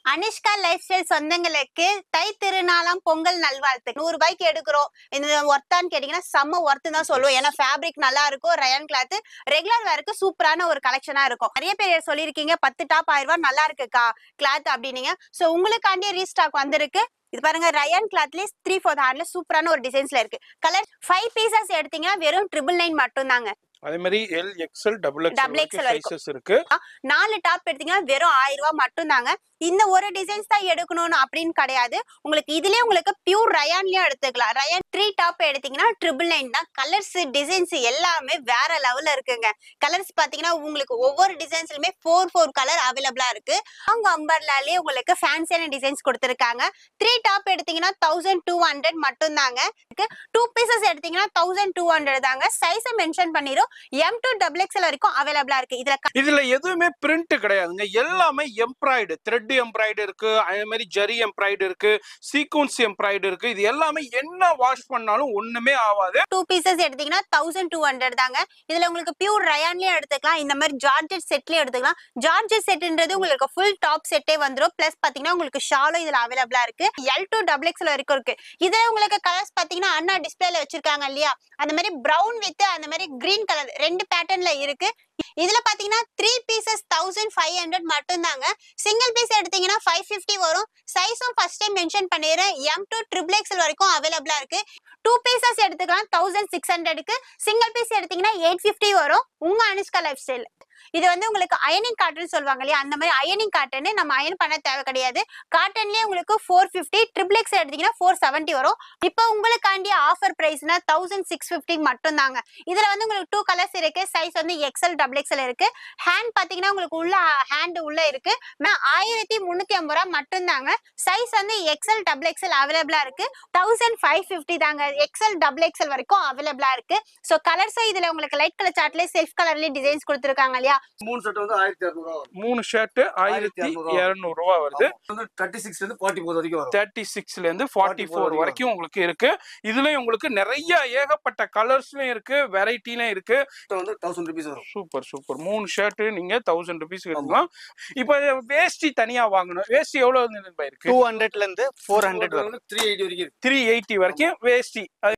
Anishka life style சொந்தங்களுக்கு தை திருநாளாம் பொங்கல் நல்வாழ்த்து நூறு ரூபாய்க்கு எடுக்கிறோம் இந்த ஒர்த்தான்னு கேட்டீங்கன்னா செம்ம ஒர்த்து தான் சொல்லுவோம் ஏன்னா ஃபேப்ரிக் நல்லா இருக்கும் ரயான் கிளாத் ரெகுலர் வேருக்கு சூப்பரான ஒரு கலெக்ஷனா இருக்கும் நிறைய பேர் சொல்லியிருக்கீங்க பத்து டாப் ஆயிரம் ரூபாய் நல்லா இருக்குக்கா கிளாத் அப்படின்னீங்க சோ உங்களுக்காண்டியே ரீஸ்டாக் வந்திருக்கு இது பாருங்க ரயான் கிளாத்லயே த்ரீ ஃபோர் ஹேண்ட்ல சூப்பரான ஒரு டிசைன்ஸ்ல இருக்கு கலர் ஃபைவ் பீசஸ் எடுத்தீங்கன்னா வெறும் ட்ரிபிள் நைன் மட்டும் தாங்க அதே மாதிரி L XL double Double XL XL வரைக்கும். சைசஸ் இருக்கு நாலு டாப் எடுத்தீங்கன்னா வெறும் ஆயிரம் ரூபாய் மட்டும் தாங்க இந்த ஒரு டிசைன்ஸ் தான் எடுக்கணும்னு அப்படின்னு கிடையாது உங்களுக்கு இதுலயே உங்களுக்கு பியூர் ரயான்லயும் எடுத்துக்கலாம் ரயான் த்ரீ டாப் எடுத்தீங்கன்னா ட்ரிபிள் நைன் தான் கலர்ஸ் டிசைன்ஸ் எல்லாமே வேற லெவல்ல இருக்குங்க கலர்ஸ் பாத்தீங்கன்னா உங்களுக்கு ஒவ்வொரு டிசைன்ஸ்லயுமே ஃபோர் ஃபோர் கலர் அவைலபிளா இருக்கு அவங்க அம்பர்லாலே உங்களுக்கு ஃபேன்சியான டிசைன்ஸ் கொடுத்துருக்காங்க த்ரீ டாப் எடுத்தீங்கன்னா தௌசண்ட் டூ ஹண்ட்ரட் மட்டும் தாங்க டூ பீசஸ் எடுத்தீங்கன்னா தௌசண்ட் டூ ஹண்ட்ரட் தாங்க சைஸை மென்ஷன் பண்ணிரும் எம் டு டபுள் எக்ஸ்எல் வரைக்கும் அவைலபிளா இருக்கு இதுல இதுல எதுவுமே பிரிண்ட் கிடையாதுங்க எல்லாமே எம்ப்ராய்டு த்ரெட் எம்ப்ராய்டு இருக்கு அதே மாதிரி ஜரி எம்ப்ராய்டு இருக்கு சீக்வன்ஸ் எம்ப்ராய்டு இருக்கு இது எல்லாமே என்ன வாஷ் பண்ணாலும் ஒண்ணுமே ஆகாது டூ பீசஸ் எடுத்தீங்கன்னா தௌசண்ட் டூ ஹண்ட்ரட் தாங்க இதுல உங்களுக்கு பியூர் ரயான்லயும் எடுத்துக்கலாம் இந்த மாதிரி ஜார்ஜெட் செட்லயும் எடுத்துக்கலாம் ஜார்ஜெட் செட்ன்றது உங்களுக்கு ஃபுல் டாப் செட்டே வந்துரும் பிளஸ் பாத்தீங்கன்னா உங்களுக்கு ஷாலும் இதுல அவைலபிளா இருக்கு எல் டு டபுள் எக்ஸ்ல வரைக்கும் இருக்கு இதுல உங்களுக்கு கலர்ஸ் பாத்தீங்கன்னா அண்ணா டிஸ்பிளேல வச்சிருக்காங்க இல்லையா அந்த மாதிரி பிரவுன் வித் அந்த மாதிரி கிரீன் கலர் ரெண்டு பேட்டர்ன்ல இருக்கு இதுல பாத்தீங்கன்னா three pieces thousand five hundred மட்டும் தாங்க சிங்கிள் பீஸ் எடுத்தீங்கன்னா ஃபைவ் ஃபிஃப்டி வரும் சைஸும் ஃபர்ஸ்ட் டைம் மென்ஷன் பண்ணிடுறேன் எம் டு ட்ரிபிள் எக்ஸ்எல் வரைக்கும் அவைலபிளா இருக்கு டூ பீசஸ் எடுத்துக்கலாம் தௌசண்ட் சிக்ஸ் ஹண்ட்ரடுக்கு சிங்கிள் பீஸ் எடுத்தீங்கன்னா எயிட் ஃபிஃப்டி வரும் உங்க அனுஷ்கா லைஃப் ஸ்டைல் இது வந்து உங்களுக்கு அயனிங் காட்டன் சொல்லுவாங்க இல்லையா அந்த மாதிரி அயனிங் காட்டன் நம்ம அயன் பண்ண தேவை கிடையாது காட்டன்லயே உங்களுக்கு ஃபோர் ஃபிஃப்டி ட்ரிபிள் எக்ஸ் எடுத்தீங்கன்னா ஃபோர் செவன்ட்டி வரும் இப்போ உங்களுக்காண்டி ஆஃபர் பிரைஸ்னா தௌசண்ட் சிக்ஸ் ஃபிஃப்டி மட்டும் தாங்க இதுல வந்து உங்களுக்கு டூ கலர்ஸ் இருக்கு சைஸ் வந்து எக்ஸ்எல் டபுள் எக்ஸ்எல் இருக்கு ஹேண்ட் பாத்தீங்கன்னா உங்களுக்கு உள்ள ஹேண்ட் உள்ள இருக்கு ஆயிரத்தி முன்னூத்தி ஐம்பது ரூபா மட்டும் தாங்க சைஸ் வந்து எக்ஸ்எல் டபுள் எக்ஸ்எல் அவைலபிளா இருக்கு தௌசண்ட் ஃபைவ் ஃபிஃப்டி தாங்க எக்ஸ்எல் டபுள் எக்ஸ்எல் வரைக்கும் அவைலபிளா இருக்கு ஸோ கலர்ஸும் இதுல உங்களுக்கு லைட் கலர் சார்ட்லயே செல்ஃப் கலர்லயே டிசைன்ஸ் கொடுத்துருக்காங்க இல்லையா மூணு செட் வந்து ஆயிரத்தி இரநூறுவா வரும் மூணு ஷர்ட் ஆயிரத்தி 1200 இருநூறு ரூபா வருது வந்து தேர்ட்டி சிக்ஸ்ல இருந்து ஃபார்ட்டி ஃபோர் வரைக்கும் வரும் தேர்ட்டி சிக்ஸ்ல இருந்து ஃபார்ட்டி 44 ஃபோர் வரைக்கும் வரைக்கும் உங்களுக்கு இருக்கு இதுலயும் உங்களுக்கு நிறைய ஏகப்பட்ட கலர்ஸ்லயும் இருக்கு வெரைட்டிலயும் இருக்கு இது வந்து தௌசண்ட் ருபீஸ் வரும் சூப்பர் சூப்பர் மூணு ஷர்ட் நீங்க தௌசண்ட் ருபீஸ் எடுக்கலாம் இப்போ வேஷ்டி தனியா வாங்கணும் வேஷ்டி எவ்வளவு வந்து இருக்கு டூ ஹண்ட்ரட்ல இருந்து ஃபோர் ஹண்ட்ரட் வரும் வந்து த்ரீ எயிட்டி வரைக்கும் இருக்கு த்ரீ எயிட்டி வரைக்கும் வேஷ்டி அது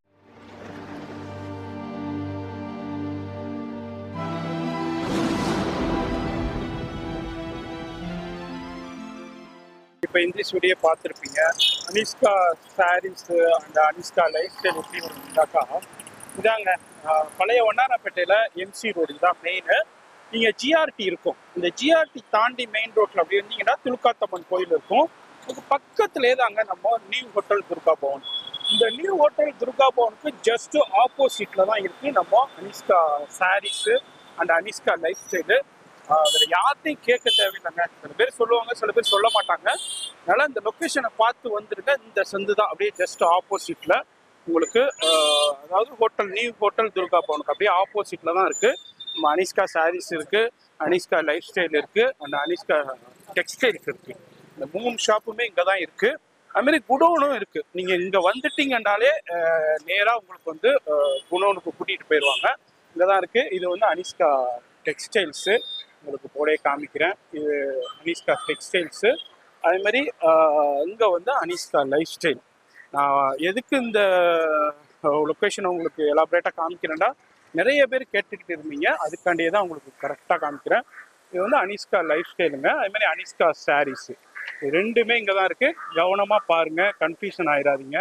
இப்போ இந்த வீடியோ பார்த்துருப்பீங்க அனிஷ்கா சாரீஸ் அந்த அனிஷ்கா லைஃப் ஸ்டைல் எப்படி இருந்தாக்கா இதாங்க ஆஹ் பழைய வண்ணாரப்பேட்டையில் எம்சி ரோடு இதுதான் மெயின் நீங்கள் ஜிஆர்டி இருக்கும் இந்த ஜிஆர்டி தாண்டி மெயின் ரோட்டில் அப்படி இருந்தீங்கன்னா துலுக்காத்தம்மன் கோயில் இருக்கும் அதுக்கு பக்கத்துலேயே தாங்க நம்ம நியூ ஹோட்டல் துர்கா பவன் இந்த நியூ ஹோட்டல் துர்கா பவனுக்கு ஜஸ்ட் ஆப்போசிட்ல தான் இருக்கு நம்ம Anishka saris and Anishka lifestyle அதில் யார்ட்டையும் கேட்க தேவையில்லைங்க சில பேர் சொல்லுவாங்க சில பேர் சொல்ல மாட்டாங்க அதனால இந்த லொக்கேஷனை பார்த்து வந்துருங்க இந்த சந்து தான் அப்படியே ஜஸ்ட் ஆப்போசிட்ல உங்களுக்கு ஆஹ், அதாவது ஹோட்டல் நியூ ஹோட்டல் துர்கா பவனுக்கு அப்படியே ஆப்போசிட்ல தான் இருக்கு நம்ம அனிஷ்கா சாரீஸ் இருக்கு அனிஷ்கா லைஃப் ஸ்டைல் இருக்கு அண்ட் அனிஷ்கா டெக்ஸ்டைல்ஸ் இருக்கு இந்த மூணு ஷாப்புமே இங்கே தான் இருக்கு அது மாதிரி குடோனும் இருக்கு நீங்க இங்க வந்துட்டீங்கன்னாலே ஆஹ், நேரா உங்களுக்கு வந்து ஆஹ், குடோனுக்கு கூட்டிட்டு போயிடுவாங்க இங்கே தான் இருக்கு இது வந்து அனிஷ்கா டெக்ஸ்டைல்ஸு உங்களுக்கு போடே காமிக்கிறேன் இது அனிஷ்கா டெக்ஸ்டைல்ஸு அதே மாதிரி இங்கே வந்து அனிஷ்கா லைஃப் ஸ்டைல் நான் எதுக்கு இந்த லொக்கேஷன் உங்களுக்கு எலாபரேட்டாக காமிக்கிறேன்டா நிறைய பேர் கேட்டுக்கிட்டு இருந்தீங்க அதுக்காண்டியே தான் உங்களுக்கு கரெக்டாக காமிக்கிறேன் இது வந்து அனிஷ்கா லைஃப் ஸ்டைலுங்க அதே மாதிரி அனிஷ்கா சாரீஸு ரெண்டுமே இங்கே தான் இருக்குது கவனமாக பாருங்கள் கன்ஃபியூஷன் ஆயிடாதீங்க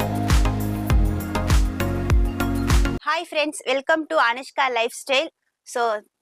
hi friends welcome to Anushka lifestyle so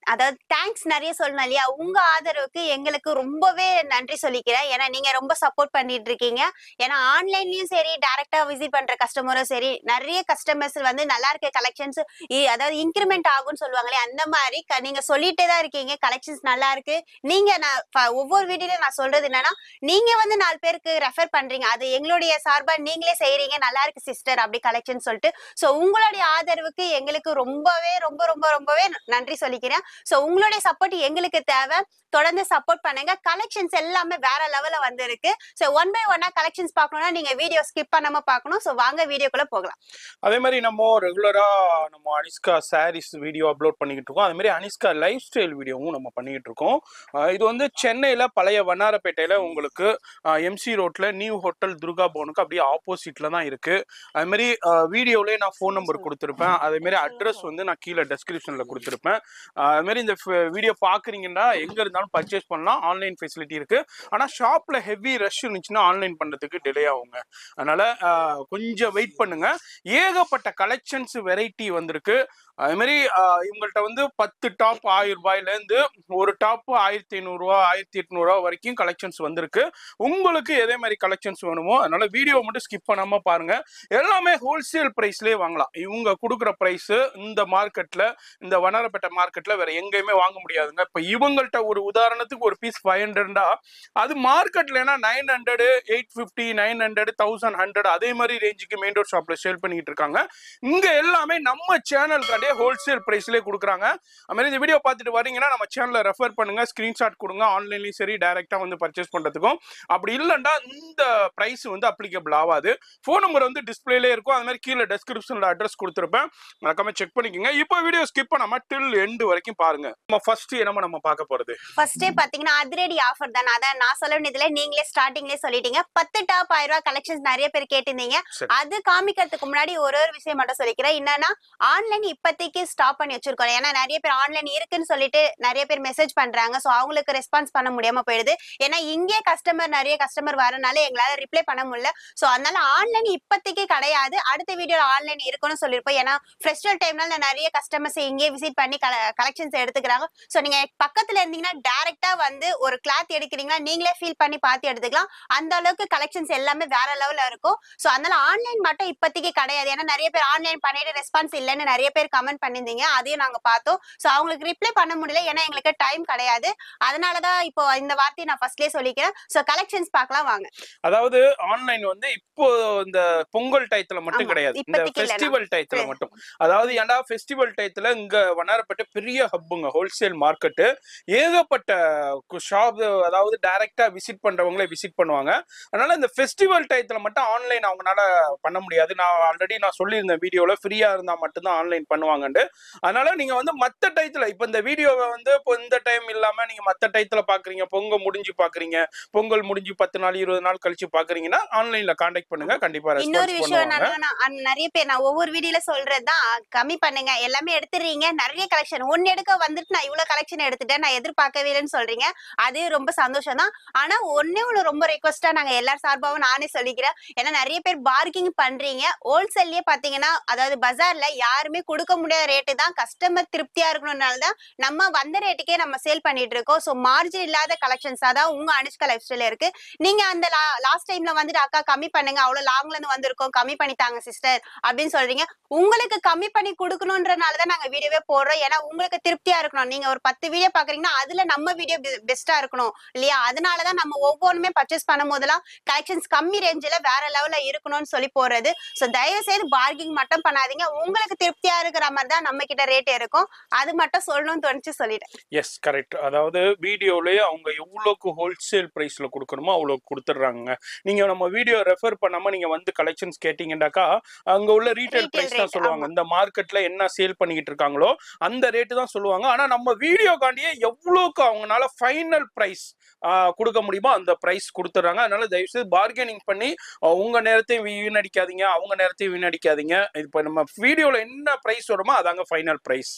அதாவது தேங்க்ஸ் நிறைய சொல்லணும் இல்லையா உங்க ஆதரவுக்கு எங்களுக்கு ரொம்பவே நன்றி சொல்லிக்கிறேன் ஏன்னா நீங்க ரொம்ப சப்போர்ட் பண்ணிட்டு இருக்கீங்க ஏன்னா ஆன்லைன்லயும் சரி டைரக்டா விசிட் பண்ற கஸ்டமரும் சரி நிறைய கஸ்டமர்ஸ் வந்து நல்லா இருக்க கலெக்ஷன்ஸ் அதாவது இன்க்ரிமெண்ட் ஆகும்னு சொல்லுவாங்களே அந்த மாதிரி க- நீங்க சொல்லிட்டே தான் இருக்கீங்க கலெக்ஷன்ஸ் நல்லா இருக்கு நீங்க நான் ப- ஒவ்வொரு வீடியோலயும் நான் சொல்றது என்னன்னா நீங்க வந்து நாலு பேருக்கு ரெஃபர் பண்றீங்க அது எங்களுடைய சார்பா நீங்களே செய்றீங்க நல்லா இருக்கு சிஸ்டர் அப்படி கலெக்ஷன் சொல்லிட்டு சோ உங்களுடைய ஆதரவுக்கு எங்களுக்கு ரொம்பவே ரொம்ப ரொம்ப ரொம்பவே நன்றி சொல்லிக்கிறேன் சோ உங்களுடைய சப்போர்ட் எங்களுக்கு தேவை தொடர்ந்து சப்போர்ட் பண்ணுங்க கலெக்ஷன்ஸ் எல்லாமே வேற லெவல்ல வந்திருக்கு சோ ஒன் பை ஒன்னா கலெக்ஷன்ஸ் பார்க்கணும்னா நீங்க வீடியோ ஸ்கிப் பண்ணாம பார்க்கணும் சோ வாங்க வீடியோக்குள்ள போகலாம் அதே மாதிரி நம்ம ரெகுலரா நம்ம அனிஸ்கா சாரீஸ் வீடியோ அப்லோட் பண்ணிக்கிட்டு இருக்கோம் அதே மாதிரி அனிஸ்கா லைஃப் ஸ்டைல் வீடியோவும் நம்ம பண்ணிக்கிட்டு இருக்கோம் அஹ் இது வந்து சென்னையில பழைய வண்ணாரப்பேட்டையில உங்களுக்கு எம்சி ரோட்ல நியூ ஹோட்டல் துர்கா பவனுக்கு அப்படியே ஆப்போசிட்ல தான் இருக்கு அது மாதிரி வீடியோலயே நான் ஃபோன் நம்பர் கொடுத்துருப்பேன் அதே மாதிரி அட்ரஸ் வந்து நான் கீழே டெஸ்கிரிப்ஷன்ல கொடுத்துருப்பேன் அஹ் அது மாதிரி இந்த வீடியோ பாக்குறீங்கன்னா எங்க இருந்தாலும் பர்ச்சேஸ் பண்ணலாம் ஆன்லைன் ஃபெசிலிட்டி இருக்கு ஆனா ஷாப்ல ஹெவி ரஷ் இருந்துச்சுன்னா ஆன்லைன் பண்றதுக்கு டிலே ஆகுங்க அதனால அஹ், கொஞ்சம் வெயிட் பண்ணுங்க ஏகப்பட்ட கலெக்ஷன்ஸ் வெரைட்டி வந்திருக்கு அது மாதிரி ஆஹ், இவங்கள்ட்ட வந்து பத்து டாப் ஆயிரம் ரூபாயில இருந்து ஒரு டாப் ஆயிரத்தி ஐநூறுரூவா ஆயிரத்தி எட்நூறுவா வரைக்கும் கலெக்ஷன்ஸ் வந்திருக்கு உங்களுக்கு எதே மாதிரி கலெக்ஷன்ஸ் வேணுமோ அதனால வீடியோ மட்டும் ஸ்கிப் பண்ணாம பாருங்க எல்லாமே ஹோல்சேல் பிரைஸ்லயே வாங்கலாம் இவங்க கொடுக்குற பிரைஸ் இந்த மார்க்கெட்ல இந்த வண்ணாரப்பேட்டை மார்க்கெட்ல வேற எங்கேயுமே வாங்க முடியாதுங்க இப்ப இவங்கள்ட்ட ஒரு உதாரணத்துக்கு ஒரு பீஸ் ஃபைவ் ஹண்ட்ரடா அது மார்க்கெட்லனா nine hundred eight fifty nine hundred thousand hundred அதே மாதிரி ரேஞ்சுக்கு மெயின் ரோட் ஷாப்ல சேல் பண்ணிட்டு இருக்காங்க இங்க எல்லாமே நம்ம சேனல்காண்டே ஹோல்சேல் பிரைஸ்லேயே கொடுக்குறாங்க அது மாதிரி இந்த வீடியோ பார்த்துட்டு வரீங்கன்னா நம்ம சேனலை ரெஃபர் பண்ணுங்க ஸ்கிரீன்ஷாட் கொடுங்க ஆன்லைன்லயும் சரி டைரக்டா வந்து பர்ச்சேஸ் பண்றதுக்கும் அப்படி இல்லைன்னா இந்த பிரைஸ் வந்து அப்ளிகபிள் ஆகாது ஃபோன் நம்பர் வந்து டிஸ்பிளேலே இருக்கும் அது மாதிரி கீழே டெஸ்கிரிப்ஷன்ல அட்ரஸ் கொடுத்துருப்பேன் மறக்காம செக் பண்ணிக்கோங்க இப்போ வீடியோ ஸ்கிப் பண்ணாம டில் எண்டு வரைக்கும் பாருங்க நம்ம ஃபர்ஸ்ட் என்னமா நம்ம பார்க்க போறது ஃபர்ஸ்டே பாத்தீங்கன்னா அதிரடி ஆஃபர் தானே அதான் நான் சொல்ல வேண்டியதுல நீங்களே ஸ்டார்டிங்லேயே சொல்லிட்டீங்க பத்து டாப் ஆயிரம் ரூபாய் கலெக்ஷன்ஸ் நிறைய பேர் கேட்டிருந்தீங்க சரி. அது காமிக்கிறதுக்கு முன்னாடி ஒரு ஒரு விஷயம் மட்டும் சொல்லிக்கிறேன் என்னன்னா ஆன்லைன் இப்போதைக்கு ஸ்டாப் பண்ணி வச்சிருக்கோம் ஏன்னா நிறைய பேர் ஆன்லைன் இருக்குன்னு சொல்லிட்டு நிறைய பேர் மெசேஜ் பண்றாங்க ஸோ அவங்களுக்கு ரெஸ்பான்ஸ் பண்ண முடியாம போயிடுது ஏன்னா இங்கே கஸ்டமர் நிறைய கஸ்டமர் வரனால எங்களால ரிப்ளை பண்ண முடியல ஸோ அதனால ஆன்லைன் இப்போதைக்கு கிடையாது அடுத்த வீடியோல ஆன்லைன் இருக்குன்னு சொல்லியிருப்போம் ஏன்னா ஃபெஸ்டிவல் டைம்னால நிறைய கஸ்டமர்ஸ் இங்கே விசிட் பண்ணி கலெக்ஷன்ஸ் எடுத்துக்கிறாங்க ஸோ நீங்க பக்கத்துல இருந்தீங்கன்னா டைரக்டா வந்து ஒரு கிளாத் எடுக்கிறீங்கன்னா நீங்களே ஃபீல் பண்ணி பார்த்து எடுத்துக்கலாம் அந்த அளவுக்கு கலெக்ஷன்ஸ் எல்லாமே வேற லெவல்ல இருக்கும் ஸோ அதனால ஆன்லைன் மட்டும் இப்போதைக்கு கிடையாது ஏன்னா நிறைய பேர் ஆன்லைன் பண்ணிட்டு ரெஸ்பான்ஸ் இல்லைன்னு நிறைய பேர் கமெண்ட் பண்ணியிருந்தீங்க அதையும் நாங்க பார்த்தோம் ஸோ அவங்களுக்கு ரிப்ளை பண்ண முடியல ஏன்னா எங்களுக்கு டைம் கிடையாது அதனாலதான் இப்போ இந்த வார்த்தையை நான் ஃபர்ஸ்ட்லேயே சொல்லிக்கிறேன் ஸோ கலெக்ஷன்ஸ் பார்க்கலாம் வாங்க அதாவது ஆன்லைன் வந்து இப்போ இந்த பொங்கல் டயத்துல மட்டும் ஆமா, கிடையாது இந்த இப்போதைக்கு இல்லைனா. ஃபெஸ்டிவல் டயத்துல சரி. மட்டும் அதாவது ஏன்டா ஃபெஸ்டிவல் டயத்துல இங்க வண்ணாரப்பேட்டை பெரிய ஹப்புங்க ஹோல்சேல் மார்க்கெட்டு ஏகப்பட்ட ஷாப் அதாவது டைரக்டா விசிட் பண்றவங்களே விசிட் பண்ணுவாங்க அதனால இந்த ஃபெஸ்டிவல் டயத்துல மட்டும் ஆன்லைன் அவங்களால பண்ண முடியாது நான் ஆல்ரெடி நான் சொல்லியிருந்தேன் வீடியோல ஃப்ரீயா இருந்தா மட்டும்தான் ஆன்லைன் பண்ணுவாங்கன்ட்டு அதனால நீங்க வந்து மத்த டயத்துல இப்போ இந்த வீடியோவை வந்து இப்போ இந்த டைம் இல்லாம நீங்க மத்த டயத்துல பாக்குறீங்க பொங்கல் முடிஞ்சு பாக்குறீங்க பொங்கல் முடிஞ்சு பத்து நாள் இருபது நாள் கழிச்சு பாக்குறீங்கன்னா ஆன்லைன்ல காண்டாக்ட் பண்ணுங்க கண்டிப்பா இன்னொரு ரெஸ்பான்ஸ் விஷயம் பண்ணுவாங்க என்னன்னா நான் அந் நிறைய பேர் நான் ஒவ்வொரு வீடியோல சொல்றதுதான் கம்மி பண்ணுங்க எல்லாமே எடுத்துறீங்க நிறைய கலெக்ஷன் ஒன்னு எடுக்க வந்துட்டு நான் இவ்வளவு கலெக்ஷன் எடுத்துட்டேன் நான் எதிர்பார்க்கவே இல்லைன்னு சொல்றீங்க அது ரொம்ப சந்தோஷம் தான் ஆனா ஒன்னே ஒண்ணு ரொம்ப ரெக்வஸ்டா நாங்க எல்லார் சார்பாவும் நானே சொல்லிக்கிறேன் ஏன்னா நிறைய பேர் பார்க்கிங் பண்றீங்க ஹோல்சேல்லயே பாத்தீங்கன்னா அதாவது பஜார்ல யாருமே கொடுக்க முடியாத ரேட்டு தான் கஸ்டமர் திருப்தியா இருக்கணும்னால தான் நம்ம வந்த ரேட்டுக்கே நம்ம சேல் பண்ணிட்டு இருக்கோம் ஸோ மார்ஜின் இல்லாத கலெக்ஷன்ஸ் தான் உங்க அனுஷ்கா லைஃப் ஸ்டைல இருக்கு நீங்க அந்த லாஸ்ட் டைம்ல வந்துட்டு அக்கா கம்மி பண்ணுங்க அவ்வளவு லாங்ல இருந்து வந்திருக்கோம் கம்மி பண்ணி தாங்க சிஸ்டர் அப்படின்னு சொல்றீங்க உங்களுக்கு கம்மி பண்ணி கொடுக்கணும்ன்றனாலதான் நாங்க வீடியோவே போடுறோம் ஏன்னா உங்களுக்கு திருப்தியா இருக்கணும் நீங்க ஒரு பத்து வீடியோ பாக்குறீங்கன்னா அதுல நம்ம வீடியோ பெஸ்டா இருக்கணும் இல்லையா அதனாலதான் நம்ம ஒவ்வொன்றுமே பர்ச்சேஸ் பண்ணும் போதெல்லாம் கலெக்ஷன்ஸ் கம்மி ரேஞ்சில வேற லெவல்ல இருக்கணும்னு சொல்லி போறது சோ தயவு செய்து பார்கிங் மட்டும் பண்ணாதீங்க உங்களுக்கு திருப்தியா இருக்கிற மாதிரி தான் நம்ம கிட்ட ரேட் இருக்கும் அது மட்டும் சொல்லணும்னு தோணுச்சு சொல்லிட்டேன் எஸ் கரெக்ட் அதாவது வீடியோலயே அவங்க எவ்வளோக்கு ஹோல்சேல் ப்ரைஸ்ல கொடுக்கணுமோ அவ்வளோ கொடுத்துட்றாங்க நீங்க நம்ம வீடியோ ரெஃபர் பண்ணாம நீங்க வந்து கலெக்ஷன்ஸ் கேட்டீங்கன்னாக்கா அங்க உள்ள ரீட்டைல் Retail பிரைஸ் தான் rate, சொல்லுவாங்க ஆமா. இந்த மார்க்கெட்ல என்ன சேல் பண்ணிக்கிட்டு இருக்காங்களோ அந்த ரேட்டு தான் சொல்லுவாங்க ஆனா நம்ம வீடியோக்காண்டியே எவ்வளோக்கு அவங்கனால ஃபைனல் ப்ரைஸ் கொடுக்க முடியுமோ அந்த ப்ரைஸ் கொடுத்துட்றாங்க அதனால தயவுசெய்து பார்கெனிங் பண்ணி ஆஹ் உங்க நேரத்தையும் வீணடிக்காதீங்க அவங்க நேரத்தையும் வீணடிக்காதீங்க இப்போ நம்ம வீடியோல என்ன ப்ரைஸ் வருமோ அதாங்க ஃபைனல் ப்ரைஸ்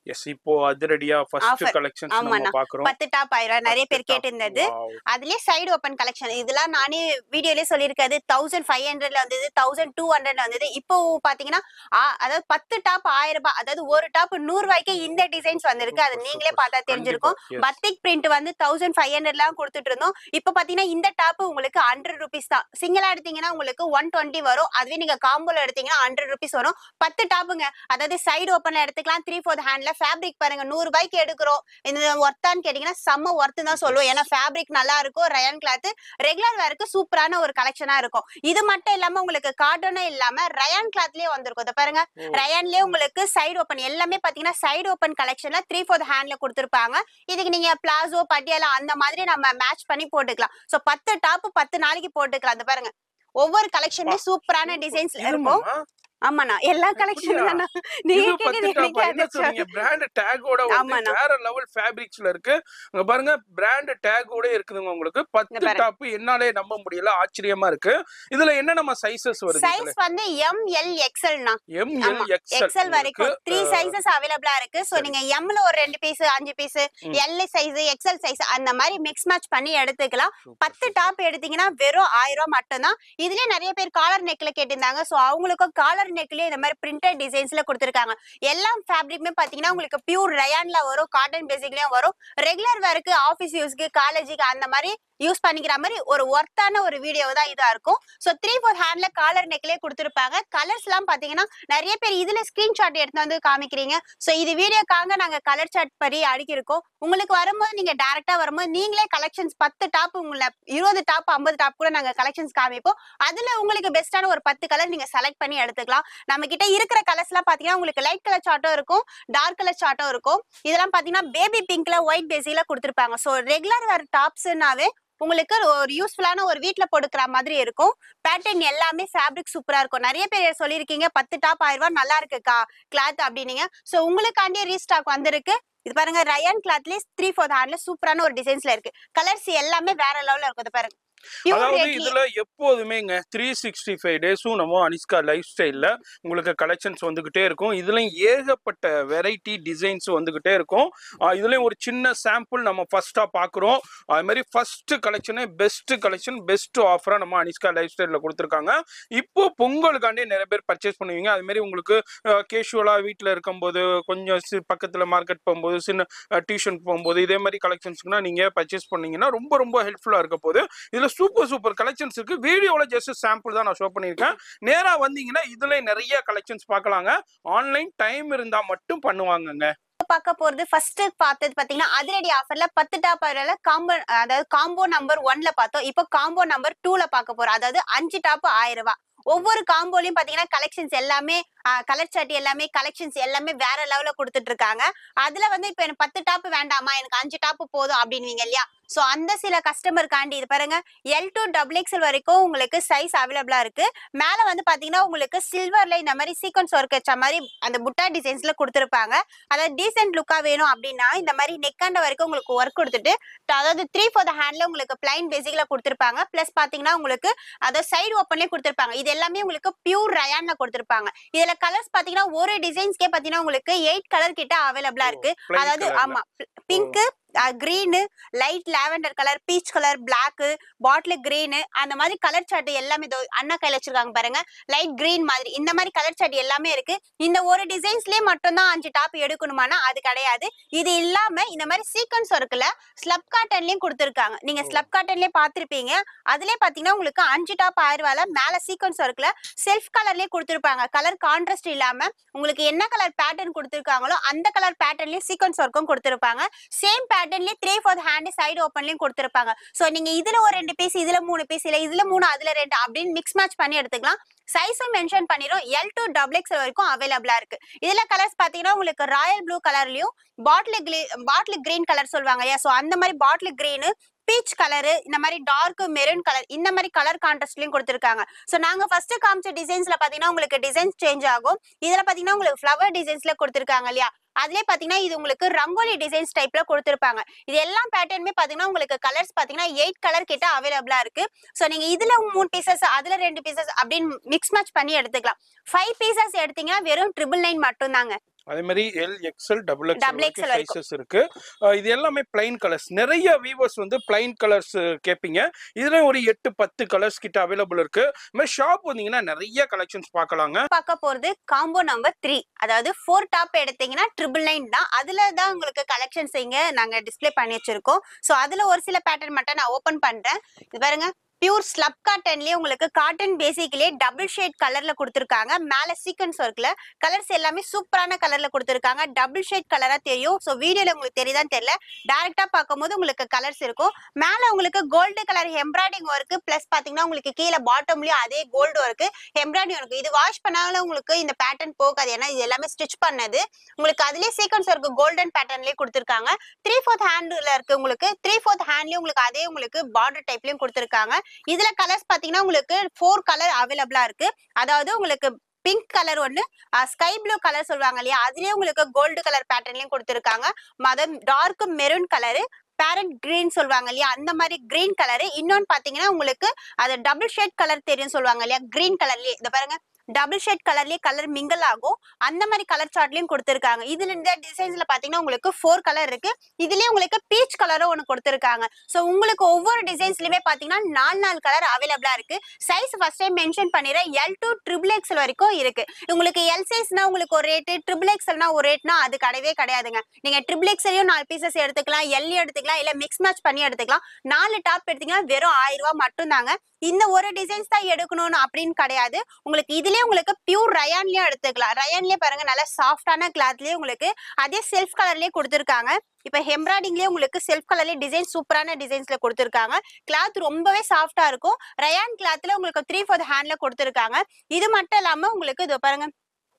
எஸ் இப்போ அதிரடியா ஃபர்ஸ்ட் Offer. கலெக்ஷன்ஸ் நம்ம ஆமாண்ணா. பாக்குறோம் பத்து டாப் ஆயிரம் நிறைய பேர் கேட்டிருந்தது அதுலயே சைடு ஓபன் கலெக்ஷன் இதெல்லாம் நானே வீடியோலயே சொல்லியிருக்காது தௌசண்ட் ஃபைவ் ஹண்ட்ரட்ல வந்தது தௌசண்ட் டூ ஹண்ட்ரட்ல வந்தது இப்போ பாத்தீங்கன்னா ஆ, அதாவது பத்து டாப் ஆயிரம் ரூபாய் அதாவது ஒரு டாப் நூறு ரூபாய்க்கு இந்த டிசைன்ஸ் வந்திருக்கு அது Super, நீங்களே super. பார்த்தா தெரிஞ்சிருக்கும் கண்டிப்பா, yes. பத்திக் பிரிண்ட் வந்து தௌசண்ட் ஃபைவ் ஹண்ட்ரட்லாம் கொடுத்துட்டு இருந்தோம் இப்போ பாத்தீங்கன்னா இந்த டாப் உங்களுக்கு ஹண்ட்ரட் ருபீஸ் தான் சிங்கிளா எடுத்தீங்கன்னா உங்களுக்கு ஒன் டுவெண்ட்டி வரும் அதுவே நீங்க காம்போல எடுத்தீங்கன்னா ஹண்ட்ரட் ருபீஸ் வரும் பத்து டாப்புங்க அதாவது சைடு ஓப்பன்ல எடுத்துக்கலாம் த்ரீ ஃபோர்த் ஹேண்ட்ல ஃபேப்ரிக் பாருங்க நூறு ரூபாய்க்கு எடுக்கிறோம் இந்த ஒர்த்தான்னு கேட்டீங்கன்னா செம்ம ஒர்த்து தான் சொல்லுவோம் ஏன்னா ஃபேப்ரிக் நல்லா இருக்கும் ரயன் கிளாத் ரெகுலர் வேருக்கு சூப்பரான ஒரு கலெக்ஷனா இருக்கும் இது மட்டும் இல்லாம உங்களுக்கு காட்டனே இல்லாம ரயான் கிளாத்லயே வந்திருக்கும் இதை பாருங்க ஓ. ரயான்லயே உங்களுக்கு சைடு ஓப்பன் எல்லாமே பாத்தீங்கன்னா சைடு ஓப்பன் கலெக்ஷன்ல த்ரீ ஃபோர்த் ஹேண்ட்ல கொடுத்துருப்பாங்க இதுக்கு நீங்க பிளாசோ பட்டியாலா அந்த மாதிரி நம்ம மேட்ச் பண்ணி போட்டுக்கலாம் சோ பத்து டாப் பத்து நாளைக்கு போட்டுக்கலாம் அந்த பாருங்க ஒவ்வொரு கலெக்ஷன்லயும் சூப்பரான டிசைன்ஸ்ல இருக்கும் ஆமாண்ணா எல்லா கலெக்ஷன் தானா நீங்க கேட்டது எனக்கு என்ன அது சொன்னீங்க பிராண்ட் டேகோட வந்து ஆமாண்ணா. வேற லெவல் ஃபேப்ரிக்ஸ்ல இருக்கு அங்க பாருங்க பிராண்ட் டேகோட இருக்குதுங்க உங்களுக்கு பத்து இங்க பாருங்க. டாப் என்னாலே நம்ப முடியல ஆச்சரியமா இருக்கு இதுல என்ன நம்ம சைஸஸ் வருது சைஸ் வந்து எம் எல் எக்ஸ்எல்னா எம் ஆமா. எல் எக்ஸ்எல் எக்ஸ்எல் வரைக்கும் த்ரீ சைசஸ் அவைலபிளா இருக்கு சோ சரி. நீங்க எம்ல ஒரு ரெண்டு பீஸ் அஞ்சு பீஸ் ம். எல் சைஸ் எக்ஸ்எல் சைஸ் அந்த மாதிரி மிக்ஸ் மேட்ச் பண்ணி எடுத்துக்கலாம் பத்து டாப் எடுத்தீங்கன்னா வெறும் ஆயிரம் ரூபாய் மட்டும்தான் இதுலயே நிறைய பேர் காலர் நெக்ல கேட்டிருந்தாங்க சோ அவங்களுக்கும் காலர் நெக்லயே இந்த மாதிரி பிரிண்டட் டிசைன்ஸ்ல கொடுத்திருக்காங்க எல்லா ஃபேப்ரிக்குமே பாத்தீங்கன்னா உங்களுக்கு பியூர் ரயான்ல வரும் காட்டன் பேசிக்லயும் வரும் ரெகுலர் வேருக்கு ஆபீஸ் யூஸ்க்கு காலேஜுக்கு அந்த மாதிரி யூஸ் பண்ணிக்கிற மாதிரி ஒரு ஒர்த்தான ஒரு வீடியோ தான் இதா இருக்கும் சோ த்ரீ ஃபோர் ஹேண்ட்ல காலர் நெக்லயே கொடுத்திருப்பாங்க கலர்ஸ் எல்லாம் பாத்தீங்கன்னா நிறைய பேர் இதுல ஸ்கிரீன்ஷாட் எடுத்து வந்து காமிக்கிறீங்க சோ இது வீடியோக்காக நாங்க கலர் சார்ட் படி அடிக்கிருக்கோம் உங்களுக்கு வரும்போது நீங்க டைரக்டா வரும்போது நீங்களே கலெக்ஷன்ஸ் பத்து டாப் உங்களை இருபது டாப் ஐம்பது டாப் கூட நாங்க கலெக்ஷன்ஸ் காமிப்போம் அதுல உங்களுக்கு பெஸ்டான ஒரு பத்து கலர் நீங்க செலக்ட் பண்ணி எடுத்துக்கலாம் நம்ம கிட்ட இருக்கிற கலர்ஸ் எல்லாம் பாத்தீங்கன்னா உங்களுக்கு லைட் கலர் சார்ட்டும் இருக்கும் டார்க் கலர் சார்ட்டும் இருக்கும் இதெல்லாம் பாத்தீங்கன்னா பேபி பிங்க்ல ஒயிட் பேசில கொடுத்திருப்பாங்க சோ ரெகுலர் வேர் டாப்ஸ்னாவே உங்களுக்கு ஒரு யூஸ்ஃபுல்லான ஒரு வீட்ல போட்டுக்கிற மாதிரி இருக்கும் பேட்டர்ன் எல்லாமே ஃபேப்ரிக் சூப்பரா இருக்கும் நிறைய பேர் சொல்லியிருக்கீங்க பத்து டாப் ஆயிரம் ரூபாய் நல்லா இருக்குக்கா கிளாத் அப்படின்னீங்க சோ உங்களுக்காண்டியே ரீஸ்டாக் வந்திருக்கு இது பாருங்க ரயான் கிளாத்லயே த்ரீ ஃபோர்த் ஹேண்ட்ல சூப்பரான ஒரு டிசைன்ஸ்ல இருக்கு கலர்ஸ் எல்லாமே வேற லெவல்ல இருக்கும் இது பாருங்க Pure அதாவது rate லயே- இதுல எப்போதுமேங்க த்ரீ சிக்ஸ்டி ஃபைவ் டேஸும் நம்ம அனிஸ்கா லைஃப் ஸ்டைல்ல உங்களுக்கு கலெக்ஷன்ஸ் வந்துகிட்டே இருக்கும் இதுலயும் ஏகப்பட்ட வெரைட்டி டிசைன்ஸ் வந்துகிட்டே இருக்கும் ஆஹ் இதுலயும் ஒரு சின்ன சாம்பிள் நம்ம ஃபர்ஸ்டா பாக்குறோம் அது மாதிரி ஃபர்ஸ்ட் கலெக்ஷனே பெஸ்ட் கலெக்ஷன் பெஸ்ட் ஆஃபரா நம்ம அனிஸ்கா லைஃப் ஸ்டைல்ல கொடுத்துருக்காங்க இப்போ பொங்கலுக்காண்டி நிறைய பேர் பர்ச்சேஸ் பண்ணுவீங்க அது மாதிரி உங்களுக்கு கேஷுவலா வீட்டில் இருக்கும்போது கொஞ்சம் சி- பக்கத்துல மார்க்கெட் போகும்போது சின்ன டியூஷன் போகும்போது இதே மாதிரி கலெக்ஷன்ஸ்க்குனா நீங்க பர்ச்சேஸ் பண்ணீங்கன்னா ரொம்ப ரொம்ப ஹெல்ப்ஃபுல்லா இருக்க போது இதுல சூப்பர் சூப்பர் கலெக்ஷன்ஸ் இருக்கு வீடியோல ஜஸ்ட் சாம்பிள் தான் நான் ஷோ பண்ணியிருக்கேன் நேரா வந்தீங்கன்னா இதுல நிறைய கலெக்ஷன்ஸ் பார்க்கலாங்க ஆன்லைன் டைம் இருந்தா மட்டும் பண்ணுவாங்கங்க பார்க்க போறது ஃபர்ஸ்ட் பார்த்தது பாத்தீங்கன்னா அதிரடி ஆஃபர்ல பத்து டாப் ஆயிரம்ல காம்போ அதாவது காம்போ நம்பர் ஒன்ல பார்த்தோம் இப்போ காம்போ நம்பர் டூல பார்க்க போறோம் அதாவது அஞ்சு டாப் ஆயிரம் ரூபாய் ஒவ்வொரு காம்போலயும் பாத்தீங்கன்னா கலெக்ஷன்ஸ் எல்லாமே கலர் சார்ட் எல்லாமே கலெக்ஷன்ஸ் எல்லாமே வேற லெவல்ல கொடுத்துட்டு இருக்காங்க அதுல வந்து இப்ப எனக்கு பத்து டாப் வேண்டாமா எனக்கு அஞ்சு டாப் போதும் அப்படின்வீங்க இல்லையா சோ அந்த சில கஸ்டமருக்காண்டி இது பாருங்க எல் டு டபுள் எக்ஸ்எல் வரைக்கும் உங்களுக்கு சைஸ் அவைலபிளா இருக்கு மேல வந்து பாத்தீங்கன்னா உங்களுக்கு சில்வர்ல இந்த மாதிரி சீக்வன்ஸ் ஒர்க் வச்ச மாதிரி அந்த புட்டா டிசைன்ஸ்ல கொடுத்துருப்பாங்க அதாவது டீசென்ட் லுக்கா வேணும் அப்படின்னா இந்த மாதிரி நெக்காண்ட வரைக்கும் உங்களுக்கு ஒர்க் கொடுத்துட்டு ட- அதாவது த்ரீ ஃபோர் ஹேண்ட்ல உங்களுக்கு பிளைன் பேசிக்ல கொடுத்துருப்பாங்க பிளஸ் பாத்தீங்கன்னா உங்களுக்கு அதாவது சைடு ஓப்பன்லயே கொடுத்துருப்பாங்க இது எல்லாமே உங்களுக்கு பியூர் ரயான்ல கொடுத்துருப்பாங்க இதுல கலர்ஸ் பாத்தீங்கன்னா ஒரு டிசைன்ஸ்க்கே பாத்தீங்கன்னா உங்களுக்கு எயிட் கலர் கிட்ட அவைலபிளா இருக்கு plain அதாவது colourல. ஆமா pink green light lavender colour peach colour black bottle green அந்த மாதிரி கலர் சார்ட் எல்லாமே இதோ அண்ணா கையில வச்சிருக்காங்க பாருங்க லைட் கிரீன் மாதிரி இந்த மாதிரி கலர் சார்ட் எல்லாமே இருக்கு இந்த ஒரு டிசைன்ஸ்லயே மட்டும்தான் அஞ்சு டாப் எடுக்கணுமானா அது கிடையாது இது இல்லாம இந்த மாதிரி சீக்வன்ஸ் ஒர்க்ல ஸ்லப் காட்டன்லயும் கொடுத்துருக்காங்க நீங்க ஸ்லப் காட்டன்லயே பாத்திருப்பீங்க அதுலயே பாத்தீங்கன்னா உங்களுக்கு அஞ்சு டாப் ஆயிரம் ரூபாயில மேல சீக்வன்ஸ் ஒர்க்ல செல்ஃப் கலர்லயே கொடுத்துருப்பாங்க கலர் கான்ட்ராஸ்ட் இல்லாம உங்களுக்கு என்ன கலர் பேட்டர்ன் கொடுத்துருக்காங்களோ அந்த கலர் பேட்டர்ன்லயும் சீக்வன்ஸ் ஒர்க்கும் கொடுத்துருப்பாங்க சேம் பேட்டர்ன்லயே த்ரீ ஃபோர்த் ஹேண்ட் சைடு ஓப்பன்லயும் கொடுத்துருப்பாங்க சோ நீங்க இதுல ஒரு ரெண்டு பீஸ் இதுல மூணு பீஸ் இல்ல இதுல மூணு அதுல ரெண்டு அப்படின்னு மிக்ஸ் மேட்ச் பண்ணி எடுத்துக்கலாம் சைஸும் மென்ஷன் பண்ணிரும் எல் டு டபுள் எக்ஸ் வரைக்கும் அவைலபிளா இருக்கு இதுல கலர்ஸ் பாத்தீங்கன்னா உங்களுக்கு ராயல் ப்ளூ கலர்லயும் பாட்டில் பாட்டில் கிரீன் கலர் சொல்லுவாங்க இல்லையா சோ அந்த மாதிரி பாட்டில் கிரீனு பீச் கலரு இந்த மாதிரி டார்க் மெரூன் கலர் இந்த மாதிரி கலர் கான்ட்ராஸ்ட்லயும் கொடுத்துருக்காங்க சோ நாங்க ஃபர்ஸ்ட் காமிச்ச டிசைன்ஸ்ல பாத்தீங்கன்னா உங்களுக்கு டிசைன்ஸ் சேஞ்ச் ஆகும் இதுல பாத்தீங்கன்னா உங்களுக்கு ஃப்ளவர் டிசைன்ஸ்ல கொடுத்துருக்காங்க இல்லையா அதுலயே பாத்தீங்கன்னா இது உங்களுக்கு ரங்கோலி டிசைன்ஸ் டைப்ல கொடுத்துருப்பாங்க இது எல்லா பேட்டர்னுமே பாத்தீங்கன்னா உங்களுக்கு கலர்ஸ் பாத்தீங்கன்னா எயிட் கலர் கிட்ட அவைலபிளா இருக்கு சோ நீங்க இதுல மூணு பீசஸ் அதுல ரெண்டு பீசஸ் அப்படின்னு மிக்ஸ் மேட்ச் பண்ணி எடுத்துக்கலாம் ஃபைவ் பீசஸ் எடுத்தீங்கன்னா வெறும் ட்ரிபிள் நைன் மட்டும் தாங்க அதே மாதிரி L XL double Double XL XL வரைக்கும். சைசஸ் இருக்கு அஹ் இது எல்லாமே பிளைன் கலர்ஸ் நிறைய வீவர்ஸ் வந்து பிளைன் கலர்ஸ் கேட்பீங்க இதுல ஒரு எட்டு பத்து கலர்ஸ் கிட்ட அவைலபிள் இருக்கு இந்த மாதிரி ஷாப் வந்தீங்கன்னா நிறைய கலெக்ஷன்ஸ் பார்க்கலாங்க பார்க்க போறது காம்போ நம்பர் த்ரீ அதாவது ஃபோர் டாப் எடுத்தீங்கன்னா ட்ரிபிள் நைன் தான் அதுல தான் உங்களுக்கு கலெக்ஷன்ஸ் இங்க நாங்க டிஸ்ப்ளே பண்ணி வச்சிருக்கோம் ஸோ அதுல ஒரு சில பேட்டர்ன் மட்டும் நான் ஓபன் பண்றேன் இது பாருங்க பியூர் ஸ்லப் காட்டன்லயே உங்களுக்கு காட்டன் பேசிக்லயே டபுள் ஷேட் கலர்ல கொடுத்துருக்காங்க மேல சீக்வன்ஸ் ஒர்க்ல கலர்ஸ் எல்லாமே சூப்பரான கலர்ல கொடுத்துருக்காங்க டபுள் ஷேட் கலரா தெரியும் ஸோ வீடியோல உங்களுக்கு தெரியுதான்னு தெரியல டைரக்டா பார்க்கும்போது உங்களுக்கு கலர்ஸ் இருக்கும் மேல உங்களுக்கு gold colour embroidering work plus பாத்தீங்கன்னா உங்களுக்கு கீழே பாட்டம்லயும் அதே கோல்டு ஒர்க் எம்ப்ராய்டிங் ஒர்க் இது வாஷ் பண்ணாலும் உங்களுக்கு இந்த பேட்டர்ன் போகாது ஏன்னா இது எல்லாமே ஸ்டிச் பண்ணது உங்களுக்கு அதுலயே சீக்வன்ஸ் ஒர்க் கோல்டன் பேட்டர்ன்லயே கொடுத்துருக்காங்க த்ரீ ஃபோர்த் ஹேண்ட்ல இருக்கு உங்களுக்கு த்ரீ ஃபோர்த் ஹேண்ட்லயும் உங்களுக்கு அதே உங்களுக்கு பார்டர் டைப்லயும் கொடுத்துருக்காங்க இதுல கலர்ஸ் பாத்தீங்கன்னா உங்களுக்கு ஃபோர் கலர் அவைலபிளா இருக்கு அதாவது உங்களுக்கு பிங்க் கலர் ஒன்னு ஸ்கை ப்ளூ கலர் சொல்லுவாங்க இல்லையா அதுலயே உங்களுக்கு கோல்டு கலர் பேட்டர்ன்லயும் கொடுத்துருக்காங்க மதம் dark maroon colour parrot green சொல்லுவாங்க இல்லையா அந்த மாதிரி கிரீன் கலரு இன்னொன்னு பாத்தீங்கன்னா உங்களுக்கு அது டபுள் ஷேட் கலர் தெரியும் சொல்லுவாங்க இல்லையா கிரீன் கலர்லயே இந்த பாருங்க டபுள் ஷேட் கலர்லயே கலர் மிங்கிள் ஆகும் அந்த மாதிரி கலர் சார்ட்லயும் கொடுத்துருக்காங்க இதுல இந்த டிசைன்ஸ்ல பாத்தீங்கன்னா உங்களுக்கு ஃபோர் கலர் இருக்கு இதுலயே உங்களுக்கு பீச் கலரும் ஒன்னு கொடுத்துருக்காங்க சோ உங்களுக்கு ஒவ்வொரு டிசைன்ஸ்லயுமே பாத்தீங்கன்னா நாலு நாலு கலர் அவைலபிளா இருக்கு சைஸ் ஃபர்ஸ்ட் டைம் மென்ஷன் பண்ணிடுறேன் எல் டு ட்ரிபிள் எக்ஸ்எல் வரைக்கும் இருக்கு உங்களுக்கு எல் சைஸ்னா உங்களுக்கு ஒரு ரேட்டு ட்ரிபிள் எக்ஸ்எல்னா ஒரு ரேட்னா அது கிடையவே கிடையாதுங்க நீங்க ட்ரிபிள் எக்ஸ்எல்லையும் நாலு பீசஸ் எடுத்துக்கலாம் எல் எடுத்துக்கலாம் இல்ல மிக்ஸ் மேட்ச் பண்ணி எடுத்துக்கலாம் நாலு டாப் எடுத்தீங்கன்னா வெறும் ஆயிரம் ரூபாய் மட்டும் தாங்க இந்த ஒரு டிசைன்ஸ் தான் எடுக்கணும்னு அப்படின்னு கிடையாது உங்களுக்கு இதுலயே உங்களுக்கு பியூர் ரயான்லயும் எடுத்துக்கலாம் ரயான்லயே பாருங்க நல்ல சாஃப்டான கிளாத்லயே உங்களுக்கு அதே செல்ஃப் கலர்லயே கொடுத்துருக்காங்க இப்ப ஹெம்ப்ராய்டிங்லயே உங்களுக்கு செல்ஃப் கலர்லயே டிசைன் சூப்பரான டிசைன்ஸ்ல கொடுத்துருக்காங்க கிளாத் ரொம்பவே சாஃப்டா இருக்கும் ரயான் கிளாத்ல உங்களுக்கு த்ரீ ஃபோர் ஹேண்ட்ல கொடுத்துருக்காங்க இது மட்டும் இல்லாம உங்களுக்கு இது பாருங்க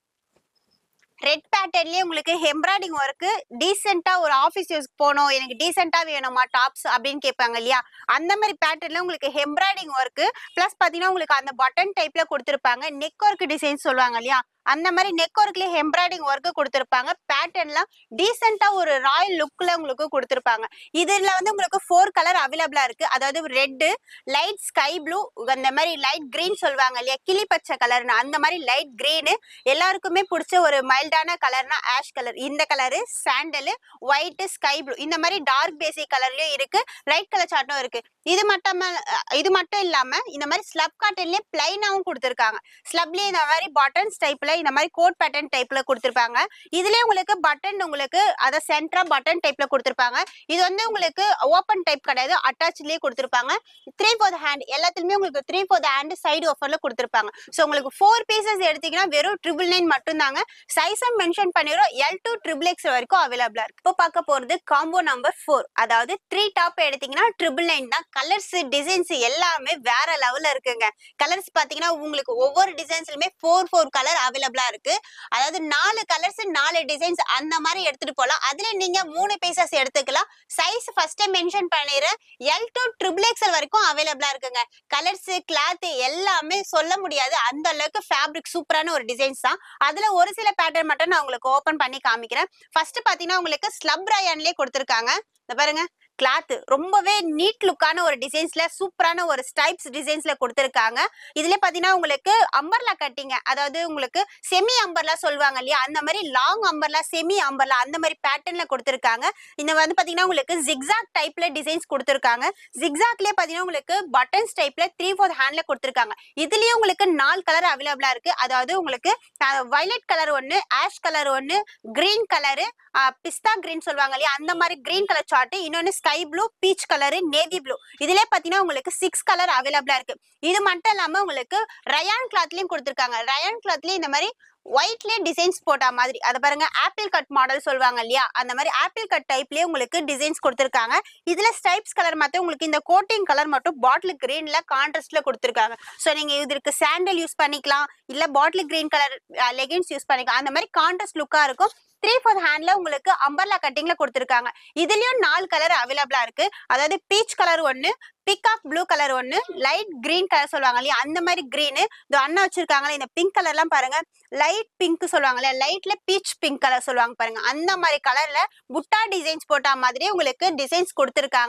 ரெட் பேட்டர்ன்லயே உங்களுக்கு எம்ப்ராய்டிங் ஒர்க்கு டீசெண்டா ஒரு ஆஃபீஸ் யூஸ் போகணும் எனக்கு டீசெண்டா வேணுமா டாப்ஸ் அப்படின்னு கேட்பாங்க இல்லையா அந்த மாதிரி பேட்டர்ன்ல உங்களுக்கு எம்ப்ராய்டிங் ஒர்க்கு பிளஸ் பாத்தீங்கன்னா உங்களுக்கு அந்த பட்டன் டைப்ல கொடுத்துருப்பாங்க நெக் ஒர்க் டிசைன் சொல்லுவாங்க இல்லையா அந்த மாதிரி நெக் ஒர்க்லயே எம்ப்ராய்டிங் ஒர்க்கு கொடுத்துருப்பாங்க பேட்டர்ன்லாம் டீசெண்டா ஒரு ராயல் லுக்ல உங்களுக்கு கொடுத்துருப்பாங்க இதுல வந்து உங்களுக்கு ஃபோர் கலர் அவைலபிளா இருக்கு அதாவது ரெட்டு லைட் ஸ்கை ப்ளூ அந்த மாதிரி லைட் கிரீன் சொல்லுவாங்க இல்லையா கிளி பச்சை கலர்னு அந்த மாதிரி லைட் கிரீனு எல்லாருக்குமே பிடிச்ச ஒரு மைல்டான கலர்னா ஆஷ் கலர் இந்த colour sandal white sky blue இந்த மாதிரி டார்க் பேசிக் கலர்லயும் இருக்கு லைட் கலர் சார்ட்டும் இருக்கு இது மட்டும் இது மட்டும் இல்லாம இந்த மாதிரி ஸ்லப் காட்டன்லயே பிளைனாவும் கொடுத்துருக்காங்க ஸ்லப்லயே இந்த மாதிரி பட்டன்ஸ் டைப்ல இந்த மாதிரி கோட் பேட்டர்ன் டைப்ல கொடுத்துருப்பாங்க இதுலயே உங்களுக்கு பட்டன் உங்களுக்கு அத சென்டரா பட்டன் டைப்ல கொடுத்துருப்பாங்க இது வந்து உங்களுக்கு ஓப்பன் டைப் கிடையாது அட்டாச்லயே கொடுத்துருப்பாங்க த்ரீ ஃபோர் ஹேண்ட் எல்லாத்துலயுமே உங்களுக்கு த்ரீ ஃபோர் ஹேண்ட் சைடு ஆஃபர்ல கொடுத்துருப்பாங்க ஸோ உங்களுக்கு ஃபோர் பீசஸ் எடுத்தீங்கன்னா வெறும் ட்ரிபிள் நைன் மட்டும் தாங்க சைஸும் மென்ஷன் பண்ணிடுறோம் எல் டு ட்ரிபிள் எக்ஸ் வரைக்கும் அவைலபிளா இருக்கு இப்போ பார்க்க போறது காம்போ நம்பர் ஃபோர் அதாவது த்ரீ டாப் எடுத்தீங்கன்னா ட்ரிபிள் நைன் தான் கலர்ஸ் டிசைன்ஸ் எல்லாமே வேற லெவல்ல இருக்குங்க கலர்ஸ் பாத்தீங்கன்னா உங்களுக்கு ஒவ்வொரு டிசைன்ஸ்லயுமே ஃபோர் ஃபோர் கலர் அவைலபிளா இருக்கு அதாவது நாலு கலர்ஸ் நாலு டிசைன்ஸ் அந்த மாதிரி எடுத்துட்டு போகலாம் அதுல நீங்க மூணு பீசஸ் எடுத்துக்கலாம் சைஸ் ஃபர்ஸ்ட் மென்ஷன் பண்ணிடுறேன் எல் டு ட்ரிபிள் எக்ஸ்எல் வரைக்கும் அவைலபிளா இருக்குங்க கலர்ஸ் கிளாத் எல்லாமே சொல்ல முடியாது அந்த அளவுக்கு ஃபேப்ரிக் சூப்பரான ஒரு டிசைன்ஸ் தான் அதுல ஒரு சில பேட்டர்ன் மட்டும் நான் உங்களுக்கு ஓபன் பண்ணி காமிக்கிறேன் ஃபர்ஸ்ட் பாத்தீங்கன்னா உங்களுக்கு ஸ்லப் ரயான்லயே கொடுத்துருக்காங்க இந்த பாருங்க கிளாத் ரொம்பவே நீட் லுக்கான ஒரு டிசைன்ஸ்ல சூப்பரான ஒரு ஸ்டைப்ஸ் டிசைன்ஸ்ல கொடுத்துருக்காங்க இதுல பாத்தீங்கன்னா உங்களுக்கு அம்பர்லா கட்டிங்க அதாவது உங்களுக்கு செமி அம்பர்லா சொல்லுவாங்க இல்லையா அந்த மாதிரி லாங் அம்பர்லா செமி அம்பர்லா அந்த மாதிரி பேட்டர்ன்ல கொடுத்துருக்காங்க இந்த வந்து பாத்தீங்கன்னா உங்களுக்கு ஜிக்ஸாக் டைப்ல டிசைன்ஸ் கொடுத்துருக்காங்க ஜிக்ஸாக்லயே பாத்தீங்கன்னா உங்களுக்கு பட்டன்ஸ் டைப்ல த்ரீ ஃபோர் ஹேண்ட்ல கொடுத்துருக்காங்க இதுலயே உங்களுக்கு நாலு கலர் அவைலபிளா இருக்கு அதாவது உங்களுக்கு வயலட் கலர் ஒன்னு ஆஷ் கலர் ஒன்னு கிரீன் கலரு பிஸ்தா கிரீன் சொல்லுவாங்க இல்லையா அந்த மாதிரி கிரீன் கலர் சார்ட் இன்னொன்னு sky blue peach colour navy blue இதுல பாத்தீங்கன்னா உங்களுக்கு சிக்ஸ் கலர் அவைலபிளா இருக்கு இது மட்டும் இல்லாம உங்களுக்கு ரயான் கிளாத்லயும் கொடுத்துருக்காங்க ரயான் கிளாத்லயும் இந்த மாதிரி ஒயிட்லயே டிசைன்ஸ் போட்ட மாதிரி அதை பாருங்க ஆப்பிள் கட் மாடல் சொல்லுவாங்க இல்லையா அந்த மாதிரி ஆப்பிள் கட் டைப்லயே உங்களுக்கு டிசைன்ஸ் கொடுத்துருக்காங்க இதுல ஸ்டைப்ஸ் கலர் மட்டும் உங்களுக்கு இந்த கோட்டிங் கலர் மட்டும் பாட்டில் கிரீன்ல கான்ட்ராஸ்ட்ல கொடுத்துருக்காங்க ஸோ நீங்க இதற்கு சாண்டல் யூஸ் பண்ணிக்கலாம் இல்ல bottle green colour leggings use பண்ணிக்கலாம் அந்த மாதிரி கான்ட்ராஸ்ட் லுக்கா இருக்கும் த்ரீ ஃபோர் ஹேண்ட்ல உங்களுக்கு அம்பர்லா கட்டிங்ல கொடுத்துருக்காங்க இதுலயும் நாலு கலர் அவைலபிளா இருக்கு அதாவது பீச் கலர் ஒன்னு பிகாக் ப்ளூ கலர் ஒன்னு லைட் கிரீன் கலர் சொல்லுவாங்க இல்லையா அந்த மாதிரி கிரீனு இந்த அண்ணா வச்சிருக்காங்களே இந்த பிங்க் கலர்லாம் பாருங்க லைட் பிங்க் சொல்லுவாங்கல்ல லைட்ல பீச் பிங்க் கலர் சொல்லுவாங்க பாருங்க அந்த மாதிரி கலர்ல புட்டா டிசைன்ஸ் போட்ட மாதிரி உங்களுக்கு டிசைன்ஸ் கொடுத்துருக்காங்க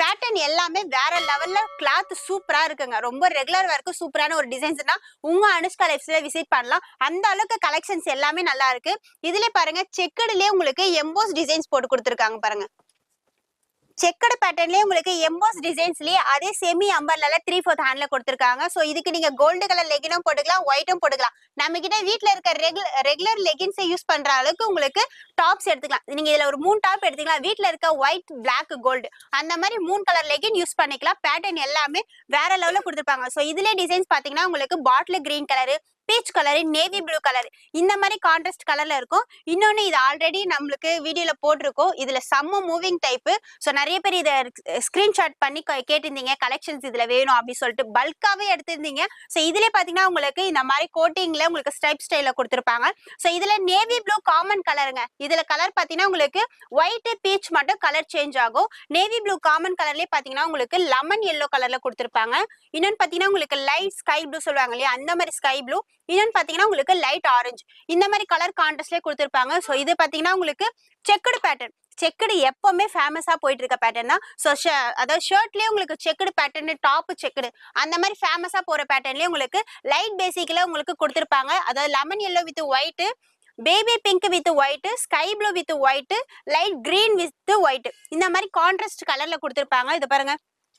பேட்டர்ன் எல்லாமே வேற லெவல்ல கிளாத் சூப்பரா இருக்குங்க ரொம்ப ரெகுலர் வரைக்கும் சூப்பரான ஒரு டிசைன்ஸ்னா உங்க அனுஷ்கா லைஃப்ஸ்ல விசிட் பண்ணலாம் அந்த அளவுக்கு கலெக்ஷன்ஸ் எல்லாமே நல்லா இருக்கு இதுல பாருங்க செக்குடுலயே உங்களுக்கு எம்போஸ் டிசைன்ஸ் போட்டு கொடுத்துருக்காங்க பாருங்க செக்கடு பேட்டர்ன்லயே உங்களுக்கு எம்போஸ் டிசைன்ஸ்லயே அதே செமி அம்பர்ல த்ரீ ஃபோர்த் ஹேண்ட்ல கொடுத்துருக்காங்க சோ இதுக்கு நீங்க கோல்டு கலர் லெகினும் போட்டுக்கலாம் ஒயிட்டும் போட்டுக்கலாம் நம்ம கிட்ட வீட்ல இருக்க ரெகுலர் லெகின்ஸை யூஸ் பண்ற அளவுக்கு உங்களுக்கு டாப்ஸ் எடுத்துக்கலாம் நீங்க இதுல ஒரு மூணு டாப் எடுத்துக்கலாம் வீட்ல இருக்க ஒயிட் பிளாக் கோல்டு அந்த மாதிரி மூணு கலர் லெகின் யூஸ் பண்ணிக்கலாம் பேட்டர்ன் எல்லாமே வேற லெவல்ல கொடுத்துருப்பாங்க சோ இதுல டிசைன்ஸ் பாத்தீங்கன்னா உங்களுக்கு bottle green colour peach colour navy blue colour இந்த மாதிரி கான்ட்ராஸ்ட் கலர்ல இருக்கும் இன்னொன்னு இது ஆல்ரெடி நம்மளுக்கு வீடியோல போட்டிருக்கோம் இதுல செம்ம மூவிங் டைப் ஸோ நிறைய பேர் இதை ஸ்கிரீன்ஷாட் பண்ணி கே- கேட்டிருந்தீங்க கலெக்ஷன்ஸ் இதுல வேணும் அப்படின்னு சொல்லிட்டு பல்காவே எடுத்திருந்தீங்க ஸோ இதுல பாத்தீங்கன்னா உங்களுக்கு இந்த மாதிரி கோட்டிங்ல உங்களுக்கு ஸ்டைப் ஸ்டைல கொடுத்துருப்பாங்க ஸோ இதுல நேவி ப்ளூ காமன் கலருங்க இதுல கலர் பாத்தீங்கன்னா உங்களுக்கு ஒயிட் பீச் மட்டும் கலர் சேஞ்ச் ஆகும் நேவி ப்ளூ காமன் கலர்லயே பாத்தீங்கன்னா உங்களுக்கு லெமன் எல்லோ கலர்ல கொடுத்துருப்பாங்க இன்னொன்னு பாத்தீங்கன்னா உங்களுக்கு லைட் ஸ்கை ப்ளூ சொல்லுவாங்க இல்லையா அந்த மாதிரி ஸ்கை ப்ளூ இன்னொன்னு பாத்தீங்கன்னா உங்களுக்கு லைட் ஆரஞ்சு இந்த மாதிரி கலர் கான்ட்ராஸ்ட்லயே கொடுத்துருப்பாங்க ஸோ இது பாத்தீங்கன்னா உங்களுக்கு செக்குடு பேட்டர்ன் செக்குடு எப்பவுமே ஃபேமஸா போயிட்டு இருக்க பேட்டர்ன் தான் ஸோ அதாவது ஷர்ட்லயே உங்களுக்கு செக்குடு பேட்டர்ன் டாப் செக்குடு அந்த மாதிரி ஃபேமஸா போற பேட்டர்ன்லயே உங்களுக்கு லைட் பேசிக்ல உங்களுக்கு கொடுத்துருப்பாங்க அதாவது lemon yellow with white baby pink with white sky blue with white light green with white இந்த மாதிரி கான்ட்ராஸ்ட் கலர்ல கொடுத்துருப்பாங்க இது பாருங்க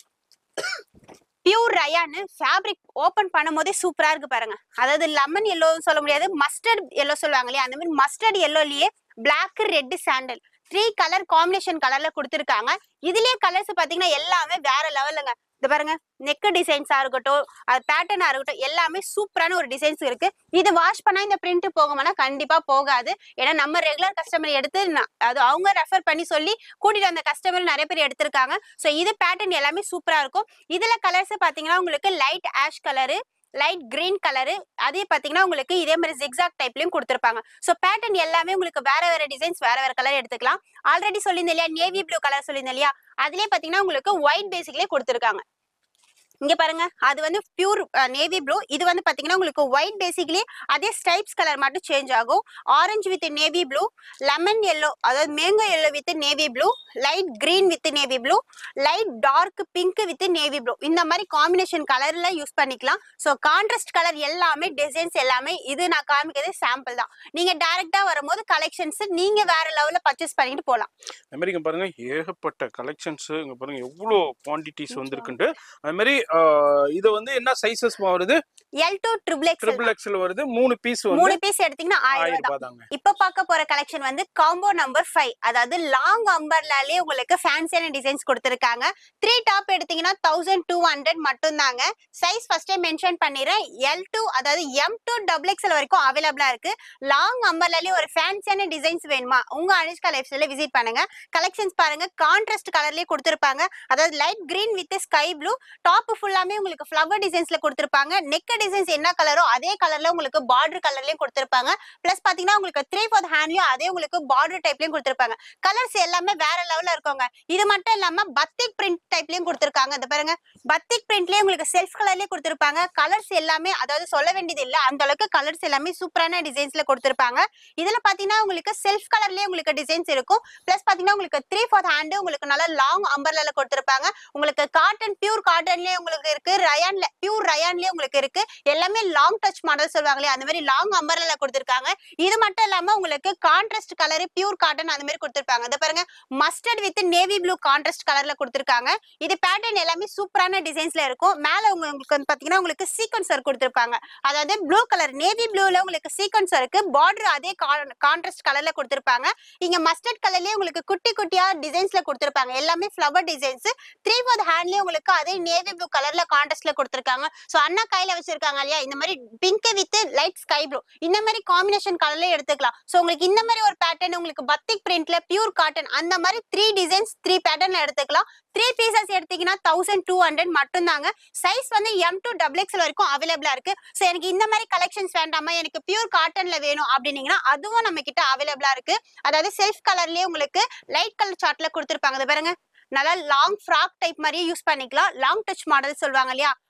பியூர் ரயான்னு ஃபேப்ரிக் ஓபன் பண்ணும் போதே சூப்பரா இருக்கு பாருங்க அதாவது லெமன் எல்லோ சொல்ல முடியாது மஸ்டர்ட் எல்லோ சொல்லுவாங்க இல்லையா அந்த மாதிரி மஸ்டர்ட் எல்லோலயே black red sandal three colour combination கலர்ல கொடுத்துருக்காங்க இதுலயே கலர்ஸ் பாத்தீங்கன்னா எல்லாமே வேற லெவலுங்க இது பாருங்க நெக் டிசைன்ஸா இருக்கட்டும் அது பேட்டர்னா இருக்கட்டும் எல்லாமே சூப்பரான ஒரு டிசைன்ஸ் இருக்கு இது வாஷ் பண்ணா இந்த பிரிண்ட் போகுமானா கண்டிப்பா போகாது ஏன்னா நம்ம ரெகுலர் கஸ்டமர் எடுத்து ந- அது அவங்க ரெஃபர் பண்ணி சொல்லி கூட்டிட்டு வந்த கஸ்டமர் நிறைய பேர் எடுத்திருக்காங்க சோ இது பேட்டர்ன் எல்லாமே சூப்பரா இருக்கும் இதுல கலர்ஸ் பாத்தீங்கன்னா உங்களுக்கு light ash colour light green colour அதே பாத்தீங்கன்னா உங்களுக்கு இதே மாதிரி ஜிக்ஸாக் டைப்லயும் கொடுத்துருப்பாங்க சோ பேட்டர்ன் எல்லாமே உங்களுக்கு வேற வேற டிசைன்ஸ் வேற வேற கலர் எடுத்துக்கலாம் ஆல்ரெடி சொல்லியிருந்தேன் இல்லையா நேவி ப்ளூ கலர் சொல்லியிருந்தேன் இல்லையா அதுலயே பாத்தீங்கன்னா உங்களுக்கு ஒயிட் பேசிக்லயே கொடுத்துருக்காங்க இங்க பாருங்க அது வந்து பியூர் நேவி ப்ளூ இது வந்து பாத்தீங்கன்னா உங்களுக்கு ஒயிட் பேசிக்லி அதே ஸ்டைப்ஸ் கலர் மட்டும் சேஞ்ச் ஆகும் orange with navy blue lemon yellow அதாவது mango yellow with navy blue light green with navy blue light dark pink with navy blue இந்த மாதிரி காம்பினேஷன் கலர்ல யூஸ் பண்ணிக்கலாம் ஸோ கான்ட்ராஸ்ட் கலர் எல்லாமே designs எல்லாமே இது நான் காமிக்கிறது சாம்பிள் தான் நீங்க டைரக்டா வரும்போது கலெக்ஷன்ஸ் நீங்க வேற லெவல்ல பர்ச்சேஸ் பண்ணிட்டு போலாம் அது மாதிரி இங்க பாருங்க ஏகப்பட்ட கலெக்ஷன்ஸ் இங்க பாருங்க எவ்வளோ குவான்டிட்டிஸ் வந்திருக்குன்ட்டு அது மாதிரி ஆஹ், இது வந்து என்ன சைசஸ் வருது L to triple triple X XL வருது மூணு பீஸ் மூணு வந்து பீஸ் எடுத்தீங்கன்னா ஆயிரம் ஆயிரம் ரூபாய் தான் ரூபாய் தாங்க இப்ப பார்க்க போற கலெக்ஷன் வந்து காம்போ நம்பர் ஃபைவ் அதாவது லாங் அம்பர்லாலே உங்களுக்கு ஃபேன்சியான டிசைன்ஸ் கொடுத்துருக்காங்க த்ரீ டாப் எடுத்தீங்கன்னா தௌசண்ட் டூ ஹண்ட்ரட் மட்டும் தாங்க சைஸ் ஃபர்ஸ்டே மென்ஷன் பண்ணிடுறேன் எல் டூ அதாவது எம் டூ டபுள் எக்ஸ்எல் வரைக்கும் அவைலபிளா இருக்கு லாங் அம்பர்லாலே ஒரு ஃபேன்சியான டிசைன்ஸ் வேணுமா உங்க அனுஷ்கா லைஃப் ஸ்டைல விசிட் பண்ணுங்க கலெக்ஷன்ஸ் பாருங்க கான்ட்ராஸ்ட் கலர்லயே கொடுத்துருப்பாங்க அதாவது light green with sky blue top ஃபுல்லாமே உங்களுக்கு ஃப்ளவர் டிசைன்ஸ்ல கொடுத்துருப்பாங்க நெக் டிசைன்ஸ் என்ன கலரோ அதே கலர்ல உங்களுக்கு பார்டர் கலர்லயும் கொடுத்துருப்பாங்க பிளஸ் பாத்தீங்கன்னா உங்களுக்கு த்ரீ ஃபோர்த் ஹேண்ட்லயும் அதே உங்களுக்கு பார்டர் டைப்லயும் கொடுத்துருப்பாங்க கலர்ஸ் எல்லாமே வேற லெவல்ல இருக்கோங்க இது மட்டும் இல்லாம பத்திக் பிரிண்ட் டைப்லயும் கொடுத்துருக்காங்க இந்த பாருங்க பத்திக் பிரிண்ட்லயே உங்களுக்கு செல்ஃப் கலர்லயே கொடுத்துருப்பாங்க கலர்ஸ் எல்லாமே அதாவது சொல்ல வேண்டியது இல்ல அந்த அளவுக்கு கலர்ஸ் எல்லாமே சூப்பரான டிசைன்ஸ்ல கொடுத்துருப்பாங்க இதுல பாத்தீங்கன்னா உங்களுக்கு செல்ஃப் கலர்லயே உங்களுக்கு டிசைன்ஸ் இருக்கும் பிளஸ் பாத்தீங்கன்னா உங்களுக்கு த்ரீ ஃபோர்த் ஹேண்ட் உங்களுக்கு நல்லா லாங் அம்பர்ல கொடுத்துருப்பாங்க உங்களுக்கு காட்டன் பியூர் காட்டன்லயே உங்களுக்கு இருக்கு ரயான்ல பியூர் ரயான்லயே உங்களுக்கு இருக்கு எல்லாமே லாங் டச் மாடல் சொல்லுவாங்களே அந்த மாதிரி லாங் அம்பர்ல கொடுத்துருக்காங்க இது மட்டும் இல்லாம உங்களுக்கு கான்ட்ராஸ்ட் கலர் பியூர் காட்டன் அந்த மாதிரி கொடுத்துருப்பாங்க இதை பாருங்க mustard with navy blue contrast கலர்ல கொடுத்துருக்காங்க இது பேட்டர்ன் எல்லாமே சூப்பரான டிசைன்ஸ்ல இருக்கும் மேல உங்க- உங்களுக்கு வந்து பாத்தீங்கன்னா உங்களுக்கு சீக்வன்ஸ் ஒர்க் கொடுத்துருப்பாங்க அதாவது ப்ளூ கலர் நேவி ப்ளூல உங்களுக்கு சீக்வன்ஸ் இருக்கு பார்டர் அதே கான்ட்ராஸ்ட் கலர்ல கொடுத்துருப்பாங்க இங்க மஸ்டர்ட் கலர்லயே உங்களுக்கு குட்டி குட்டியா டிசைன்ஸ்ல கொடுத்துருப்பாங்க எல்லாமே ஃப்ளவர் டிசைன்ஸ் த்ரீ ஃபோர்த் ஹேண்ட்லயே உங்களுக்கு அதே நேவி ப்ளூ கலர்ல கான்ட்ராஸ்ட்ல கொடுத்துருக்காங்க சோ அண்ணா கையில வச்சிருக்காங்க இல்லையா இந்த மாதிரி pink with light sky blue இந்த மாதிரி காம்பினேஷன் கலர்ல எடுத்துக்கலாம் சோ உங்களுக்கு இந்த மாதிரி ஒரு பேட்டர்ன் உங்களுக்கு பத்திக் பிரிண்ட்ல பியூர் காட்டன் அந்த மாதிரி த்ரீ டிசைன்ஸ் த்ரீ பேட்டர்ன்ல எடுத்துக்கலாம் த்ரீ பீசஸ் எடுத்தீங்கன்னா தௌசண்ட் டூ ஹண்ட்ரட் மட்டும் தாங்க சைஸ் வந்து எம் டு டபுள் எக்ஸ்எல் வரைக்கும் அவைலபிளா இருக்கு சோ எனக்கு இந்த மாதிரி கலெக்ஷன்ஸ் வேண்டாமா எனக்கு பியூர் காட்டன்ல வேணும் அப்படின்னீங்கன்னா அதுவும் நம்ம கிட்ட அவைலபிளா இருக்கு அதாவது செல்ஃப் கலர்லயே உங்களுக்கு லைட் கலர் சார்ட்ல கொடுத்துருப்பாங்க இது பாருங்க நல்லா லாங் ஃப்ராக் டைப் மாதிரியே யூஸ் பண்ணிக்கலாம் லாங் டச் மாடல் சொல்லுவாங்க இல்லையா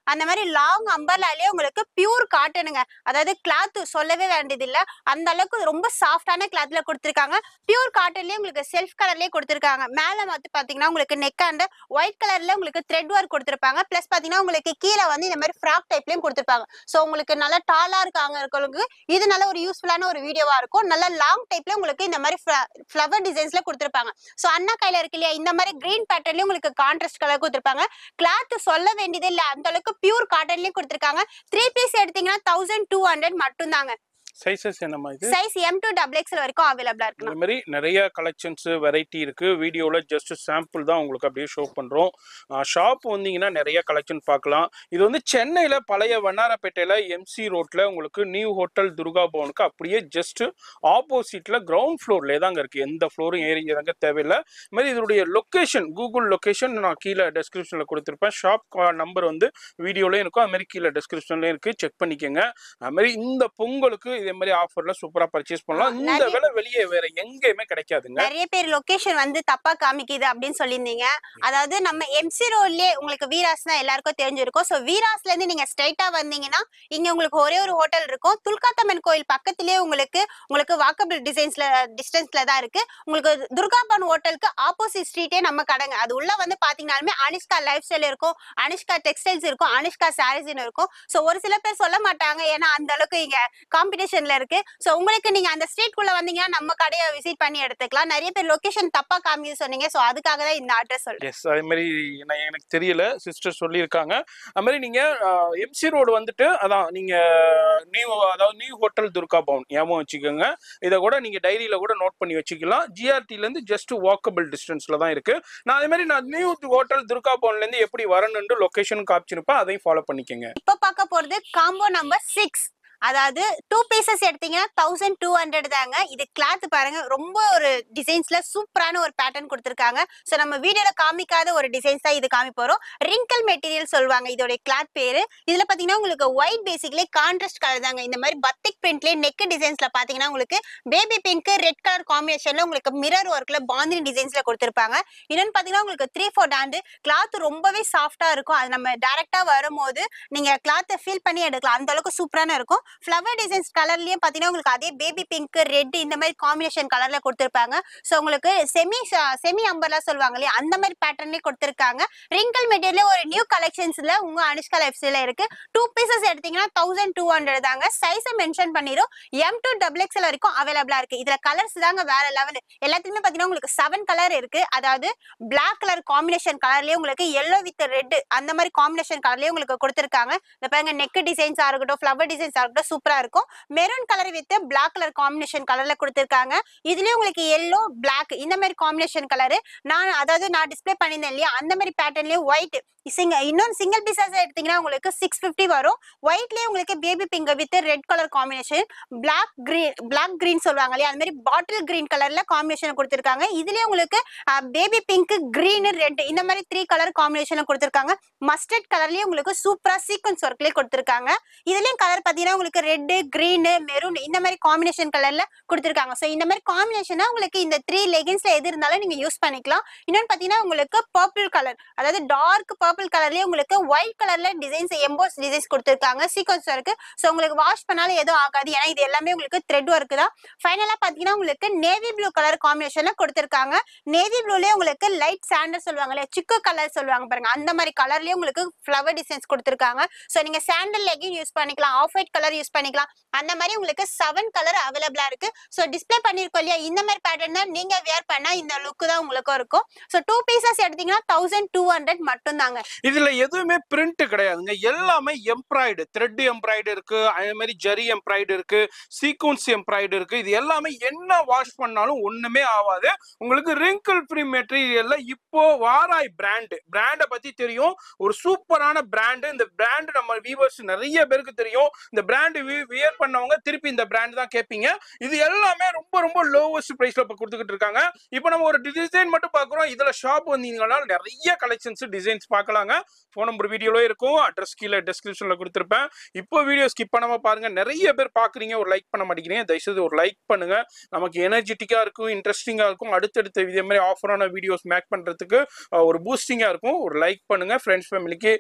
அந்த மாதிரி லாங் அம்பர்லாலே உங்களுக்கு பியூர் காட்டனுங்க அதாவது கிளாத் சொல்லவே வேண்டியது இல்ல அந்த அளவுக்கு ரொம்ப சாஃப்டான கிளாத்ல கொடுத்துருக்காங்க பியூர் காட்டன்லயே உங்களுக்கு செல்ஃப் கலர்லயே கொடுத்துருக்காங்க மேல வந்து பாத்தீங்கன்னா உங்களுக்கு நெக் அண்ட் ஒயிட் கலர்ல உங்களுக்கு த்ரெட் ஒர்க் கொடுத்துருப்பாங்க பிளஸ் பாத்தீங்கன்னா உங்களுக்கு கீழே வந்து இந்த மாதிரி ஃப்ராக் டைப்லயும் கொடுத்துருப்பாங்க சோ உங்களுக்கு நல்லா டாலா இருக்காங்க இருக்கவங்களுக்கு இது நல்ல ஒரு யூஸ்ஃபுல்லான ஒரு வீடியோவா இருக்கும் நல்ல லாங் டைப்ல உங்களுக்கு இந்த மாதிரி ஃபிளவர் டிசைன்ஸ்ல கொடுத்துருப்பாங்க சோ அண்ணா கையில இருக்கு இல்லையா இந்த மாதிரி கிரீன் பேட்டர்லயும் உங்களுக்கு கான்ட்ராஸ்ட் கலர் கொடுத்துருப்பாங்க கிளாத் சொல்ல வேண்டியதே இல்ல அந்த அளவுக்கு பியூர் காட்டன்லயும் கொடுத்துருக்காங்க த்ரீ பீஸ் எடுத்தீங்கன்னா தௌசண்ட் டூ ஹண்ட்ரட் மட்டும் தாங்க சைசஸ் என்னம்மா இது size M to double XL வரைக்கும் அவைலபிளா இந்த இருக்கு மாதிரி நிறைய கலெக்ஷன்ஸ் வெரைட்டி இருக்கு வீடியோல ஜஸ்ட் சாம்பிள் தான் உங்களுக்கு அப்படியே ஷோ பண்றோம் ஷாப் வந்தீங்கன்னா நிறைய கலெக்ஷன் பார்க்கலாம் இது வந்து சென்னையில பழைய வண்ணாரப்பேட்டையில எம்சி ரோட்ல உங்களுக்கு நியூ ஹோட்டல் துர்கா பவனுக்கு அப்படியே ஜஸ்ட் ஆப்போசிட்ல கிரவுண்ட் ஃப்ளோர்ல தாங்க இருக்கு எந்த ஃப்ளோரும் ஏறி இறங்க தேவையில்லை இது மாதிரி இதனுடைய லொகேஷன் கூகுள் லொகேஷன் நான் கீழே டெஸ்கிரிப்ஷன்ல கொடுத்துருப்பேன் ஷாப் நம்பர் வந்து வீடியோலயும் இருக்கும் அது மாதிரி கீழே டெஸ்கிரிப்ஷன்லயும் இருக்கு செக் பண்ணிக்கோங்க அது மாதிரி இந்த பொங்கலுக்கு இதே மாதிரி ஆஃபர்ல சூப்பரா பர்ச்சேஸ் பண்ணலாம் இந்த நிறைய- விலை வெளியே வேற எங்கேயுமே கிடைக்காதுங்க நிறைய பேர் லொகேஷன் வந்து தப்பா காமிக்குது அப்படின்னு சொல்லியிருந்தீங்க அதாவது நம்ம எம்சி ரோட்லயே உங்களுக்கு வீராஸ் தான் எல்லாருக்கும் தெரிஞ்சிருக்கும் சோ வீராஸ்ல இருந்து நீங்க ஸ்ட்ரைட்டா வந்தீங்கன்னா இங்க உங்களுக்கு ஒரே ஒரு ஹோட்டல் இருக்கும் துல்காத்தம்மன் கோயில் பக்கத்திலேயே உங்களுக்கு உங்களுக்கு வாக்கபிள் டிசைன்ஸ்ல டிஸ்டன்ஸ்ல தான் இருக்கு உங்களுக்கு துர்காபான் ஹோட்டலுக்கு ஆப்போசிட் ஸ்ட்ரீட்டே நம்ம கடைங்க அது உள்ள வந்து பாத்தீங்கன்னாலுமே அனிஷ்கா லைஃப் ஸ்டைல் இருக்கும் அனிஷ்கா டெக்ஸ்டைல்ஸ் இருக்கும் அனிஷ்கா சாரீஸ்னு இருக்கும் சோ ஒரு சில பேர் சொல்ல மாட்டாங்க ஏன்னா அந்த அளவுக்கு இங்க காம்படிஷன்ல இருக்கு சோ உங்களுக்கு நீங்க அந்த ஸ்ட்ரீட் குள்ள வந்தீங்கன்னா நம்ம கடையை விசிட் பண்ணி எடுத்துக்கலாம் நிறைய பேர் லொகேஷன் தப்பா காமிக்க சொன்னீங்க சோ அதுக்காக தான் இந்த அட்ரஸ் சொல்றேன் எஸ் அதே மாதிரி நான் எனக்கு தெரியல சிஸ்டர் சொல்லியிருக்காங்க அது மாதிரி நீங்க எம்சி ரோடு வந்துட்டு அதான் நீங்க நியூ அதாவது நியூ ஹோட்டல் துர்கா பவன் ஞாபகம் வச்சுக்கோங்க இதை கூட நீங்க டைரியில கூட நோட் பண்ணி வச்சுக்கலாம் ஜிஆர்டில இருந்து ஜஸ்ட் வாக்கபிள் டிஸ்டன்ஸ்ல தான் இருக்கு நான் அதே மாதிரி நான் நியூ ஹோட்டல் துர்கா பவன்ல இருந்து எப்படி வரணும்னு லொகேஷன் காமிச்சிருப்பேன் அதையும் ஃபாலோ பண்ணிக்கோங்க இப்ப பார்க்க போறது காம்போ நம்பர் சிக்ஸ் அதாவது டூ பீசஸ் எடுத்தீங்கன்னா தௌசண்ட் டூ ஹண்ட்ரட் தாங்க இது கிளாத் பாருங்க ரொம்ப ஒரு டிசைன்ஸ்ல சூப்பரான ஒரு பேட்டர்ன் கொடுத்துருக்காங்க ஸோ நம்ம வீடியோல காமிக்காத ஒரு டிசைன்ஸ் தான் இது காமி போறோம் ரிங்கிள் மெட்டீரியல் சொல்லுவாங்க இதோட கிளாத் பேரு இதுல பாத்தீங்கன்னா உங்களுக்கு ஒயிட் பேசிக்லேயே கான்ட்ராஸ்ட் கலர் தாங்க இந்த மாதிரி பத்திக் பிரிண்ட்லேயே நெக் டிசைன்ஸ்ல பாத்தீங்கன்னா உங்களுக்கு பேபி பிங்க் ரெட் கலர் காம்பினேஷன்ல உங்களுக்கு மிரர் ஒர்க்ல பாந்தினி டிசைன்ஸ்ல கொடுத்துருப்பாங்க இன்னொன்னு பாத்தீங்கன்னா உங்களுக்கு த்ரீ ஃபோர் ஹேண்டு கிளாத் ரொம்பவே சாஃப்டா இருக்கும் அது நம்ம டைரக்டா வரும்போது நீங்க கிளாத்தை ஃபீல் பண்ணி எடுக்கலாம் அந்த அளவுக்கு சூப்பரான இருக்கும் ஃப்ளவர் டிசைன்ஸ் கலர்லயே பாத்தீங்கன்னா உங்களுக்கு அதே பேபி பிங்க் ரெட் இந்த மாதிரி காம்பினேஷன் கலர்ல கொடுத்துருப்பாங்க ஸோ உங்களுக்கு செமி செமி அம்பர்லா சொல்லுவாங்க இல்லையா அந்த மாதிரி பேட்டர்ன்லயே கொடுத்துருக்காங்க ரிங்கிள் மெட்டீரியல் ஒரு நியூ கலெக்ஷன்ஸ்ல உங்க அனுஷ்கா லைஃப்ஸ்ல இருக்கு டூ பீசஸ் எடுத்தீங்கன்னா தௌசண்ட் டூ ஹண்ட்ரட் தாங்க சைஸை மென்ஷன் பண்ணிரும் எம் டு டபுள் எக்ஸ்எல் வரைக்கும் அவைலபிளா இருக்கு இதுல கலர்ஸ் தாங்க வேற லெவல் எல்லாத்துக்குமே பாத்தீங்கன்னா உங்களுக்கு செவன் கலர் இருக்கு அதாவது பிளாக் கலர் காம்பினேஷன் கலர்லயே உங்களுக்கு எல்லோ வித் ரெட் அந்த மாதிரி காம்பினேஷன் கலர்லயே உங்களுக்கு கொடுத்துருக்காங்க இந்த பாருங்க நெக் டிசைன்ஸா இருக்கட்டும் ஃப்ளவர் டிசைன்ஸா இருக்கட்டும் சூப்பரா இருக்கும் maroon colour with black colour combination கலர்ல கொடுத்துருக்காங்க இதுலயும் உங்களுக்கு எல்லோ பிளாக் இந்த மாதிரி காம்பினேஷன் கலர் நான் அதாவது நான் டிஸ்ப்ளே பண்ணியிருந்தேன் இல்லையா அந்த மாதிரி பேட்டர்ன்லயும் ஒயிட் சிங்க இன்னொன்று சிங்கிள் பீசஸ் எடுத்தீங்கன்னா உங்களுக்கு சிக்ஸ் ஃபிஃப்டி வரும் ஒயிட்லயே உங்களுக்கு baby pink with red colour combination black green black green சொல்லுவாங்க இல்லையா அந்த மாதிரி பாட்டில் கிரீன் கலர்ல காம்பினேஷன் கொடுத்துருக்காங்க இதுலயே உங்களுக்கு பேபி பிங்க் கிரீன் ரெட் இந்த மாதிரி த்ரீ கலர் காம்பினேஷன்ல கொடுத்துருக்காங்க மஸ்டர்ட் கலர்லயே உங்களுக்கு சூப்பரா சீக்வன்ஸ் ஒர்க்லயே கொடுத்துருக்காங்க இதுலயும் கலர் பாத்தீங்கன்னா உங்களுக்கு ரெட் கிரீன் மெரூன் இந்த மாதிரி காம்பினேஷன் கலர்ல கொடுத்துருக்காங்க ஸோ இந்த மாதிரி காம்பினேஷனா உங்களுக்கு இந்த த்ரீ லெகின்ஸ்ல எது இருந்தாலும் நீங்க யூஸ் பண்ணிக்கலாம் இன்னொன்னு பாத்தீங்கன்னா உங்களுக்கு பர்பிள் கலர் அதாவது டார்க் பர்பிள் கலர்லயே உங்களுக்கு ஒயிட் கலர்ல டிசைன்ஸ் எம்போஸ் டிசைன்ஸ் கொடுத்துருக்காங்க சீக்வன்ஸ் ஒர்க் ஸோ உங்களுக்கு வாஷ் பண்ணாலும் எதுவும் ஆகாது ஏன்னா இது எல்லாமே உங்களுக்கு த்ரெட் ஒர்க் தான் ஃபைனலா பாத்தீங்கன்னா உங்களுக்கு நேவி ப்ளூ கலர் காம்பினேஷன்ல கொடுத்துருக்காங்க நேவி ப்ளூலயே உங்களுக்கு லைட் சாண்டல் சொல்லுவாங்கல்ல சிக்கு கலர் சொல்லுவாங்க பாருங்க அந்த மாதிரி கலர்லயே உங்களுக்கு ஃப்ளவர் டிசைன்ஸ் கொடுத்துருக்காங்க ஸோ நீங்க சாண்டல் லெகின் யூஸ் பண்ணிக்கலாம் ஆஃப் ஒயிட் கலர் யூஸ் பண்ணிக்கலாம் அந்த மாதிரி உங்களுக்கு செவன் கலர் அவைலபிளா இருக்கு ஸோ டிஸ்ப்ளே பண்ணிருக்கோம் இல்லையா இந்த மாதிரி பேட்டர்ன் தான் நீங்க வேர் பண்ணா இந்த லுக் தான் உங்களுக்கும் இருக்கும் ஸோ டூ பீசஸ் எடுத்தீங்கன்னா தௌசண்ட் டூ ஹண்ட்ரட் மட்டும் தாங்க இதுல எதுவுமே பிரிண்ட் கிடையாதுங்க எல்லாமே எம்ப்ராய்டு த்ரெட் எம்ப்ராய்டு இருக்கு அதே மாதிரி ஜரி எம்ப்ராய்டு இருக்கு சீக்வன்ஸ் எம்ப்ராய்டு இருக்கு இது எல்லாமே என்ன வாஷ் பண்ணாலும் ஒண்ணுமே ஆகாது உங்களுக்கு ரிங்கிள் ஃப்ரீ மெட்டீரியல்ல இப்போ வாராய் பிராண்ட் பிராண்டை பத்தி தெரியும் ஒரு சூப்பரான பிராண்டு இந்த பிராண்ட் நம்ம வியூவர்ஸ் நிறைய பேருக்கு தெரியும் இந்த பிராண்ட் வியர் பண்ணவங்க திருப்பி இந்த பிராண்ட் தான் கேட்பீங்க இது எல்லாமே ரொம்ப ரொம்ப லோவஸ்ட் பிரைஸ்ல இப்போ கொடுத்துக்கிட்டு இருக்காங்க இப்போ நம்ம ஒரு டிசைன் மட்டும் பார்க்குறோம் இதுல ஷாப் வந்தீங்கன்னா நிறைய கலெக்ஷன்ஸ் டிசைன்ஸ் பார்க்கலாம் பார்க்கலாங்க ஃபோன் நம்பர் வீடியோல இருக்கும் அட்ரஸ் கீழே டிஸ்கிரிப்ஷன்ல கொடுத்துருப்பேன் இப்போ வீடியோ ஸ்கிப் பண்ணாம பாருங்க நிறைய பேர் பாக்குறீங்க ஒரு லைக் பண்ண மாட்டேங்கிறீங்க தயவுசெய்து ஒரு லைக் பண்ணுங்க நமக்கு எனர்ஜெட்டிக்கா இருக்கும் இன்ட்ரெஸ்டிங்கா இருக்கும் அடுத்தடுத்த இதே மாதிரி ஆஃபரான வீடியோஸ் மேக் பண்றதுக்கு அஹ், ஒரு பூஸ்டிங்கா இருக்கும் ஒரு லைக் பண்ணுங்க ஃப்ரெண்ட்ஸ் ஃபேமிலிக்கு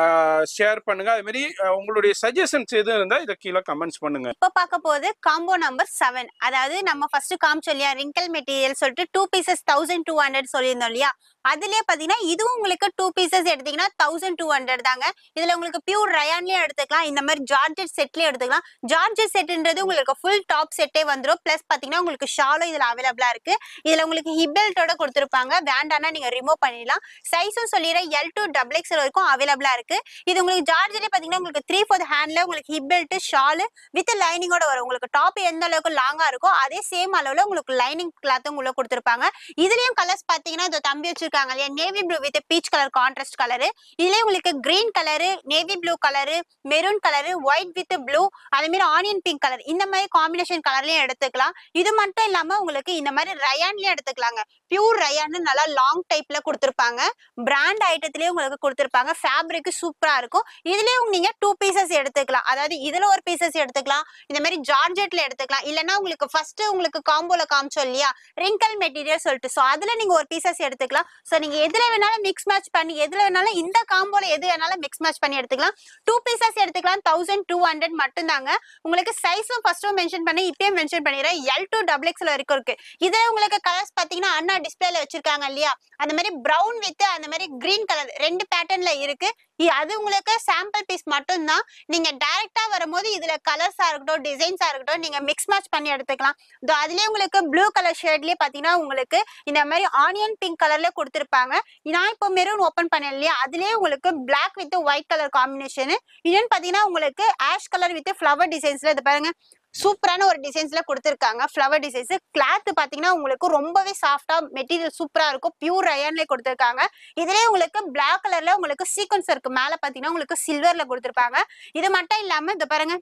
ஷேர் பண்ணுங்க அதே மாதிரி அஹ், உங்களுடைய சஜஷன்ஸ் எதுவும் இருந்தா இதை கீழே கமெண்ட்ஸ் பண்ணுங்க இப்ப பார்க்க போகுது காம்போ நம்பர் செவன் அதாவது நம்ம ஃபர்ஸ்ட் காமிச்சோம் இல்லையா ரிங்கல் மெட்டீரியல் சொல்லிட்டு two pieces thousand two hundred சொல்லியிருந்தோம் இல்லையா அதுலயே பாத்தீங்கன்னா இதுவும் உங்களுக்கு டூ பீசஸ் எடுத்தீங்கன்னா தௌசண்ட் டூ ஹண்ட்ரட் தாங்க இதுல உங்களுக்கு பியூர் ரயான்லயும் எடுத்துக்கலாம் இந்த மாதிரி ஜார்ஜெட் செட்லயும் எடுத்துக்கலாம் ஜார்ஜெட் செட்ன்றது உங்களுக்கு ஃபுல் டாப் செட்டே வந்துரும் பிளஸ் பாத்தீங்கன்னா உங்களுக்கு ஷாலும் இதுல அவைலபிளா இருக்கு இதுல உங்களுக்கு ஹிப் பெல்ட்டோட கொடுத்துருப்பாங்க வேண்டாம்னா நீங்க ரிமூவ் பண்ணிடலாம் சைஸும் சொல்லிடுறேன் எல் டு டபுள் எக்ஸ் வரைக்கும் அவைலபிளா இருக்கு இது உங்களுக்கு ஜார்ஜ்லயே பாத்தீங்கன்னா உங்களுக்கு த்ரீ ஃபோர்த் ஹேண்ட்ல உங்களுக்கு ஹிப் பெல்ட் ஷாலு வித் லைனிங்கோட வரும் உங்களுக்கு டாப் எந்த அளவுக்கு லாங்கா இருக்கோ அதே சேம் அளவுல உங்களுக்கு லைனிங் கிளாத்தும் உள்ள கொடுத்துருப்பாங்க இதுலயும் கலர்ஸ் பாத்தீங்கன்னா இந்த தம்பி வச்சிருக்காங்க இல்லையா navy blue with peach colour contrast colour இதுலயே உங்களுக்கு green colour navy blue colour maroon colour white with blue அதே மாதிரி ஆனியன் பிங்க் கலர் இந்த மாதிரி காம்பினேஷன் கலர்லயும் எடுத்துக்கலாம் இது மட்டும் இல்லாம உங்களுக்கு இந்த மாதிரி ரயான்லயும் எடுத்துக்கலாங்க பியூர் ரயான்னு நல்லா லாங் டைப்ல கொடுத்துருப்பாங்க பிராண்ட் ஐட்டத்திலேயே உங்களுக்கு கொடுத்துருப்பாங்க ஃபேப்ரிக் சூப்பரா இருக்கும் இதுலயும் நீங்க டூ பீசஸ் எடுத்துக்கலாம் அதாவது இதுல ஒரு பீசஸ் எடுத்துக்கலாம் இந்த மாதிரி ஜார்ஜெட்ல எடுத்துக்கலாம் இல்லைன்னா உங்களுக்கு ஃபர்ஸ்ட் உங்களுக்கு காம்போல காமிச்சோம் இல்லையா ரிங்கல் மெட்டீரியல் சொல்லிட்டு ஸோ அதுல நீங்க ஒரு பீசஸ் எடுத்துக்கலாம் ஸோ நீங்க எதுல வேணாலும் மிக்ஸ் மேட்ச் பண்ணி எதுல வேணாலும் இந்த காம்போல எது வேணாலும் மிக்ஸ் மேட்ச் பண்ணி எடுத்துக்கலாம் டூ பீசஸ் எடுத்துக்கலாம் தௌசண்ட் டூ ஹண்ட்ரட் மட்டும்தாங்க உங்களுக்கு சைஸும் ஃபர்ஸ்டும் மென்ஷன் பண்ணி இப்பயும் மென்ஷன் பண்ணிடுறேன் எல் டு டபுள் எக்ஸ்ல வரைக்கும் இருக்கு இதுல உங்களுக்கு கலர்ஸ் பாத்தீங்கன்னா அண்ணா டிஸ்பிளேல வச்சிருக்காங்க இல்லையா அந்த மாதிரி பிரவுன் வித் அந்த மாதிரி கிரீன் கலர் ரெண்டு பேட்டர்ன்ல இருக்கு இ- அது உங்களுக்கு சாம்பிள் பீஸ் மட்டும்தான் நீங்க டைரக்டா வரும்போது இதுல கலர்ஸா இருக்கட்டும் டிசைன்ஸா இருக்கட்டும் நீங்க மிக்ஸ் மேட்ச் பண்ணி எடுத்துக்கலாம் இதோ அதுலயே உங்களுக்கு ப்ளூ கலர் ஷேட்லயே பாத்தீங்கன்னா உங்களுக்கு இந்த மாதிரி ஆனியன் பிங்க் கலர்ல கொடுத்துருப்பாங்க நான் இப்போ மெரூன் ஓபன் பண்ணேன் இல்லையா அதுலயே உங்களுக்கு Black with white colour combination இன்னொன்னு பாத்தீங்கன்னா உங்களுக்கு ஆஷ் கலர் வித் ஃப்ளவர் டிசைன்ஸ்ல இது பாருங்க சூப்பரான ஒரு டிசைன்ஸ்ல கொடுத்துருக்காங்க ஃப்ளவர் டிசைன்ஸ் கிளாத் பாத்தீங்கன்னா உங்களுக்கு ரொம்பவே சாஃப்டா மெட்டீரியல் சூப்பரா இருக்கும் பியூர் ரயான்ல கொடுத்துருக்காங்க இதுலயே உங்களுக்கு Black கலர்ல உங்களுக்கு சீக்வன்ஸ் இருக்கு மேல பாத்தீங்கன்னா உங்களுக்கு சில்வர்ல கொடுத்துருப்பாங்க இது மட்டும் இல்லாம இது பாருங்க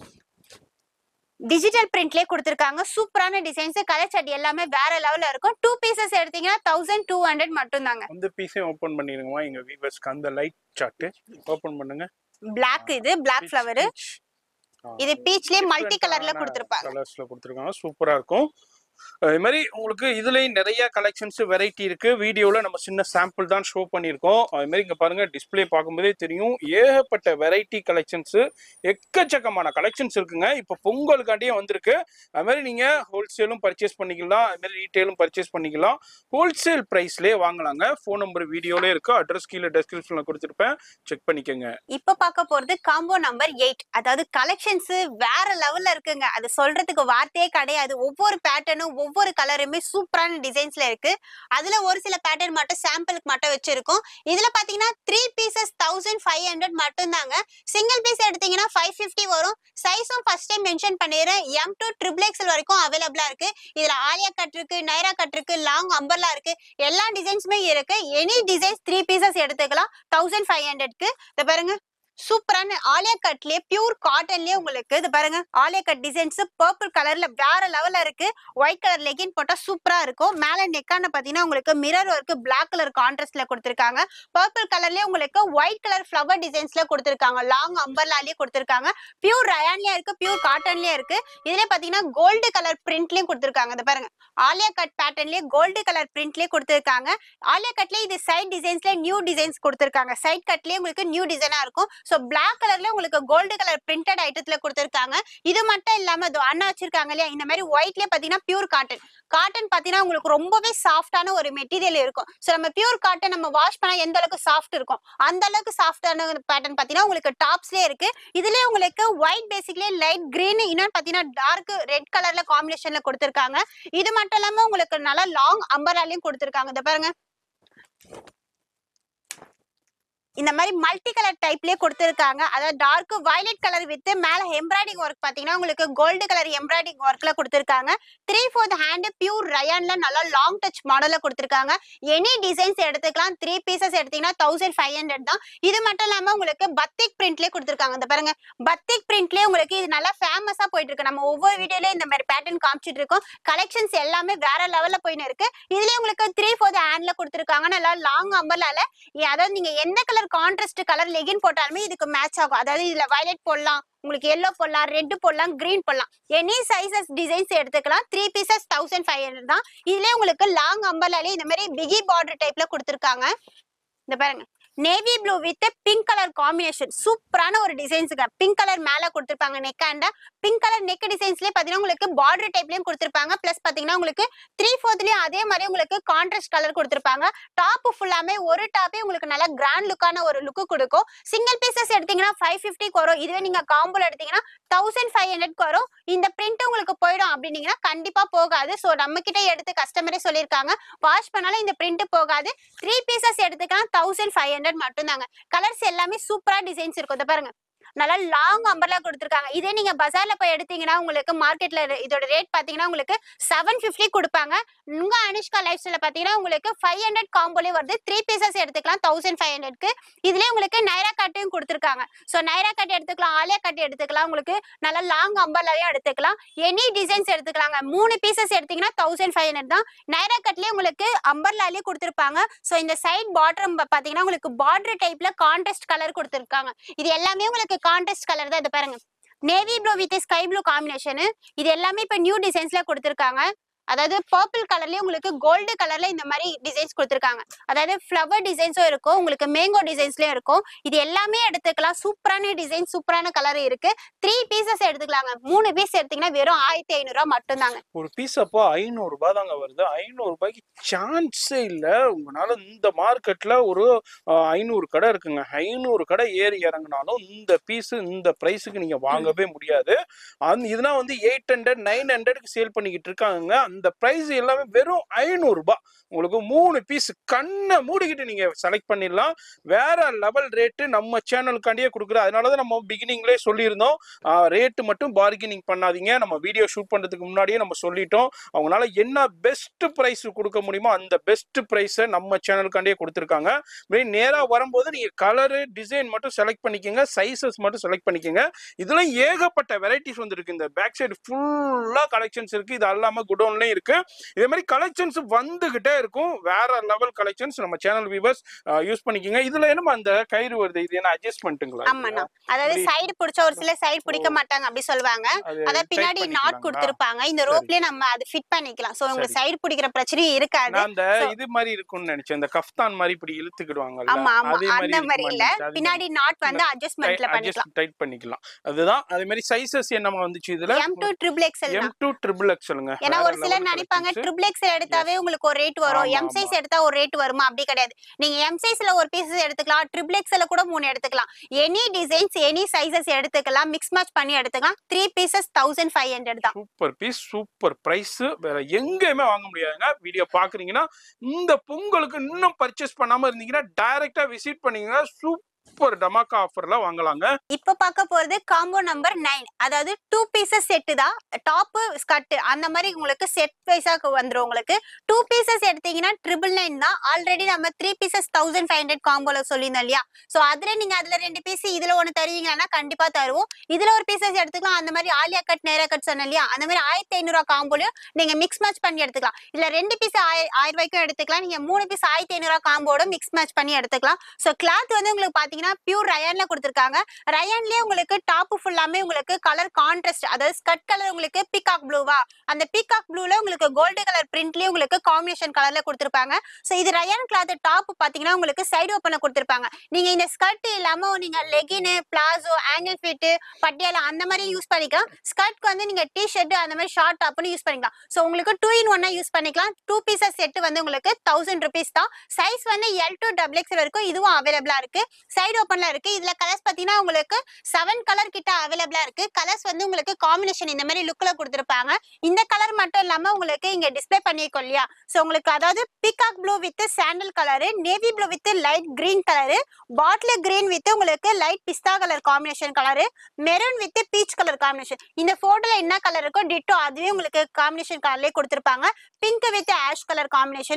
டிஜிட்டல் பிரிண்ட்லயே கொடுத்துருக்காங்க சூப்பரான டிசைன்ஸ் கலர் சட் எல்லாமே வேற லெவல்ல இருக்கும் டூ பீசஸ் எடுத்தீங்கன்னா தௌசண்ட் டூ ஹண்ட்ரட் மட்டும் தாங்க அந்த பீஸையும் ஓப்பன் பண்ணிருங்கம்மா எங்க வீவர்ஸ்க்கு அந்த லைட் சார்ட் ஓப்பன் பண்ணுங்க Black இது Black ஃப்ளவர் இது பீச்லயே மல்டி கலர்ல கொடுத்துருப்பாங்க கலர்ஸ்ல கொடுத்துருக்காங்க சூப்பரா இருக்கும் அதே மாதிரி உங்களுக்கு இதுலயும் நிறைய கலெக்ஷன்ஸ் வெரைட்டி இருக்கு வீடியோல நம்ம சின்ன சாம்பிள் தான் ஷோ பண்ணியிருக்கோம் அதே மாதிரி இங்க பாருங்க டிஸ்ப்ளே பார்க்கும்போதே தெரியும் ஏகப்பட்ட வெரைட்டி கலெக்ஷன்ஸ் எக்கச்சக்கமான கலெக்ஷன்ஸ் இருக்குங்க இப்போ பொங்கலுக்காண்டியே வந்திருக்கு அது மாதிரி நீங்க ஹோல்சேலும் பர்ச்சேஸ் பண்ணிக்கலாம் அது மாதிரி ரீட்டைலும் பர்ச்சேஸ் பண்ணிக்கலாம் ஹோல்சேல் பிரைஸ்லயே வாங்கலாங்க ஃபோன் நம்பர் வீடியோல இருக்கு அட்ரஸ் கீழே டெஸ்கிரிப்ஷன்ல கொடுத்துருப்பேன் செக் பண்ணிக்கோங்க இப்ப பார்க்க போறது காம்போ நம்பர் எயிட் அதாவது கலெக்ஷன்ஸ் வேற லெவல்ல இருக்குங்க அது சொல்றதுக்கு வார்த்தையே கிடையாது ஒவ்வொரு பேட்டர்னும் ஒவ்வொரு கலருமே சூப்பரான டிசைன்ஸ்ல இருக்கு அதுல ஒரு சில பேட்டர்ன் மட்டும் சாம்பிளுக்கு மட்டும் வச்சிருக்கோம் இதுல பாத்தீங்கன்னா three pieces thousand five hundred மட்டும் தாங்க சிங்கிள் பீஸ் எடுத்தீங்கன்னா ஃபைவ் ஃபிஃப்டி வரும் சைஸும் ஃபர்ஸ்ட் டைம் மென்ஷன் பண்ணிடுறேன் எம் டு ட்ரிபிள் எக்ஸல் வரைக்கும் அவைலபிளா இருக்கு இதுல ஆலியா கட் இருக்கு நைரா கட் இருக்கு லாங் அம்பர்லா இருக்கு எல்லா டிசைன்ஸுமே இருக்கு எனி டிசைன்ஸ் த்ரீ பீசஸ் எடுத்துக்கலாம் தௌசண்ட் ஃபைவ் ஹண்ட்ரட்க்கு இதை பாருங்க சூப்பரான ஆலியா கட்லயே பியூர் காட்டன்லயே உங்களுக்கு இது பாருங்க ஆலியா கட் டிசைன்ஸ் பர்பிள் கலர்ல வேற லெவல்ல இருக்கு ஒயிட் கலர் லெகின் போட்டா சூப்பரா இருக்கும் மேல நெக்கான பாத்தீங்கன்னா உங்களுக்கு மிரர் ஒர்க் Black கலர் கான்ட்ராஸ்ட்ல கொடுத்திருக்காங்க பர்பிள் கலர்லயே உங்களுக்கு ஒயிட் கலர் ஃப்ளவர் டிசைன்ஸ்ல கொடுத்திருக்காங்க லாங் அம்பர்லாலயே கொடுத்திருக்காங்க பியூர் ரயான்லயே இருக்கு பியூர் காட்டன்லயே இருக்கு இதுல பாத்தீங்கன்னா கோல்டு கலர் பிரிண்ட்லயும் கொடுத்திருக்காங்க இது பாருங்க ஆலியா கட் பேட்டர்ன்லயே கோல்டு கலர் பிரிண்ட்லயே கொடுத்திருக்காங்க ஆலியா கட்லயே இது சைட் டிசைன்ஸ்ல நியூ டிசைன்ஸ் கொடுத்திருக்காங்க சைட் கட்லயே உங்களுக்கு நியூ டிசைனா இருக்கும் சோ Black கலர்ல உங்களுக்கு கோல்டு கலர் பிரிண்டட் ஐட்டத்துல கொடுத்திருக்காங்க இது மட்டும் இல்லாம இதோ அண்ணா வச்சிருக்காங்க இல்லையா இந்த மாதிரி ஒயிட்லயே பாத்தீங்கன்னா பியூர் காட்டன் காட்டன் பாத்தீங்கன்னா உங்களுக்கு ரொம்பவே சாஃப்டான ஒரு மெட்டீரியல் இருக்கும் சோ நம்ம பியூர் காட்டன் நம்ம வாஷ் பண்ணா எந்த அளவுக்கு சாஃப்ட் இருக்கும் அந்த அளவுக்கு சாஃப்டான பேட்டர்ன் பாத்தீங்கன்னா உங்களுக்கு டாப்ஸ்லயே இருக்கு இதுலயே உங்களுக்கு ஒயிட் பேசிக்லயே லைட் கிரீன் இன்னொன்னு பாத்தீங்கன்னா டார்க் ரெட் கலர்ல காம்பினேஷன்ல கொடுத்திருக்காங்க இது மட்டும் இல்லாம உங்களுக்கு நல்லா லாங் அம்பராலையும் கொடுத்திருக்காங்க இதை பாருங்க இந்த மாதிரி மல்டி கலர் டைப்லயே கொடுத்திருக்காங்க அதாவது டார்க் வயலட் கலர் வித் மேல எம்ப்ராய்டிங் ஒர்க் பாத்தீங்கன்னா உங்களுக்கு கோல்டு கலர் எம்ப்ராய்டிங் ஒர்க்ல கொடுத்திருக்காங்க த்ரீ ஃபோர்த் ஹேண்ட் பியூர் ரயான்ல நல்லா லாங் டச் மாடல்ல கொடுத்திருக்காங்க எனி டிசைன்ஸ் எடுத்துக்கலாம் த்ரீ பீசஸ் எடுத்தீங்கன்னா தௌசண்ட் ஃபைவ் ஹண்ட்ரட் தான் இது மட்டும் இல்லாம உங்களுக்கு பத்திக் பிரிண்ட்லயே கொடுத்திருக்காங்க இந்த பாருங்க பத்திக் பிரிண்ட்லயே உங்களுக்கு இது நல்லா ஃபேமஸா போயிட்டு இருக்கு நம்ம ஒவ்வொரு வீடியோலயும் இந்த மாதிரி பேட்டர்ன் காமிச்சிட்டு இருக்கோம் கலெக்ஷன்ஸ் எல்லாமே வேற லெவல்ல போயின்னு இருக்கு இதுலயே உங்களுக்கு த்ரீ ஃபோர்த் ஹேண்ட்ல கொடுத்திருக்காங்க நல்லா லாங் அம்பர்லால அதாவது நீங்க எந்த colour colour contrast colour legging போட்டாலுமே இதுக்கு மேட்ச் ஆகும் அதாவது இதுல வயலட் போடலாம் உங்களுக்கு எல்லோ போடலாம் ரெட் போடலாம் கிரீன் போடலாம் எனி சைசஸ் டிசைன்ஸ் எடுத்துக்கலாம் three pieces thousand five hundred தான் இதுலயே உங்களுக்கு லாங் அம்பர்லாலே இந்த மாதிரி பிகி பார்டர் டைப்ல கொடுத்துருக்காங்க இந்த பாருங்க navy blue with pink colour combination சூப்பரான ஒரு டிசைன்ஸுங்க பிங்க் கலர் மேல கொடுத்துருப்பாங்க neck and pink colour neck டிசைன்ஸ்லயே பாத்தீங்கன்னா உங்களுக்கு பார்டர் டைப்லயும் கொடுத்துருப்பாங்க பிளஸ் பாத்தீங்கன்னா உங்களுக்கு த்ரீ ஃபோர்த்லயும் அதே மாதிரி உங்களுக்கு கான்ட்ராஸ்ட் கலர் கொடுத்துருப்பாங்க டாப் ஃபுல்லாமே ஒரு டாப்பே உங்களுக்கு நல்ல கிராண்ட் லுக்கான ஒரு லுக்கு கொடுக்கும் சிங்கிள் பீசஸ் எடுத்தீங்கன்னா ஃபைவ் ஃபிஃப்டிக்கு வரும் இதுவே நீங்க காம்போல எடுத்தீங்கன்னா தௌசண்ட் ஃபைவ் ஹண்ட்ரட்க்கு வரும் இந்த பிரிண்ட் உங்களுக்கு போயிடும் அப்படின்னீங்கன்னா கண்டிப்பா போகாது ஸோ நம்ம கிட்ட எடுத்து கஸ்டமரே சொல்லியிருக்காங்க வாஷ் பண்ணாலும் இந்த பிரிண்ட் போகாது த்ரீ பீசஸ் எடுத்துக்கலாம் தௌசண்ட் ஃபைவ் ஹண்ட்ரட் மட்டும்தாங்க கலர்ஸ் எல்லாமே சூப்பரா டிசைன்ஸ் இருக்கும் இதை பாருங்க நல்லா லாங் அம்பர்லா கொடுத்துருக்காங்க இதே நீங்க பஜார்ல போய் எடுத்தீங்கன்னா உங்களுக்கு மார்க்கெட்ல இதோட ரேட் பாத்தீங்கன்னா உங்களுக்கு செவன் ஃபிஃப்டி கொடுப்பாங்க உங்க அனுஷ்கா லைஃப் ஸ்டைல பாத்தீங்கன்னா உங்களுக்கு ஃபைவ் ஹண்ட்ரட் காம்போலே வருது த்ரீ பீசஸ் எடுத்துக்கலாம் தௌசண்ட் ஃபைவ் ஹண்ட்ரட்க்கு இதுலயே உங்களுக்கு நைரா கட்டையும் கொடுத்துருக்காங்க ஸோ நைரா கட் எடுத்துக்கலாம் ஆலியா கட் எடுத்துக்கலாம் உங்களுக்கு நல்லா லாங் அம்பர்லாவையும் எடுத்துக்கலாம் எனி டிசைன்ஸ் எடுத்துக்கலாங்க மூணு பீசஸ் எடுத்தீங்கன்னா தௌசண்ட் ஃபைவ் ஹண்ட்ரட் தான் நைரா கட்லயே உங்களுக்கு அம்பர்லாலே கொடுத்துருப்பாங்க ஸோ இந்த சைட் பாட்டம் பாத்தீங்கன்னா உங்களுக்கு பார்டர் டைப்ல கான்ட்ராஸ்ட் கலர் கொடுத்துருக்காங்க இது எல்லாமே உங்களுக்கு கான்ட்ராஸ்ட் கலர் தான் இது பாருங்க navy blue with sky blue combination இது எல்லாமே இப்போ நியூ டிசைன்ஸ்ல கொடுத்துருக்காங்க அதாவது பர்பிள் கலர்லயே உங்களுக்கு கோல்டு கலர்ல இந்த மாதிரி டிசைன்ஸ் கொடுத்துருக்காங்க அதாவது ஃப்ளவர் டிசைன்ஸும் இருக்கும் உங்களுக்கு மேங்கோ டிசைன்ஸ்லயும் இருக்கும் இது எல்லாமே எடுத்துக்கலாம் சூப்பரான டிசைன் சூப்பரான கலர் இருக்கு த்ரீ பீசஸ் எடுத்துக்கலாங்க மூணு பீஸ் எடுத்தீங்கன்னா வெறும் ஆயிரத்தி ஐநூறு ரூபா மட்டும்தாங்க ஒரு பீஸ் அப்போ ஐநூறு ரூபாய் தாங்க வருது ஐநூறு ரூபாய்க்கு சான்ஸே இல்லை உங்களால இந்த மார்க்கெட்ல ஒரு அஹ், ஐநூறு கடை இருக்குங்க ஐநூறு கடை ஏறி இறங்கினாலும் இந்த பீஸ் இந்த ப்ரைஸுக்கு நீங்க வாங்கவே முடியாது அந்த இதெல்லாம் வந்து எயிட் ஹண்ட்ரட் நைன் ஹண்ட்ரட்க்கு சேல் பண்ணிக்கிட்டு இருக்காங்க அந்த ப்ரைஸ் எல்லாமே வெறும் ஐநூறு ரூபாய் உங்களுக்கு மூணு பீஸ் கண்ணை மூடிக்கிட்டு நீங்க செலக்ட் பண்ணிடலாம் வேற லெவல் ரேட்டு நம்ம சேனலுக்காண்டியே கொடுக்குற அதனால தான் நம்ம பிகினிங்லேயே சொல்லியிருந்தோம் ரேட்டு மட்டும் பார்கெனிங் பண்ணாதீங்க நம்ம வீடியோ ஷூட் பண்ணுறதுக்கு முன்னாடியே நம்ம சொல்லிட்டோம் அவங்களால என்ன பெஸ்ட் ப்ரைஸ் கொடுக்க முடியுமோ அந்த பெஸ்ட் ப்ரைஸை நம்ம சேனலுக்காண்டியே கொடுத்துருக்காங்க நேராக வரும்போது நீங்கள் கலரு டிசைன் மட்டும் செலக்ட் பண்ணிக்கோங்க சைஸஸ் மட்டும் செலக்ட் பண்ணிக்கோங்க இதுல ஏகப்பட்ட வெரைட்டிஸ் வந்துருக்கு இந்த பேக் சைடு ஃபுல்லாக கலெக்ஷன்ஸ் இருக்கு இது அல்லாமல் குடோன்லேயும் இருக்கு இதே மாதிரி கலெக்ஷன்ஸ் வந்துகிட்டே இருக்கும் வேற லெவல் கலெக்ஷன்ஸ் நம்ம சேனல் வியூவர்ஸ் யூஸ் பண்ணிக்கோங்க இதுல என்னமா அந்த கயிறு வருது இது என்ன அட்ஜஸ்ட்மெண்ட்டுங்களா ஆமாண்ணா அதாவது இப்படி- சைடு பிடிச்ச ஒரு சில சைடு பிடிக்க மாட்டாங்க அப்படி சொல்லுவாங்க அதாவது பின்னாடி நாட் கொடுத்துருப்பாங்க இந்த ரோப்லயே நம்ம அது ஃபிட் பண்ணிக்கலாம் சோ உங்களுக்கு சைடு பிடிக்கிற பிரச்சனையும் இருக்காது நான் அந்த So- இது மாதிரி இருக்கும்னு நினைச்சேன் இந்த கஃப்தான் மாதிரி இப்படி இழுத்துக்கிடுவாங்கல்ல ஆமா ஆமா அதே அந்த மாதிரி இல்ல இருக்குமா அது பின்னாடி நாட் வந்து அட்ஜஸ்ட்மெண்ட்ல பண்ணிக்கலாம் டைட் பண்ணிக்கலாம் அதுதான் அதே மாதிரி சைஸஸ் என்னமா வந்துச்சு இதுல M to triple XL M to triple X சொல்லுங்க ஏன்னா வேற ஒரு சிலர் level நினைப்பாங்க collections. ட்ரிபிள் எக்ஸ் எடுத்தாவே உங்களுக்கு ஒரு ரேட் வரும் ஆமா, எம் சைஸ் ஆமா. எடுத்தா ஒரு ரேட் வருமா அப்படி கிடையாது நீங்க எம் சைஸ்ல ஒரு பீசஸ் எடுத்துக்கலாம் ட்ரிபிள் எக்ஸ்ல கூட மூணு எடுத்துக்கலாம் எனி டிசைன்ஸ் எனி சைசஸ் எடுத்துக்கலாம் மிக்ஸ் மேட்ச் பண்ணி எடுத்துக்கலாம் three pieces thousand five hundred தான் சூப்பர் பீஸ் சூப்பர் பிரைஸ் வேற எங்கேயுமே வாங்க முடியாதுங்க வீடியோ பாக்குறீங்கன்னா இந்த பொங்கலுக்கு இன்னும் பர்ச்சேஸ் பண்ணாம இருந்தீங்கன்னா டைரக்டா விசிட் பண்ணீங்கன்னா சூப்பர் டமாக்கா ஆஃபர்ல வாங்கலாங்க இப்ப பார்க்க போறது காம்போ நம்பர் நைன் அதாவது டூ பீசஸ் செட்டு தான் டாப் ஸ்கர்ட் அந்த மாதிரி உங்களுக்கு செட் வைஸா வந்துரும் உங்களுக்கு டூ பீசஸ் எடுத்தீங்கன்னா ட்ரிபிள் நைன் தான் ஆல்ரெடி நம்ம three pieces thousand five hundred காம்போல சொல்லியிருந்தோம் இல்லையா சோ அதுல நீங்க அதுல ரெண்டு பீஸ் இதுல ஒண்ணு தருவீங்கன்னா கண்டிப்பா தருவோம் இதுல ஒரு பீசஸ் எடுத்துக்கலாம் அந்த மாதிரி ஆலியா கட் நேரா கட் சொன்னேன் இல்லையா அந்த மாதிரி ஆயிரத்தி ஐநூறு ரூபா காம்போலயும் நீங்க மிக்ஸ் மேட்ச் பண்ணி எடுத்துக்கலாம் இல்ல ரெண்டு பீஸ் ஆயிரம் ரூபாய்க்கும் எடுத்துக்கலாம் நீங்க மூணு பீஸ் ஆயிரத்தி ஐநூறு ரூபா காம்போட மிக்ஸ் மேட்ச் பண்ணி எடுத்துக்கலாம் சோ கிளாத் வந்து உங்களுக்கு பாத்தீங்கன்னா பியூர் ரயான்ல கொடுத்துருக்காங்க ரயான்லயே உங்களுக்கு டாப் ஃபுல்லாமே உங்களுக்கு கலர் கான்ட்ராஸ்ட் அதாவது ஸ்கர்ட் கலர் உங்களுக்கு பீகாக் ப்ளூவா அந்த பீகாக் ப்ளூல உங்களுக்கு கோல்டு கலர் பிரிண்ட்லயே உங்களுக்கு காம்பினேஷன் கலர்ல கொடுத்துருப்பாங்க சோ இது ரயான் கிளாத் டாப் பாத்தீங்கன்னா உங்களுக்கு சைடு ஓப்பன்ல கொடுத்துருப்பாங்க நீங்க இந்த ஸ்கர்ட் இல்லாம நீங்க legging palazzo ankle fit Patiala அந்த மாதிரி யூஸ் பண்ணிக்கலாம் ஸ்கர்ட்க்கு வந்து நீங்க டி ஷர்ட் அந்த மாதிரி ஷார்ட் டாப்னு யூஸ் பண்ணிக்கலாம் சோ உங்களுக்கு டூ இன் ஒன்னா யூஸ் பண்ணிக்கலாம் டூ பீசஸ் செட் வந்து உங்களுக்கு தௌசண்ட் ருபீஸ் தான் சைஸ் வந்து எல் டு டபுள் எக்ஸ் வரைக்கும் இதுவும் அவைலபிளா இருக்கு சைடு ஓப்பன்ல இருக்கு இதுல கலர்ஸ் பாத்தீங்கன்னா உங்களுக்கு செவன் கலர் கிட்ட அவைலபிளா இருக்கு கலர்ஸ் வந்து உங்களுக்கு காம்பினேஷன் இந்த மாதிரி லுக்ல கொடுத்துருப்பாங்க இந்த கலர் மட்டும் இல்லாம உங்களுக்கு இங்க டிஸ்ப்ளே பண்ணிருக்கோம் இல்லையா சோ உங்களுக்கு அதாவது peacock blue with sandal colour navy blue with light green colour bottle green with உங்களுக்கு light pista colour combination colour maroon with peach colour combination இந்த போட்டோல என்ன கலர் இருக்கோ டிட்டோ அதுவே உங்களுக்கு காம்பினேஷன் கலர்லயே கொடுத்துருப்பாங்க pink with ash colour combination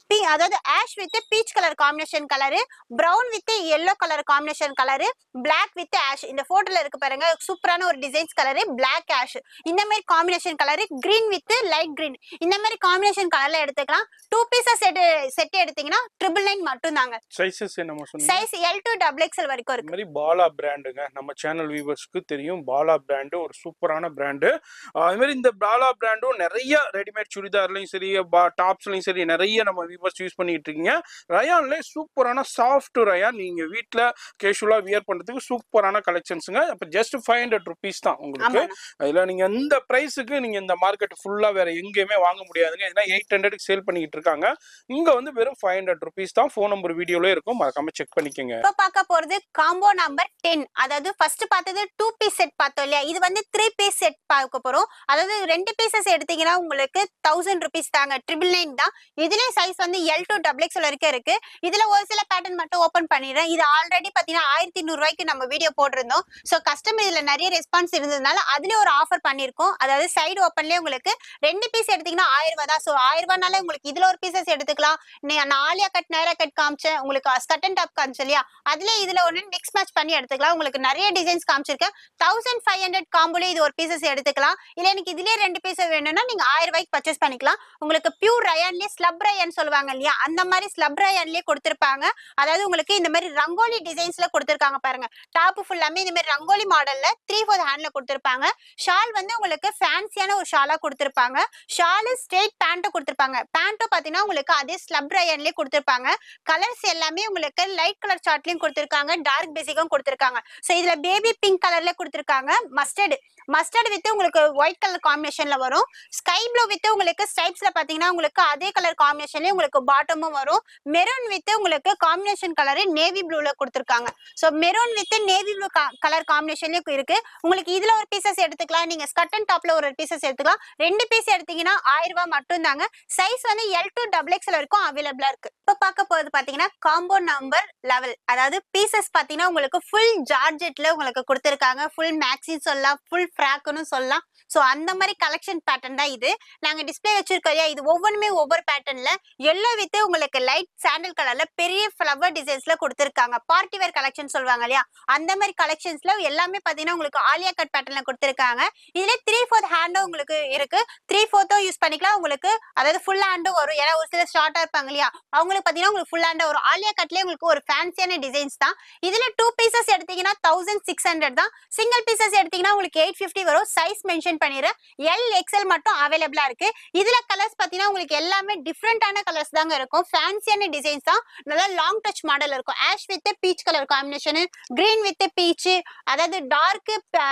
பி அதாவது ash with peach colour combination colour brown with yellow colour combination colour Black with ash இந்த போட்டோல இருக்கு பாருங்க சூப்பரான ஒரு டிசைன்ஸ் கலரு Black ஆஷ் இந்த மாதிரி combination colour green with light green இந்த மாதிரி காம்பினேஷன் கலர்ல எடுத்துக்கலாம் டூ பீசஸ் செட் செட் எடுத்தீங்கன்னா ட்ரிபிள் நைன் மட்டும் தாங்க சைஸஸ் என்னமா சொன்னீங்க size L to double XL வரைக்கும் இந்த இருக்கு மாதிரி பாலா பிராண்டுங்க நம்ம சேனல் வியூவர்ஸ்க்கு தெரியும் பாலா பிராண்டு ஒரு சூப்பரான பிராண்டு அது மாதிரி இந்த பாலா பிராண்டும் நிறைய ரெடிமேட் சுடிதார்லையும் சரி டாப்ஸ்லையும் சரி நிறைய நம்ம வியூவர்ஸ் யூஸ் பண்ணிட்டு இருக்கீங்க ரயான்ல சூப்பரான சாஃப்ட் ரயான் நீங்க வீட்ல கேஷுவலா வியர் பண்றதுக்கு சூப்பரான கலெக்ஷன்ஸுங்க அப்ப ஜஸ்ட் ஃபைவ் ஹண்ட்ரட் ருபீஸ் தான் உங்களுக்கு ஆமா அதுல நீங்க இந்த பிரைஸுக்கு நீங்க இந்த மார்க்கெட் ஃபுல்லா வேற எங்கேயுமே வாங்க முடியாதுங்க ஏன்னா எயிட் ஹண்ட்ரட்க்கு சேல் பண்ணிக்கிட்டு இருக்காங்க இங்க வந்து வெறும் ஃபைவ் ஹண்ட்ரட் ருபீஸ் தான் ஃபோன் நம்பர் வீடியோல இருக்கும் மறக்காம செக் பண்ணிக்கோங்க இப்ப பார்க்க போறது காம்போ நம்பர் டென் அதாவது ஃபர்ஸ்ட் பார்த்தது டூ பீஸ் செட் பார்த்தோம் இல்லையா இது வந்து த்ரீ பீஸ் செட் பார்க்க போறோம் அதாவது ரெண்டு பீசஸ் எடுத்தீங்கன்னா உங்களுக்கு தௌசண்ட் ருபீஸ் தாங்க ட்ரிபிள் நைன் தான் இதுலயும் சைஸ் வந்து எல் டு டபுள் எக்ஸ் வரைக்கும் இருக்கு இதுல ஒரு சில பேட்டர்ன் மட்டும் ஓபன் பண்ணிடுறேன் இது ஆல்ரெடி பாத்தீங்கன்னா ஆயிரத்தி நூறு ரூபாய்க்கு நம்ம வீடியோ போட்டிருந்தோம் ஸோ கஸ்டமர் இதுல நிறைய ரெஸ்பான்ஸ் இருந்ததுனால அதுலயே ஒரு ஆஃபர் பண்ணிருக்கோம் அதாவது சைடு ஓப்பன்லயே உங்களுக்கு ரெண்டு பீஸ் எடுத்தீங்கன்னா ஆயிரம் ரூபாய் தான் ஸோ ஆயிரம் ரூபாய்னால உங்களுக்கு இதுல ஒரு பீசஸ் எடுத்துக்கலாம் நீ- நான் ஆலியா கட் நேரா கட் காமிச்சேன் உங்களுக்கு ஸ்கட் அண்ட் டாப் காமிச்சேன் இல்லையா அதுல இதுல ஒண்ணு மிக்ஸ் மேட்ச் பண்ணி எடுத்துக்கலாம் உங்களுக்கு நிறைய டிசைன்ஸ் காமிச்சிருக்கேன் தௌசண்ட் ஃபைவ் ஹண்ட்ரட் காம்போல இது ஒரு பீசஸ் எடுத்துக்கலாம் இல்ல எனக்கு இதுலயே ரெண்டு பீஸ் வேணும்னா நீங்க ஆயிரம் ரூபாய்க்கு பர்ச்சேஸ் பண்ணிக்கலாம் உங்களுக்கு பியூர் ரயான்லயே ஸ்லப் ரயான் சொல்லுவாங்க இல்லையா அந்த மாதிரி ஸ்லப் ரயான்லயே கொடுத்திருப்பாங்க அதாவது உங்களுக்கு இந்த மாதிரி ரங்கோலி டிசைன்ஸ்ல கொடுத்திருக்காங்க பாருங்க டாப் ஃபுல்லாமே இந்த மாதிரி ரங்கோலி மாடல்ல த்ரீ ஃபோர் ஹேண்ட்ல கொடுத்திருப்பாங்க ஷால் வந்து உங்களுக்கு ஃபேன்சியான ஒரு ஷாலா கொடுத்திருப்பாங்க ஷாலு ஸ்ட்ரெயிட் பேண்ட்டும் கொடுத்திருப்பாங்க பேண்ட்டும் பாத்தீங்கன்னா உங்களுக்கு அதே ஸ்லப் ரயான்லயே கொடுத்திருப்பாங்க கலர்ஸ் எல்லாமே உங்களுக்கு லைட் கலர் சார்ட்லயும் கொடுத்திருக்காங்க டார்க் பேசிக்கும் கொடுத்திருக்காங்க சோ இதுல பேபி பிங்க் கலர்ல கொடுத்திருக்காங்க மஸ்டர்ட் மஸ்டர்ட் வித் உங்களுக்கு ஒயிட் கலர் காம்பினேஷன்ல வரும் ஸ்கை ப்ளூ வித் உங்களுக்கு ஸ்டைப்ஸ்ல பாத்தீங்கன்னா உங்களுக்கு அதே கலர் காம்பினேஷன்லயே உங்களுக்கு பாட்டமும் வரும் மெரூன் வித் உங்களுக்கு காம்பினேஷன் கலர் நேவி ப்ளூல கொடுத்திருக்காங்க so maroon with navy blue colour காம்பினேஷன்லயும் இருக்கு உங்களுக்கு இதுல ஒரு பீசஸ் எடுத்துக்கலாம் நீங்க ஸ்கட் அண்ட் டாப்ல ஒரு பீசஸ் எடுத்துக்கலாம் ரெண்டு பீஸ் எடுத்தீங்கன்னா ஆயிரம் ரூபாய் மட்டும் தாங்க சைஸ் வந்து எல் டு டபுள் எக்ஸ்ல வரைக்கும் அவைலபிளா இருக்கு இப்ப பார்க்க போறது பாத்தீங்கன்னா காம்போ நம்பர் லெவல் அதாவது பீசஸ் பாத்தீங்கன்னா உங்களுக்கு ஃபுல் ஜார்ஜெட்ல உங்களுக்கு கொடுத்திருக்காங்க ஃபுல் மேக்ஸின்னு சொல்லலாம் ஃபுல் ஃப்ராக்னு சொல்லலாம் சோ அந்த மாதிரி கலெக்ஷன் பேட்டர்ன் தான் இது நாங்க டிஸ்ப்ளே வச்சிருக்கோம் இல்லையா இது ஒவ்வொன்றுமே ஒவ்வொரு பேட்டர்ன்ல எல்லோ வித் உங்களுக்கு லைட் சாண்டல் கலர்ல பெரிய ஃப்ளவர் டிசைன்ஸ்ல கொடுத்திருக்காங்க பார்ட்டி வேர் கலெக்ஷன் சொல்லுவாங்க இல்லையா அந்த மாதிரி கலெக்ஷன்ஸ்ல எல்லாமே பாத்தீங்கன்னா உங்களுக்கு ஆலியா கட் பேட்டர்ன்ல கொடுத்திருக்காங்க இதுல த்ரீ ஃபோர்த் ஹேண்டும் உங்களுக்கு இருக்கு த்ரீ ஃபோர்த்தும் யூஸ் பண்ணிக்கலாம் உங்களுக்கு அதாவது ஃபுல் ஹேண்டும் வரும் ஏன்னா ஒரு சில ஷார்ட்டா இருப்பாங்க இல்லையா அவங்களுக்கு பாத்தீங்கன்னா உங்களுக்கு ஃபுல் ஹேண்ட் வரும் ஆலியா கட்லயே உங்களுக்கு ஒரு ஃபேன்சியான டிசைன்ஸ் தான் இதுல டூ பீசஸ் எடுத்தீங்கன்னா தௌசண்ட் சிக்ஸ் ஹண்ட்ரட் தான் சிங்கிள் பீசஸ் எடுத்தீங்கன்னா உங்களுக்கு எயிட் ஃபிஃப்டி வரும் சைஸ் மென்ஷன் பண்ணிடுறேன் எல் எக்ஸ்எல் மட்டும் அவைலபிளா இருக்கு இதுல கலர்ஸ் பாத்தீங்கன்னா உங்களுக்கு எல்லாமே டிஃப்ரெண்டான கலர்ஸ் தாங்க இருக்கும் ஃபேன்சியான டிசைன்ஸ் தான் நல்லா லாங் டச் மாடல் இருக்கும் ash with peach colour combination green with peach அதாவது டார்க்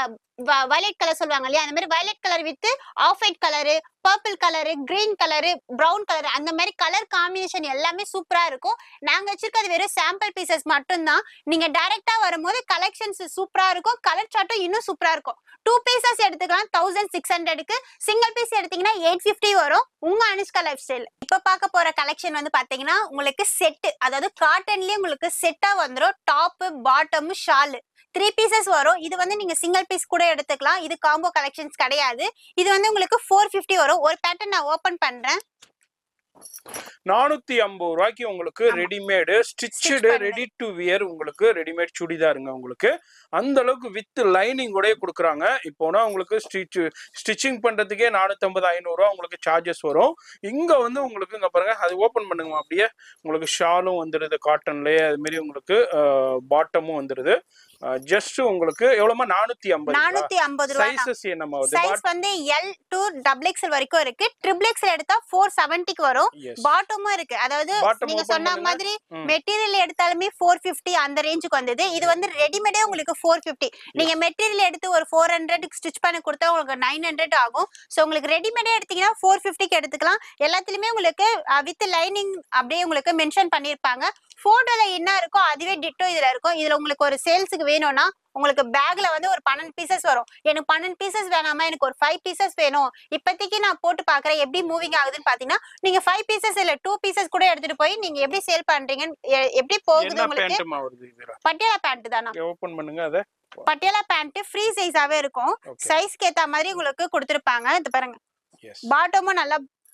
வயலட் கலர் சொல்லுவாங்க இல்லையா அந்த மாதிரி violet colour with off white colour purple colour green colour brown colour அந்த மாதிரி கலர் காம்பினேஷன் எல்லாமே சூப்பரா இருக்கும் நாங்க வச்சிருக்கிறது வெறும் சாம்பிள் பீசஸ் மட்டும்தான் நீங்க டைரக்டா வரும்போது கலெக்ஷன்ஸ் சூப்பரா இருக்கும் கலர் சார்ட்டும் இன்னும் சூப்பரா இருக்கும் டூ பீசஸ் எடுத்துக்கலாம் தௌசண்ட் சிக்ஸ் ஹண்ட்ரடுக்கு சிங்கிள் பீஸ் எடுத்தீங்கன்னா எயிட் ஃபிஃப்டி வரும் உங்க அனுஷ்கா லைஃப் ஸ்டைல் இப்ப பார்க்க போற கலெக்ஷன் வந்து பாத்தீங்கன்னா உங்களுக்கு செட் அதாவது காட்டன்லயே உங்களுக்கு செட்டா வந்துரும் top bottom shawl three pieces வரும் இது வந்து நீங்க சிங்கிள் பீஸ் கூட எடுத்துக்கலாம் இது காம்போ கலெக்ஷன்ஸ் கிடையாது இது வந்து உங்களுக்கு ஃபோர் ஃபிஃப்டி வரும் ஒரு பேட்டர்ன் நான் ஓபன் பண்றேன் நானூத்தி ஐம்பது ரூபாய்க்கு உங்களுக்கு ஆமா. ரெடிமேடு ஸ்டிச்சுடு பண்ணது. ரெடி டு வியர் உங்களுக்கு ரெடிமேட் சுடிதாருங்க உங்களுக்கு அந்த அளவுக்கு வித் லைனிங் கூட கொடுக்குறாங்க இப்போனா உங்களுக்கு ஸ்டிச் ஸ்டிச்சிங் பண்றதுக்கே நானூத்தம்பது ஐநூறுரூவா உங்களுக்கு சார்ஜஸ் வரும் இங்க வந்து உங்களுக்கு இங்க பாருங்க அது ஓபன் பண்ணுங்க அப்படியே உங்களுக்கு ஷாலும் வந்துடுது காட்டன்லயே அது மாதிரி உங்களுக்கு பாட்டமும் வந்துடுது ஜஸ்ட் உங்களுக்கு எவ்வளவுமா நானூத்தி ஐம்பது நானூத்தி ஐம்பது ரூபாய் சைசஸ் என்னமா வருது சைஸ் வந்து எல் டு டபுள் எக்ஸ்எல் வரைக்கும் இருக்கு ட்ரிபிள் எக்ஸ்எல் எடுத்தா ஃபோர் செவன்ட்டிக்கு வரும் எஸ் பாட்டமும் இருக்கு அதாவது Bottom நீங்க open சொன்ன பண்ணுங்க. மாதிரி ம். மெட்டீரியல் எடுத்தாலுமே ஃபோர் பிப்டி அந்த ரேஞ்சுக்கு வந்தது இது வந்து ரெடிமேடே உங்களுக்கு ஃபோர் பிப்டி நீங்க மெட்டீரியல் எடுத்து ஒரு ஃபோர் ஹண்ட்ரட் ஸ்டிச் பண்ணி கொடுத்தா உங்களுக்கு நைன் ஹண்ட்ரட் ஆகும் ஸோ உங்களுக்கு ரெடிமேடே எடுத்தீங்கன்னா ஃபோர் ஃபிஃப்டிக்கு எடுத்துக்கலாம் எல்லாத்துலயுமே உங்களுக்கு வித் லைனிங் அப்படியே உங்களுக்கு மென்ஷன் பண்ணியிருப்பாங்க போட்டோல என்ன இருக்கோ அதுவே டிட்டோ இதுல இருக்கும் இதுல உங்களுக்கு ஒரு சேல்ஸுக்கு வேணும்னா உங்களுக்கு பேக்ல வந்து ஒரு பன்னெண்டு பீசஸ் வரும் எனக்கு பன்னெண்டு பீசஸ் வேணாமா எனக்கு ஒரு ஃபைவ் பீசஸ் வேணும் இப்போதைக்கு நான் போட்டு பாக்குறேன் எப்படி மூவிங் ஆகுதுன்னு பாத்தீங்கன்னா நீங்க ஃபைவ் பீசஸ் இல்ல டூ பீசஸ் கூட எடுத்துட்டு போய் நீங்க எப்படி சேல் பண்றீங்கன்னு எ- எப்படி போகுது என்ன உங்களுக்கு பேண்ட்டுமா வருது இதுல பட்டியாலா பேண்ட் தானா ஓபன் பண்ணுங்க அதை பட்டியாலா பேண்ட் ஃப்ரீ சைஸாவே இருக்கும் ஓகே சைஸ்க்கு ஏத்த மாதிரி உங்களுக்கு கொடுத்துருப்பாங்க இது பாருங்க எஸ் பாட்டமும் நல்லா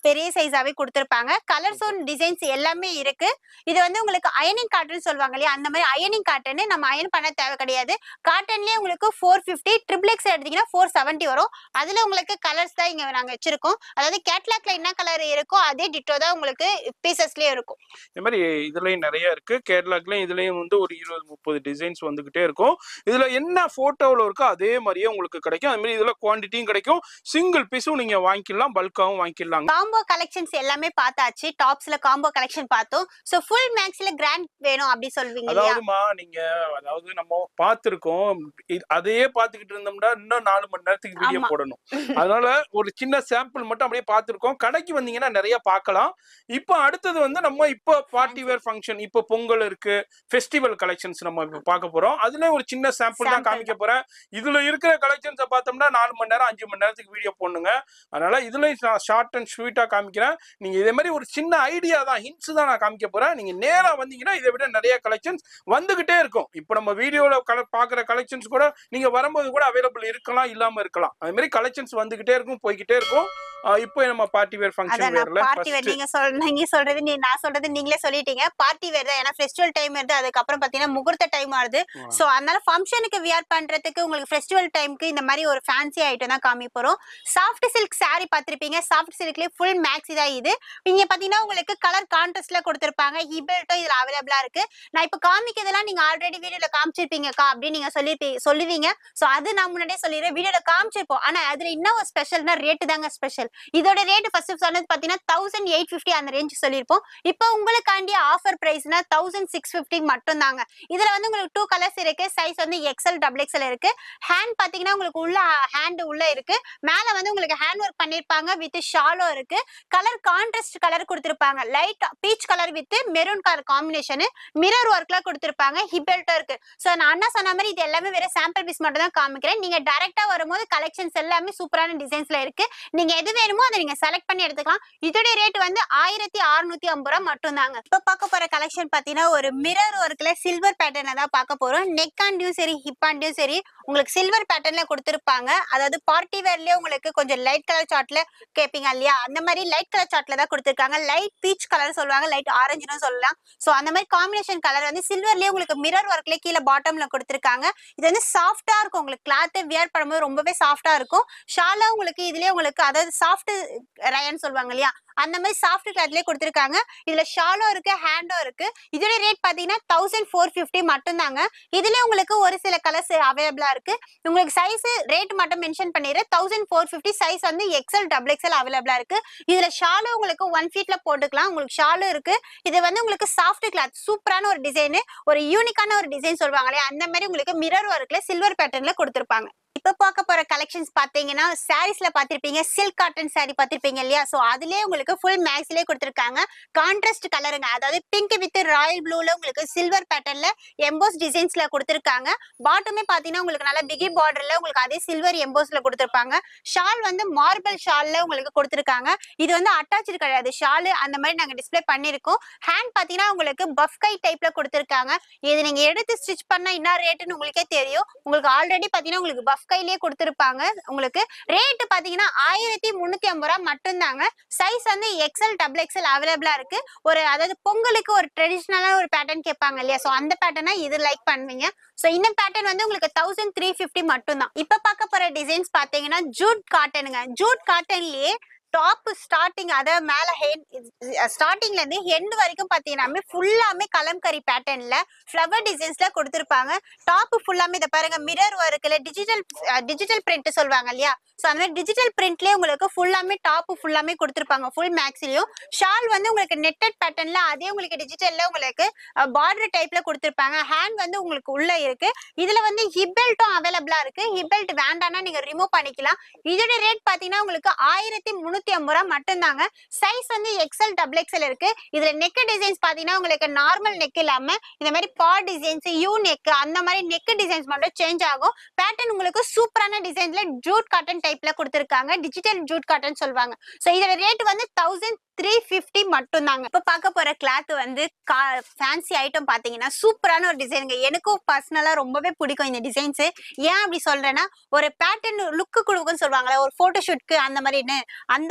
பெரிய சைஸாவே கொடுத்துருப்பாங்க கலர்ஸும் டிசைன்ஸ் எல்லாமே இருக்கு இது வந்து உங்களுக்கு அயனிங் காட்டன் சொல்லுவாங்க இல்லையா அந்த மாதிரி அயனிங் காட்டன் நம்ம அயன் பண்ண தேவை கிடையாது காட்டன்லயே உங்களுக்கு ஃபோர் ஃபிஃப்டி ட்ரிபிள் எக்ஸ் எடுத்தீங்கன்னா ஃபோர் செவன்ட்டி வரும் அதுல உங்களுக்கு கலர்ஸ் தான் இங்க நாங்க வச்சிருக்கோம் அதாவது கேட்லாக்ல என்ன கலர் இருக்கோ அதே டிட்டோ தான் உங்களுக்கு பீசஸ்லயே இருக்கும் இந்த மாதிரி இதுலயும் நிறைய இருக்கு கேட்லாக்லயும் இதுலயும் வந்து ஒரு இருபது முப்பது டிசைன்ஸ் வந்துகிட்டே இருக்கும் இதுல என்ன போட்டோவில் இருக்கோ அதே மாதிரியே உங்களுக்கு கிடைக்கும் அது மாதிரி இதுல குவான்டிட்டியும் கிடைக்கும் சிங்கிள் பீஸும் நீங்க வாங்கிக்கலாம் பல்காவும் வாங்கிக்கலாங்க காம்போ கலெக்ஷன்ஸ் எல்லாமே பார்த்தாச்சு டாப்ஸ்ல காம்போ கலெக்ஷன் பார்த்தோம் சோ ஃபுல் மேக்ஸ்ல கிராண்ட் வேணும் அப்படி சொல்வீங்க இல்லையா அதாவதுமா நீங்க அதாவது நம்ம பார்த்திருக்கோம் இது- அதையே பார்த்துக்கிட்டு இருந்தோம்னா இன்னும் நாலு மணி நேரத்துக்கு வீடியோ ஆமா. போடணும் அதனால ஒரு சின்ன சாம்பிள் மட்டும் அப்படியே பார்த்திருக்கோம் கடைக்கு வந்தீங்கன்னா நிறைய பார்க்கலாம் இப்போ அடுத்தது வந்து நம்ம இப்போ பார்ட்டி வேர் ஃபங்க்ஷன் இப்போ பொங்கல் இருக்கு ஃபெஸ்டிவல் கலெக்ஷன்ஸ் நம்ம இப்போ பார்க்க போறோம் அதுல ஒரு சின்ன சாம்பிள் தான் Sample காமிக்க போறேன் இதுல இருக்கிற கலெக்ஷன்ஸை பார்த்தோம்னா நாலு மணி நேரம் அஞ்சு மணி நேரத்துக்கு வீடியோ போடணுங்க அதனால இதுலயும் ஷார்ட் அண்ட் ஸ்வீட்டா காமிக்கிறேன் நீங்க இதே மாதிரி ஒரு சின்ன ஐடியா தான் ஹிண்ட்ஸ் தான் நான் காமிக்க போறேன் நீங்க நேரா வந்தீங்கன்னா இதை விட நிறைய கலெக்ஷன்ஸ் வந்துகிட்டே இருக்கும் இப்போ நம்ம வீடியோல கல பாக்குற கலெக்ஷன்ஸ் கூட நீங்க வரும்போது கூட அவைலபிள் இருக்கலாம் இல்லாம இருக்கலாம் அது மாதிரி கலெக்ஷன்ஸ் வந்துகிட்டே இருக்கும் போய்கிட்டே இருக்கும் ஆஹ் இப்போ நம்ம பார்ட்டி வேர் ஃபங்க்ஷன் அதான் நான் வேர்ல பார்ட்டி வேர் நீங்க சொல் நீங்க சொல்றது நீ நான் சொல்றது நீங்களே சொல்லிட்டீங்க பார்ட்டி வேர் தான் ஏன்னா ஃபெஸ்டிவல் டைம் வருது அதுக்கப்புறம் பாத்தீங்கன்னா முகூர்த்த டைம் வருது சோ அதனால ஃபங்க்ஷனுக்கு வியர் பண்றதுக்கு உங்களுக்கு ஃபெஸ்டிவல் டைம்க்கு இந்த மாதிரி ஒரு ஃபேன்சி ஐட்டம் தான் காமி போறோம் சாஃப்ட் சில்க் saree பார்த்திருப்பீங்க சாஃப்ட் சில்க்லயே ஃபுல் மேக்ஸி தான் இது இங்க பாத்தீங்கன்னா உங்களுக்கு கலர் கான்ட்ராஸ்ட்ல கொடுத்திருப்பாங்க ஹிபெல்ட்டும் இதுல அவைலபிளா இருக்கு நான் இப்ப காமிக்கிறதெல்லாம் நீங்க ஆல்ரெடி வீடியோல காமிச்சிருப்பீங்கக்கா அப்படின்னு நீங்க சொல்லி சொல்லுவீங்க சோ அது நான் முன்னாடியே சொல்லிடுறேன் வீடியோல காமிச்சிருப்போம் ஆனா அதுல என்ன ஒரு ஸ்பெஷல்னா ரேட்டு தாங்க ஸ்பெஷல் இதோட ரேட் ஃபர்ஸ்ட் சொன்னது பாத்தீங்கன்னா தௌசண்ட் எயிட் ஃபிஃப்டி அந்த ரேஞ்ச் சொல்லியிருப்போம் இப்போ உங்களுக்காண்டி ஆஃபர் பிரைஸ்னா தௌசண்ட் சிக்ஸ் ஃபிஃப்டி மட்டும் தாங்க இதுல வந்து உங்களுக்கு டூ கலர்ஸ் இருக்கு சைஸ் வந்து எக்ஸல் டபுள் எக்ஸல் இருக்கு ஹேண்ட் பாத்தீங்கன்னா உங்களுக்கு உள்ள ஹேண்ட் உள்ள இருக்கு மேல வந்து உங்களுக்கு ஹேண்ட் ஒர்க் பண்ணிருப்பாங்க வித் ஷாலோ இருக்கு கலர் கான்ட்ராஸ்ட் கலர் கொடுத்திருப்பாங்க light peach colour with maroon colour combination mirror ஒர்க்ல கொடுத்திருப்பாங்க ஹிபெல்ட்டும் இருக்கு சோ நான் அண்ணா சொன்ன மாதிரி இது எல்லாமே வேற சாம்பிள் பீஸ் மட்டும் தான் காமிக்கிறேன் நீங்க டைரக்டா வரும்போது கலெக்ஷன்ஸ் எல்லாமே சூப்பரான டிசைன்ஸ்ல இருக்கு நீங்க எது வேணுமோ அதை நீங்க செலக்ட் பண்ணி எடுத்துக்கலாம் இதோட ரேட் வந்து ஆயிரத்தி அறுநூத்தி ஐம்பது ரூபா மட்டும் தாங்க இப்ப பார்க்க போற கலெக்ஷன் பாத்தீங்கன்னா ஒரு மிரர் ஒர்க்ல சில்வர் பேட்டர்ல தான் பார்க்க போறோம் நெக் ஆண்டியும் சரி ஹிப் ஆண்டியும் சரி உங்களுக்கு சில்வர் பேட்டர்ன்ல கொடுத்திருப்பாங்க அதாவது பார்ட்டி வேர்லயே உங்களுக்கு கொஞ்சம் லைட் கலர் சார்ட்ல கேப்பீங்க இல்லையா அந்த மாதிரி லைட் கலர் சார்ட்ல தான் கொடுத்திருக்காங்க லைட் பீச் கலர் சொல்லுவாங்க லைட் ஆரஞ்சுன்னு சொல்லலாம் சோ அந்த மாதிரி காம்பினேஷன் கலர் வந்து சில்வர்லயே உங்களுக்கு மிரர் ஒர்க்ல கீழே பாட்டம்ல கொடுத்திருக்காங்க இது வந்து சாஃப்டா இருக்கும் உங்களுக்கு கிளாத் வியர் பண்ணும்போது ரொம்பவே சாஃப்டா இருக்கும் ஷாலா உங்களுக்கு இதுலயே உங்களுக்கு அதாவது சாஃப்ட் ரயன் சொல்லுவாங்க இல்லையா அந்த மாதிரி சாஃப்ட் கிளாத்லயே கொடுத்திருக்காங்க இதுல ஷாலோ இருக்கு ஹேண்டோ இருக்கு இதோட ரேட் பாத்தீங்கன்னா தௌசண்ட் ஃபோர் ஃபிஃப்டி மட்டும் தாங்க இதுல உங்களுக்கு ஒரு சில கலர்ஸ் அவைலபிளா இருக்கு உங்களுக்கு சைஸ் ரேட் மட்டும் மென்ஷன் பண்ணிடுறேன் தௌசண்ட் ஃபோர் ஃபிஃப்டி சைஸ் வந்து எக்ஸல் டபுள் எக்ஸல் அவைலபிளா இருக்கு இதுல ஷாலோ உங்களுக்கு ஒன் ஃபீட்ல போட்டுக்கலாம் உங்களுக்கு ஷாலோ இருக்கு இது வந்து உங்களுக்கு சாஃப்ட் கிளாத் சூப்பரான ஒரு டிசைன் ஒரு யூனிக்கான ஒரு டிசைன் சொல்லுவாங்க இல்லையா அந்த மாதிரி உங்களுக்கு மிரர் ஒர்க்ல சில்வர் பேட்டர்ன்ல கொடுத்திருப்பாங்க இப்ப பார்க்க போற கலெக்ஷன்ஸ் பாத்தீங்கன்னா சாரீஸ்ல பாத்திருப்பீங்க சில்க் காட்டன் saree பாத்திருப்பீங்க இல்லையா சோ அதுலயே உங்களுக்கு ஃபுல் மேக்ஸ்லயே கொடுத்திருக்காங்க கான்ட்ராஸ்ட் கலருங்க அதாவது பிங்க் வித் ராயல் ப்ளூல உங்களுக்கு சில்வர் பேட்டர்ன்ல எம்போஸ் டிசைன்ஸ்ல கொடுத்திருக்காங்க பாட்டமே பாத்தீங்கன்னா உங்களுக்கு நல்ல பிகி பார்டர்ல உங்களுக்கு அதே சில்வர் எம்போஸ்ல கொடுத்திருப்பாங்க ஷால் வந்து மார்பிள் ஷால்ல உங்களுக்கு கொடுத்திருக்காங்க இது வந்து அட்டாச்சு கிடையாது ஷால் அந்த மாதிரி நாங்க டிஸ்ப்ளே பண்ணிருக்கோம் ஹேண்ட் பாத்தீங்கன்னா உங்களுக்கு பஃப் கை டைப்ல கொடுத்திருக்காங்க இது நீங்க எடுத்து ஸ்டிச் பண்ணா என்ன ரேட்டுன்னு உங்களுக்கே தெரியும் உங்களுக்கு ஆல்ரெடி பாத்தீங்கன்னா உங்களுக்கு பஃப் கையிலேயே கொடுத்திருப்பாங்க உங்களுக்கு ரேட் பாத்தீங்கன்னா ஆயிரத்தி முன்னூத்தி ஐம்பது ரூபா மட்டும்தாங்க சைஸ் வந்து எக்ஸல் டபுள் எக்ஸல் அவைலபிளா இருக்கு ஒரு அதாவது பொங்கலுக்கு ஒரு ட்ரெடிஷ்னலான ஒரு பேட்டர்ன் கேட்பாங்க இல்லையா சோ அந்த பேட்டர்னா இது லைக் பண்ணுவீங்க சோ இந்த பேட்டர்ன் வந்து உங்களுக்கு தௌசண்ட் த்ரீ ஃபிஃப்டி மட்டும் தான் இப்ப பார்க்க போற டிசைன்ஸ் பாத்தீங்கன்னா ஜூட் காட்டனுங்க ஜூட் காட்டன்லயே டாப் ஸ்டார்டிங் அதாவது மேல ஸ்டார்டிங்ல இருந்து ஹெண்ட் வரைக்கும் பாத்தீங்கன்னா ஃபுல்லாமே கலம்கரி பேட்டர்ன்ல ஃப்ளவர் டிசைன்ஸ்ல கொடுத்திருப்பாங்க டாப் ஃபுல்லாமே இதை பாருங்க மிரர் ஒர்க்ல டிஜிட்டல் டிஜிட்டல் பிரிண்ட் சொல்லுவாங்க இல்லையா சோ அந்த மாதிரி டிஜிட்டல் பிரிண்ட்லயே உங்களுக்கு ஃபுல்லாமே டாப் ஃபுல்லாமே கொடுத்திருப்பாங்க ஃபுல் மேக்ஸ்லயும் ஷால் வந்து உங்களுக்கு நெட்டட் பேட்டர்ன்ல அதே உங்களுக்கு டிஜிட்டல்ல உங்களுக்கு பார்டர் டைப்ல கொடுத்திருப்பாங்க ஹேண்ட் வந்து உங்களுக்கு உள்ள இருக்கு இதுல வந்து ஹிப் பெல்ட்டும் அவைலபிளா இருக்கு ஹிப் பெல்ட் வேண்டாம்னா நீங்க ரிமூவ் பண்ணிக்கலாம் இதோட ரேட் பாத்தீங்கன்னா உங்களுக்கு ஆயிரத்தி முன்னூத்தி ஐம்பது ரூபா மட்டும்தாங்க சைஸ் வந்து எக்ஸல் டபுள் எக்ஸல் இருக்கு இதுல நெக் டிசைன்ஸ் பாத்தீங்கன்னா உங்களுக்கு நார்மல் நெக் இல்லாம இந்த மாதிரி பா டிசைன்ஸ் யூ நெக் அந்த மாதிரி நெக் டிசைன்ஸ் மட்டும் சேஞ்ச் ஆகும் பேட்டர்ன் உங்களுக்கு சூப்பரான டிசைன்ஸ்ல ஜூட் காட்டன் டைப்ல கொடுத்திருக்காங்க டிஜிட்டல் ஜூட் காட்டன் சொல்லுவாங்க சோ இதோட ரேட் வந்து தௌசண்ட் த்ரீ ஃபிஃப்டி மட்டும் தாங்க இப்ப பார்க்க போற கிளாத் வந்து ஃபேன்சி ஐட்டம் பாத்தீங்கன்னா சூப்பரான ஒரு டிசைனுங்க எனக்கும் பர்சனலா ரொம்பவே பிடிக்கும் இந்த டிசைன்ஸ் ஏன் அப்படி சொல்றேன்னா ஒரு பேட்டர்ன் லுக்கு கொடுக்குன்னு சொல்லுவாங்கல்ல ஒரு போட்டோ ஷூட்க்கு அந்த மாதிரின்னு அந்த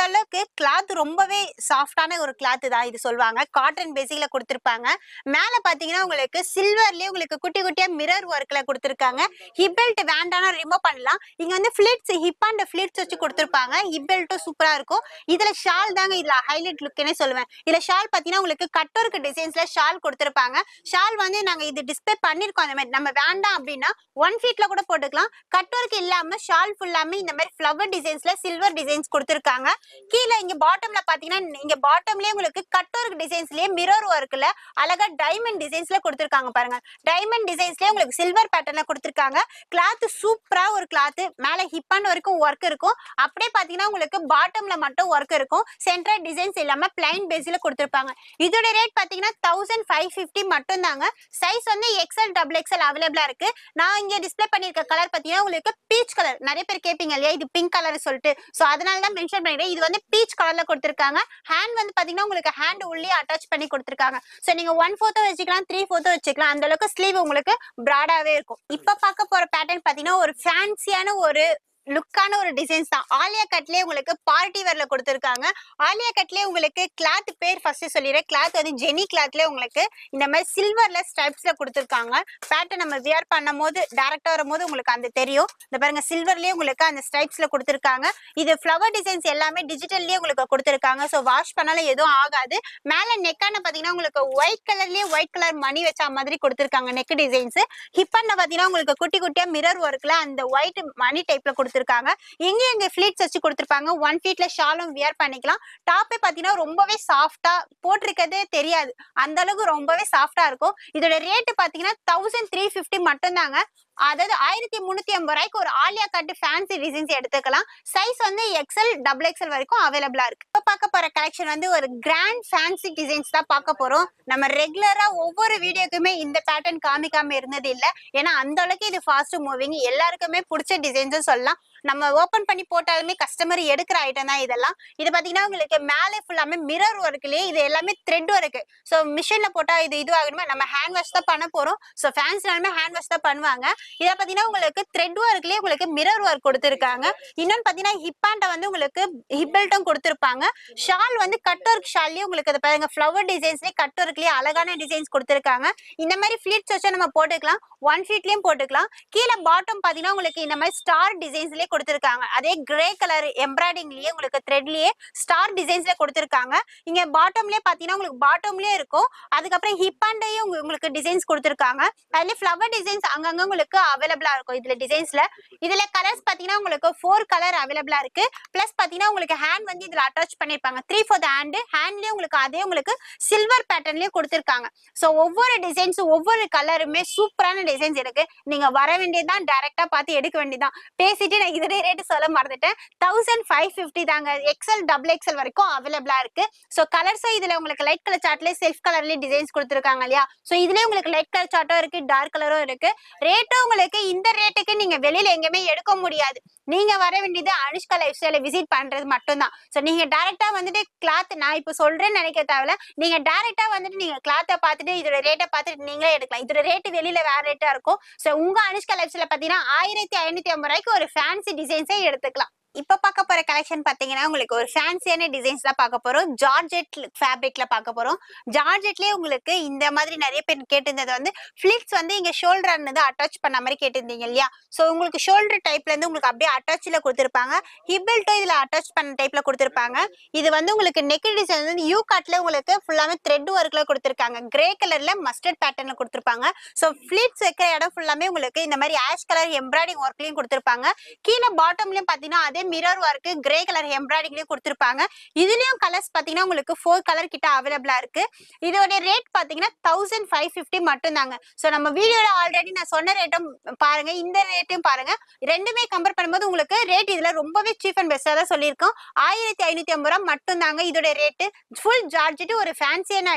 அந்த அளவுக்கு கிளாத் ரொம்பவே சாஃப்டான ஒரு கிளாத் தான் இது சொல்லுவாங்க காட்டன் பேசிக்ல கொடுத்துருப்பாங்க மேல பாத்தீங்கன்னா உங்களுக்கு சில்வர்லயே உங்களுக்கு குட்டி குட்டியா மிரர் ஒர்க்ல கொடுத்துருக்காங்க ஹிப் பெல்ட் வேண்டாம்னா ரிமூவ் பண்ணலாம் இங்க வந்து ஃபிளிட்ஸ் ஹிப் அண்ட் ஃபிளிட்ஸ் வச்சு கொடுத்துருப்பாங்க ஹிப் பெல்ட்டும் சூப்பரா இருக்கும் இதுல ஷால் தாங்க இதுல ஹைலைட் லுக்னே சொல்லுவேன் இதுல ஷால் பாத்தீங்கன்னா உங்களுக்கு கட் ஒர்க் டிசைன்ஸ்ல ஷால் கொடுத்துருப்பாங்க ஷால் வந்து நாங்க இது டிஸ்ப்ளே பண்ணிருக்கோம் அந்த மாதிரி நம்ம வேண்டாம் அப்படின்னா ஒன் ஃபீட்ல கூட போட்டுக்கலாம் கட் ஒர்க் இல்லாம ஷால் ஃபுல்லாமே இந்த மாதிரி ஃப்ளவர் டிசைன்ஸ்ல சில்வர் டிசைன்ஸ் கொடுத்துருக்காங்க கீழே இங்க பாட்டம்ல பாத்தீங்கன்னா இங்க பாட்டம்லயே உங்களுக்கு கட் ஒர்க் டிசைன்ஸ்லயே மிரர் ஒர்க்ல அழகா டைமண்ட் டிசைன்ஸ்ல கொடுத்துருக்காங்க பாருங்க டைமண்ட் டிசைன்ஸ்லயே உங்களுக்கு சில்வர் பேட்டர்ல கொடுத்துருக்காங்க கிளாத் சூப்பரா ஒரு கிளாத் மேல ஹிப்பான் வரைக்கும் ஒர்க் இருக்கும் அப்படியே பாத்தீங்கன்னா உங்களுக்கு பாட்டம்ல மட்டும் ஒர்க் இருக்கும் சென்டர் டிசைன்ஸ் இல்லாம பிளைன் பேஸ்ல கொடுத்துருப்பாங்க இதோட ரேட் பாத்தீங்கன்னா தௌசண்ட் ஃபைவ் ஃபிஃப்டி மட்டும் தாங்க சைஸ் வந்து எக்ஸ்எல் டபுள் எக்ஸ்எல் அவைலபிளா இருக்கு நான் இங்க டிஸ்ப்ளே பண்ணிருக்க கலர் பாத்தீங்கன்னா உங்களுக்கு பீச் கலர் நிறைய பேர் கேட்பீங்க இல்லையா இது பிங்க் கலர் சொல்லிட்டு சோ அதனால தான் மென்ஷன் பண்ணிடுறேன் இது வந்து பீச் கலர்ல கொடுத்துருக்காங்க ஹேண்ட் வந்து பாத்தீங்கன்னா உங்களுக்கு ஹேண்ட் உள்ளே அட்டாச் பண்ணி கொடுத்துருக்காங்க சோ நீங்க ஒன் ஃபோர்த்தோ வச்சுக்கலாம் த்ரீ ஃபோர்த்தோ வச்சுக்கலாம் அந்த அளவுக்கு ஸ்லீவ் உங்களுக்கு ப்ராடாவே இருக்கும் இப்ப பார்க்க போற பேட்டர்ன் பாத்தீங்கன்னா ஒரு ஃபேன்சியான ஒரு லுக்கான ஒரு டிசைன்ஸ் தான் ஆலியா கட்லயே உங்களுக்கு பார்ட்டி வேர்ல கொடுத்துருக்காங்க ஆலியா கட்லயே உங்களுக்கு கிளாத் பேர் ஃபர்ஸ்ட் சொல்லிடுறேன் கிளாத் வந்து ஜெனி கிளாத்லயே உங்களுக்கு இந்த மாதிரி சில்வர்ல ஸ்ட்ரைப்ஸ்ல கொடுத்துருக்காங்க பேட்டர்ன் நம்ம வியர் பண்ணும் போது டேரக்டா வரும்போது உங்களுக்கு அந்த தெரியும் இந்த பாருங்க சில்வர்லயே உங்களுக்கு அந்த ஸ்ட்ரைப்ஸ்ல கொடுத்துருக்காங்க இது ஃப்ளவர் டிசைன்ஸ் எல்லாமே டிஜிட்டல்லயே உங்களுக்கு கொடுத்துருக்காங்க ஸோ வாஷ் பண்ணாலும் எதுவும் ஆகாது மேல நெக்கான பாத்தீங்கன்னா உங்களுக்கு ஒயிட் கலர்லயே ஒயிட் கலர் மணி வச்ச மாதிரி கொடுத்துருக்காங்க நெக் டிசைன்ஸ் ஹிப்பன்ன பாத்தீங்கன்னா உங்களுக்கு குட்டி குட்டியா மிரர் ஒர்க்ல அந்த ஒயிட் மணி டைப்ல கொடுத்துருக்காங்க எங்க எங்க ஃபிளீட்ஸ் வச்சு கொடுத்துருப்பாங்க ஒன் ஃபீட்ல ஷாலும் வியர் பண்ணிக்கலாம் டாப்பே பாத்தீங்கன்னா ரொம்பவே சாஃப்டா போட்டிருக்கதே தெரியாது அந்த அளவுக்கு ரொம்பவே சாஃப்டா இருக்கும் இதோட ரேட்டு பாத்தீங்கன்னா தௌசண்ட் த்ரீ ஃபிஃப்டி மட்டும்தாங்க அதாவது ஆயிரத்தி முன்னூத்தி ஐம்பது ரூபாய்க்கு ஒரு ஆலியா கட்டு ஃபேன்சி டிசைன்ஸ் எடுத்துக்கலாம் சைஸ் வந்து எக்ஸல் டபுள் எக்ஸல் வரைக்கும் அவைலபிளா இருக்கு இப்போ பார்க்க போற கலெக்ஷன் வந்து ஒரு கிராண்ட் ஃபேன்சி டிசைன்ஸ் தான் பார்க்க போறோம் நம்ம ரெகுலரா ஒவ்வொரு வீடியோக்குமே இந்த பேட்டர்ன் காமிக்காம இருந்தது இல்ல ஏன்னா அந்த அளவுக்கு இது ஃபாஸ்ட் மூவிங் எல்லாருக்குமே பிடிச்ச டிசைன்ஸ் சொல்லலாம் நம்ம ஓபன் பண்ணி போட்டாலுமே கஸ்டமர் எடுக்கிற ஐட்டம் தான் இதெல்லாம் இது பாத்தீங்கன்னா உங்களுக்கு மேலே ஃபுல்லாமே மிரர் ஒர்க்லயே இது எல்லாமே த்ரெட் ஒர்க் ஸோ மிஷின்ல போட்டா இது இது ஆகணுமே நம்ம ஹேண்ட் வாஷ் தான் பண்ண போறோம் ஸோ ஃபேன்ஸ்னாலுமே ஹேண்ட் வாஷ் தான் பண்ணுவாங்க இதை பாத்தீங்கன்னா உங்களுக்கு த்ரெட் ஒர்க்லயே உங்களுக்கு மிரர் ஒர்க் கொடுத்துருக்காங்க இன்னொன்னு பாத்தீங்கன்னா ஹிப்பாண்ட வந்து உங்களுக்கு ஹிப் பெல்ட்டும் கொடுத்துருப்பாங்க ஷால் வந்து கட் ஒர்க் ஷால்லயே உங்களுக்கு அதை பாருங்க ஃப்ளவர் டிசைன்ஸ்லயே கட் ஒர்க்லயே அழகான டிசைன்ஸ் கொடுத்துருக்காங்க இந்த மாதிரி ஃபிளீட்ஸ் வச்சு நம்ம போட்டுக்கலாம் ஒன் ஃபீட்லயும் போட்டுக்கலாம் கீழே பாட்டம் பாத்தீங்கன்னா உங்களுக்கு இந்த மாதிரி ஸ்டார் டிசைன்ஸ்லயே கொடுத்துருக்காங்க அதே கிரே கலர் எம்ப்ராய்டிங்லயே உங்களுக்கு த்ரெட்லயே ஸ்டார் டிசைன்ஸ்ல கொடுத்துருக்காங்க இங்க பாட்டம்லயே பாத்தீங்கன்னா உங்களுக்கு பாட்டம்லயே இருக்கும் அதுக்கப்புறம் ஹிப் அண்டையும் உங்களுக்கு டிசைன்ஸ் கொடுத்துருக்காங்க அதுல ஃப்ளவர் டிசைன்ஸ் அங்கங்க உங்களுக்கு அவைலபிளா இருக்கும் இதுல டிசைன்ஸ்ல இதுல கலர்ஸ் பாத்தீங்கன்னா உங்களுக்கு ஃபோர் கலர் அவைலபிளா இருக்கு பிளஸ் பாத்தீங்கன்னா உங்களுக்கு ஹேண்ட் வந்து இதுல அட்டாச் பண்ணிருப்பாங்க த்ரீ ஃபோர் ஹேண்ட் ஹேண்ட்லயே உங்களுக்கு அதே உங்களுக்கு சில்வர் பேட்டர்ன்லயே கொடுத்துருக்காங்க சோ ஒவ்வொரு டிசைன்ஸ் ஒவ்வொரு கலருமே சூப்பரான டிசைன்ஸ் இருக்கு நீங்க வர வேண்டியதுதான் டைரக்டா பார்த்து எடுக்க வேண்டியதுதான் பேசிட்டு நான் இதே ரேட்டு சொல்ல மறந்துட்டேன் தௌசண்ட் ஃபைவ் ஃபிஃப்டி தாங்க எக்ஸல் டபுள் எக்ஸல் வரைக்கும் அவைலபிளா இருக்கு ஸோ கலர்ஸும் இதுல உங்களுக்கு லைட் கலர் சார்ட்லயே செல்ஃப் கலர்லயே டிசைன்ஸ் கொடுத்துருக்காங்க இல்லையா ஸோ இதுலயே உங்களுக்கு லைட் கலர் சார்ட்டும் இருக்கு டார்க் கலரும் இருக்கு ரேட்டும் உங்களுக்கு இந்த ரேட்டுக்கு நீங்க வெளியில எங்கேயுமே எடுக்க முடியாது நீங்க வர வேண்டியது அனுஷ்கா லைஃப் ஸ்டைல விசிட் பண்றது மட்டும்தான் ஸோ நீங்க டைரக்டா வந்துட்டு கிளாத் நான் இப்போ சொல்றேன்னு நினைக்க தேவையில்ல நீங்க டைரக்டா வந்துட்டு நீங்க கிளாத்தை பார்த்துட்டு இதோட ரேட்டை பார்த்துட்டு நீங்களே எடுக்கலாம் இதோட ரேட்டு வெளியில வேற ரேட்டா இருக்கும் ஸோ உங்க அனுஷ்கா லைஃப் ஸ்டைல பாத்தீங்கன்னா ஆயிரத்தி ஐநூத்தி ஐம்பது ரூபாய்க்கு ஒரு ஃபேன்சி டிசைன்ஸே எடுத்துக்கலாம் இப்ப பார்க்க போற கலெக்ஷன் பாத்தீங்கன்னா உங்களுக்கு ஒரு ஃபேன்சியான டிசைன்ஸ் தான் பார்க்க போறோம் ஜார்ஜெட் ஃபேப்ரிக்ல பார்க்க போறோம் ஜார்ஜெட்லயே உங்களுக்கு இந்த மாதிரி நிறைய பேர் கேட்டிருந்தது வந்து ஃபிளிட்ஸ் வந்து இங்க ஷோல்டர் இருந்து அட்டாச் பண்ண மாதிரி கேட்டிருந்தீங்க இல்லையா சோ உங்களுக்கு ஷோல்டர் டைப்ல இருந்து உங்களுக்கு அப்படியே அட்டாச்ல கொடுத்துருப்பாங்க ஹிபெல்ட்டும் இதுல அட்டாச் பண்ண டைப்ல கொடுத்துருப்பாங்க இது வந்து உங்களுக்கு நெக் டிசைன் வந்து யூ காட்ல உங்களுக்கு ஃபுல்லாமே த்ரெட் ஒர்க்ல கொடுத்துருக்காங்க கிரே கலர்ல மஸ்டர்ட் பேட்டர்ன்ல கொடுத்துருப்பாங்க சோ ஃபிளிட்ஸ் வைக்கிற இடம் ஃபுல்லாமே உங்களுக்கு இந்த மாதிரி ஆஷ் கலர் எம்ப்ராய்டிங் ஒர்க்லயும் கொடுத்துருப்பாங்க கீழே பாட்டம்லயும் பாத்தீங்கன்னா அதே மிரர் ஒர்க் கிரே கலர் எம்ப்ராய்டிங்லயும் கொடுத்துருப்பாங்க இதுலயும் கலர்ஸ் பாத்தீங்கன்னா உங்களுக்கு ஃபோர் கலர் கிட்ட அவைலபிளா இருக்கு இதோட ரேட் பாத்தீங்கன்னா தௌசண்ட் ஃபைவ் ஃபிஃப்டி மட்டும் தாங்க ஸோ நம்ம வீடியோல ஆல்ரெடி நான் சொன்ன ரேட்டும் பாருங்க இந்த ரேட்டையும் பாருங்க ரெண்டுமே கம்பேர் பண்ணும்போது உங்களுக்கு ரேட் இதுல ரொம்பவே சீப் அண்ட் பெஸ்டா தான் சொல்லியிருக்கோம் ஆயிரத்தி ஐநூத்தி ஐம்பது ரூபா மட்டும் தாங்க இதோட ரேட்டு ஃபுல் ஜார்ஜெட் ஒரு ஃபேன்சியான ஐட்டம்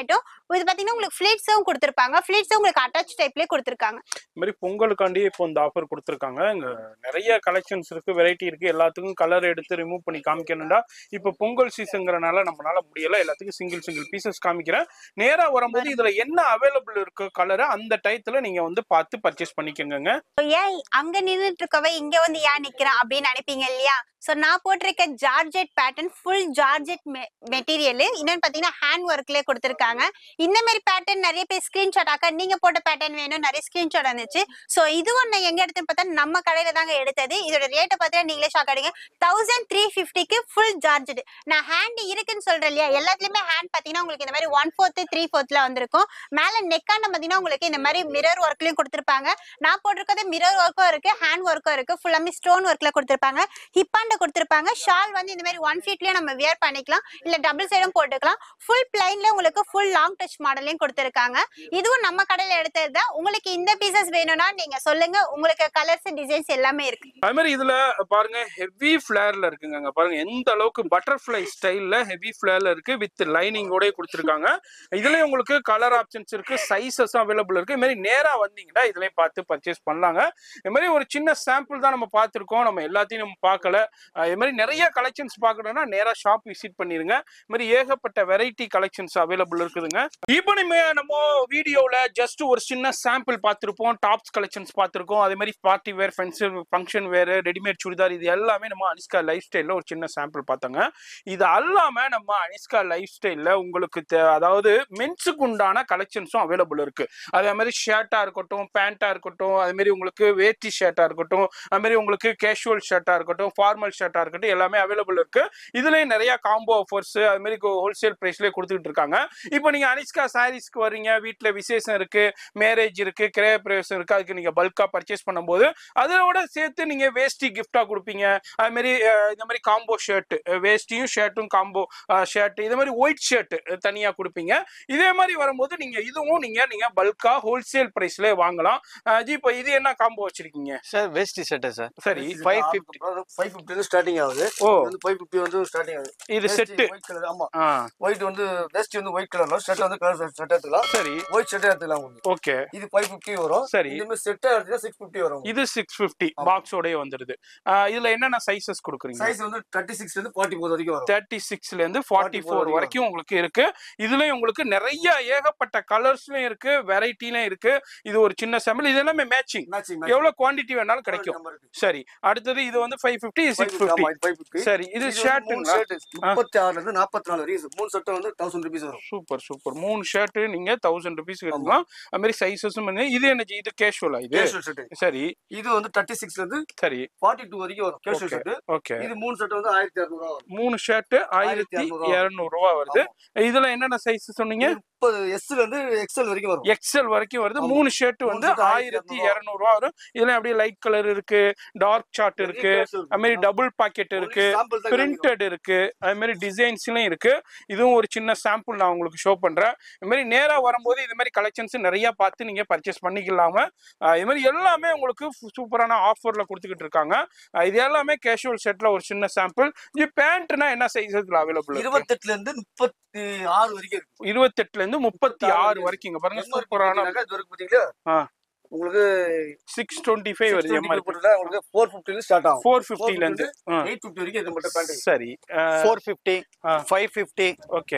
இது பாத்தீங்கன்னா உங்களுக்கு ஃபிளீட்ஸும் கொடுத்துருப்பாங்க ஃபிளீட்ஸும் உங்களுக்கு அட்டாச் டைப்லயே கொடுத்துருக்காங்க இந்த மாதிரி பொங்கலுக்காண்டி இப்போ இந்த ஆஃபர் கொடுத்துருக்காங்க இங்க நிறைய கலெக்ஷன்ஸ் இருக்கு வெரைட்டி இருக்கு எல்லாத்துக்கும் கலர் எடுத்து ரிமூவ் பண்ணி காமிக்கணும்டா இப்போ பொங்கல் சீசன்ங்கிறனால நம்மளால முடியல எல்லாத்துக்கும் சிங்கிள் சிங்கிள் பீசஸ் காமிக்கிறேன் நேரா வரும்போது இதுல என்ன அவைலபிள் இருக்கு கலர் அந்த டயத்துல நீங்க வந்து பார்த்து பர்ச்சேஸ் பண்ணிக்கோங்க ஏன் அங்க நின்னுட்டு இருக்கவ இங்க வந்து ஏன் நிக்கிறான் அப்படின்னு நினைப்பீங்க இல்லையா சோ நான் போட்டிருக்க georgette pattern full georgette material இன்னொன்னு பாத்தீங்கன்னா ஹேண்ட் ஒர்க்லயே கொடுத்துருக்காங்க இந்த மாதிரி பேட்டர்ன் நிறைய பேர் ஸ்கிரீன்ஷாட் ஆக்க நீங்க போட்ட பேட்டர்ன் வேணும் நிறைய ஸ்கிரீன்ஷாட் வந்துச்சு சோ இது ஒண்ணு எங்க எடுத்துன்னு பார்த்தா நம்ம கடையில தாங்க எடுத்தது இதோட ரேட்டை பார்த்தீங்கன்னா நீங்களே ஷாக் ஆடுங்க தௌசண்ட் த்ரீ ஃபிஃப்டிக்கு ஃபுல் ஜார்ஜெட் நான் ஹேண்ட் இருக்குன்னு சொல்றேன் இல்லையா எல்லாத்துலயுமே ஹேண்ட் பாத்தீங்கன்னா உங்களுக்கு இந்த மாதிரி ஒன் ஃபோர்த் த்ரீ ஃபோர்த்ல வந்திருக்கும் மேல நெக்காண்ட பாத்தீங்கன்னா உங்களுக்கு இந்த மாதிரி மிரர் ஒர்க்லயும் கொடுத்துருப்பாங்க நான் போட்டிருக்கிறது மிரர் ஒர்க்கும் இருக்கு ஹேண்ட் ஒர்க்கும் இருக்கு ஃபுல்லாமே ஸ்டோன் ஒர்க்ல கொடுத்துருப்பாங்க ஹிப்பாண்ட கொடுத்துருப்பாங்க ஷால் வந்து இந்த மாதிரி ஒன் ஃபீட்லயும் நம்ம வியர் பண்ணிக்கலாம் இல்ல டபுள் சைடும் போட்டுக்கலாம் ஃபுல் பிளைன்ல உங்களுக்கு ஃபுல் லாங் டச் மாடலையும் கொடுத்துருக்காங்க இதுவும் நம்ம கடையில எடுத்தது தான் உங்களுக்கு இந்த பீசஸ் வேணும்னா நீங்க சொல்லுங்க உங்களுக்கு கலர்ஸ் டிசைன்ஸ் எல்லாமே இருக்கு அது மாதிரி இதுல பாருங்க ஹெவி ஃபிளேர்ல இருக்குங்க அங்க பாருங்க எந்த அளவுக்கு பட்டர்ஃப்ளை ஸ்டைல்ல ஹெவி ஃபிளேர்ல இருக்கு வித் லைனிங்கோட கொடுத்துருக்காங்க இதுலயும் உங்களுக்கு கலர் ஆப்ஷன்ஸ் இருக்கு சைசஸ் அவைலபிள் இருக்கு இது மாதிரி நேரா வந்தீங்கன்னா இதுலயும் பார்த்து பர்ச்சேஸ் பண்ணலாங்க இது மாதிரி ஒரு சின்ன சாம்பிள் தான் நம்ம பார்த்துருக்கோம் நம்ம எல்லாத்தையும் நம்ம பார்க்கல அஹ் இது மாதிரி நிறைய கலெக்ஷன்ஸ் பார்க்கணும்னா நேரா ஷாப் விசிட் பண்ணிருங்க இது மாதிரி ஏகப்பட்ட வெரைட்டி கலெக்ஷன்ஸ் அவைலபிள் இருக்குதுங்க இப்போ நம்ம நம்ம வீடியோல ஜஸ்ட் ஒரு சின்ன சாம்பிள் பார்த்துருப்போம் டாப்ஸ் கலெக்ஷன்ஸ் பார்த்துருக்கோம் அதே மாதிரி party wear function function wear readymade churidar இது எல்லாமே நம்ம அனிஸ்கா லைஃப் ஸ்டைலில் ஒரு சின்ன சாம்பிள் பார்த்தோங்க இது அல்லாம நம்ம அனிஸ்கா லைஃப் ஸ்டைலில் உங்களுக்கு தே- அதாவது மென்ஸுக்கு உண்டான கலெக்ஷன்ஸும் அவைலபிள் இருக்கு அதே மாதிரி ஷர்ட்டா இருக்கட்டும் பேண்டா இருக்கட்டும் அதே மாதிரி உங்களுக்கு வேட்டி ஷர்ட்டா இருக்கட்டும் அது மாதிரி உங்களுக்கு கேஷுவல் ஷர்ட்டா இருக்கட்டும் ஃபார்மல் ஷர்ட்டா இருக்கட்டும் எல்லாமே அவைலபிள் இருக்கு இதுலயும் நிறைய காம்போ ஆஃபர்ஸ் அது மாதிரி ஹோல்சேல் பிரைஸ்லேயே கொடுத்துட்டு இருக்காங்க இப்போ நீங்க அனிஸ்கா சாரீஸ்க்கு வர்றீங்க வீட்ல விசேஷம் இருக்கு மேரேஜ் இருக்கு கிரய பிரவேசம் இருக்கு அதுக்கு நீங்க பல்கா பர்ச்சேஸ் பண்ணும்போது அதோட சேர்த்து நீங்க வேஷ்டி கிஃப்டா கொடுப்பீங்க அது மாதிரி அஹ், இந்த மாதிரி காம்போ ஷர்ட் வேஷ்டியும் ஷர்ட்டும் காம்போ ஷர்ட் இது மாதிரி ஒயிட் ஷர்ட் தனியா கொடுப்பீங்க இதே மாதிரி வரும்போது நீங்க இதுவும் நீங்க நீங்க பல்கா ஹோல்சேல் பிரைஸ்ல வாங்கலாம் அஹ், ஜி இப்போ இது என்ன காம்போ வச்சிருக்கீங்க சார் வேஷ்டி செட்டு சார் சரி ஃபைவ் ஃபிஃப்டி ஃபைவ் ஃபிஃப்டி வந்து ஸ்டார்டிங் ஆகுது ஓ இது வந்து ஃபைவ் ஃபிஃப்டி வந்து ஸ்டார்டிங் ஆகுது இது செட்டு ஒயிட் கலர் ஆமா ஆ ஒயிட் வந்து வெஸ்ட் வந்து ஒயிட் கலர்ல ஷர்ட் வந்து கலர் ஷர்ட் எடுத்துக்கலாம் சரி ஒயிட் ஷர்ட் எடுத்துக்கலாம் உங்களுக்கு ஓகே இது ஃபைவ் ஃபிஃப்டி வரும் சரி. இந்த மாதிரி செட்டா எடுத்தா சிக்ஸ் ஃபிஃப்டி வரும் இது சிக்ஸ் ஃபிஃப்டி ஆமா. பாக்ஸோடய வந்துருது ஆஹ் இதுல என்னென்ன சைசஸ் கொடுக்குறீங்க சைஸ் வந்து தேர்ட்டி சிக்ஸ்ல இருந்து ஃபார்ட்டி ஃபோர் வரைக்கும் வரும் தேர்ட்டி சிக்ஸ்ல இருந்து ஃபார்ட்டி 44 ஃபோர் வரைக்கும் வரைக்கும் உங்களுக்கு இருக்கு இதுலயும் உங்களுக்கு நிறைய ஏகப்பட்ட கலர்ஸ்லயும் இருக்கு வெரைட்டிலயும் இருக்கு இது ஒரு சின்ன சாம்பிள் இது எல்லாமே மேட்சிங் மேட்சிங் எவ்வளவு குவாண்டிட்டி வேணாலும் கிடைக்கும் சரி அடுத்தது இது வந்து ஃபைவ் ஃபிஃப்டி சிக்ஸ் ஃபிஃப்டி சரி இது ஷர்ட்டுங்களா முப்பத்தி ஆறுல இருந்து நாற்பத்தி நாலு வரைக்கும் மூணு ஷர்ட் வந்து தௌசண்ட் ருபீஸ் வரும் சூப்பர் சூப்பர் மூணு ஷர்ட் நீங்க தௌசண்ட் ருபீஸ் எடுக்கலாம் அது மாதிரி சைஸஸும் இது என்ன இது கேஷுவலா இது கேஷுவல் ஷர்ட் சரி இது வந்து தேர்ட்டி சிக்ஸ்ல இருந்து சரி ஃபார்ட்டி டூ வரைக்கும் வரும் கேஷுவல் Okay. ஷர்ட் ஓகே இது மூணு ஷர்ட் வந்து ஆயிரத்தி இரநூறுவா வரும் மூணு ஷர்ட் ஆயிரத்தி 1200 இருநூறு ரூபா வருது இதுல என்னென்ன சைஸ் சொன்னீங்க முப்பது எஸ்ல இருந்து எக்ஸ்எல் வரைக்கும் வரும் எக்ஸல் வரைக்கும் வருது ஆமா. மூணு ஷர்ட் மூணு வந்து shirt ஆயிரத்தி 1200 இருநூறு ரூபா வரும் இதுல அப்படியே லைட் கலர் இருக்கு டார்க் சார்ட் இருக்கு அது மாதிரி டபுள் பாக்கெட் இருக்கு பிரிண்டட் இருக்கு அது மாதிரி டிசைன்ஸ்லயும் இருக்கு இதுவும் ஒரு சின்ன சாம்பிள் நான் உங்களுக்கு ஷோ பண்றேன் இது மாதிரி நேரா வரும்போது இது மாதிரி கலெக்ஷன்ஸ் நிறைய பார்த்து நீங்க பர்ச்சேஸ் பண்ணிக்கலாம அஹ் இது மாதிரி எல்லாமே உங்களுக்கு சூப்பரான ஆஃபர்ல கொடுத்துக்கிட்டு இருக்காங்க அஹ் இது எல்லாமே கேஷுவல் செட்ல ஒரு சின்ன சாம்பிள் இது பேண்ட்னா என்ன சைஸஸ்ல அவைலபிள் இருபத்தெட்டுல இருந்து முப்பத்தி ஆறு வரைக்கும் இருக்கு இருபத்தெட்டுல இருந்து முப்பத்தி ஆறு வரைக்கும் இங்க பாருங்க எம்ஆர்பி சூப்பரான பாத்தீங்கன்னாக்கா இது வரைக்கும் பாத்தீங்களா ஆ. உங்களுக்கு சிக்ஸ் டுவெண்ட்டி ஃபைவ் வருது 620 எம்ஆர்பி போட்டுட்டா உங்களுக்கு ஃபோர் ஃபிஃப்டில ஸ்டார்ட் ஆகும் ஃபோர் ஃபிஃப்டில இருந்து எயிட் ஃபிஃப்டி வரைக்கும் இது மட்டும் பேண்ட் சரி ஃபோர் ஃபிஃப்டி ஆ. Five fifty okay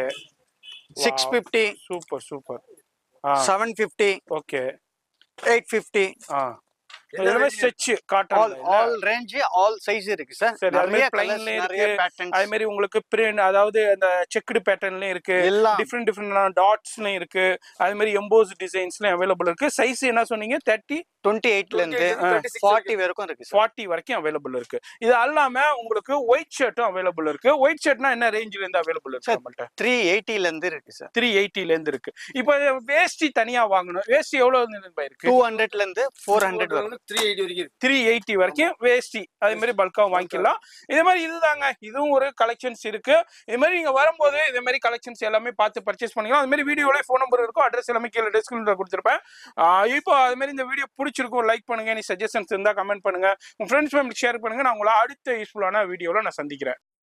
six fifty super super seven fifty okay eight fifty ஆ எல்லாமே stretch all cotton all range all size இருக்கு சார் சரி, அது நிறைய மாதிரி plain கலர்ஸ் ல நிறைய இருக்கு. பேட்டர்ன்ஸ் அதே மாதிரி உங்களுக்கு பிரிண்ட் அதாவது அந்த செக்குடு பேட்டர்ன்லயும் இருக்கு எல்லாம் டிஃப்ரெண்ட் டிஃப்ரெண்ட் டாட்ஸ்லயும் இருக்கு அதே மாதிரி எம்போஸ் டிசைன்ஸ்லயும் அவைலபிள் இருக்கு சைஸ் என்ன சொன்னீங்க தேர்ட்டி டுவெண்ட்டி எயிட்ல இருந்து 36 ஃபார்ட்டி வரைக்கும் இருக்கு சார் ஃபார்ட்டி வரைக்கும் அவைலபிள் இருக்கு இது அல்லாம உங்களுக்கு ஒயிட் ஷர்ட்டும் அவைலபிள் இருக்கு ஒயிட் ஷர்ட்னா என்ன ரேஞ்சில இருந்து அவைலபிள் இருக்கு Sir, நம்மள்ட்ட த்ரீ எயிட்டில இருந்து இருக்கு சார் த்ரீ எயிட்டில இருந்து இருக்கு இப்போ வேஷ்டி தனியா வாங்கணும் வேஷ்டி எவ்வளவு இருந்து இருக்கு டூ ஹண்ட்ரட்ல இருந்து ஃபோர் ஹண்ட்ரட் வரும் வந்து த்ரீ எயிட்டி வரைக்கும் இருக்கு த்ரீ எயிட்டி வரைக்கும் வேஷ்டி அதே மாதிரி பல்காவும் வாங்கிக்கலாம் இதே மாதிரி இதுதாங்க இதுவும் ஒரு கலெக்ஷன்ஸ் இருக்கு இது மாதிரி நீங்க வரும்போது இதே மாதிரி கலெக்ஷன்ஸ் எல்லாமே பார்த்து பர்ச்சேஸ் பண்ணிக்கலாம் அது மாதிரி வீடியோல ஃபோன் நம்பர் இருக்கும் அட்ரஸ் எல்லாமே கீழே டிஸ்கிரிப்ஷன்ல கொடுத்துருப்பேன் ஆஹ் இப்போ அது மாதிரி இந்த வீடியோ பிடிச்சிருக்கும் லைக் பண்ணுங்க நீ சஜஷன்ஸ் இருந்தா கமெண்ட் பண்ணுங்க உங்க ஃப்ரெண்ட்ஸ் ஃபேமிலி ஷேர் பண்ணுங்க நான் உங்களை அடுத்த யூஸ்ஃபுல்லான வீடியோல நான் சந்திக்கிறேன்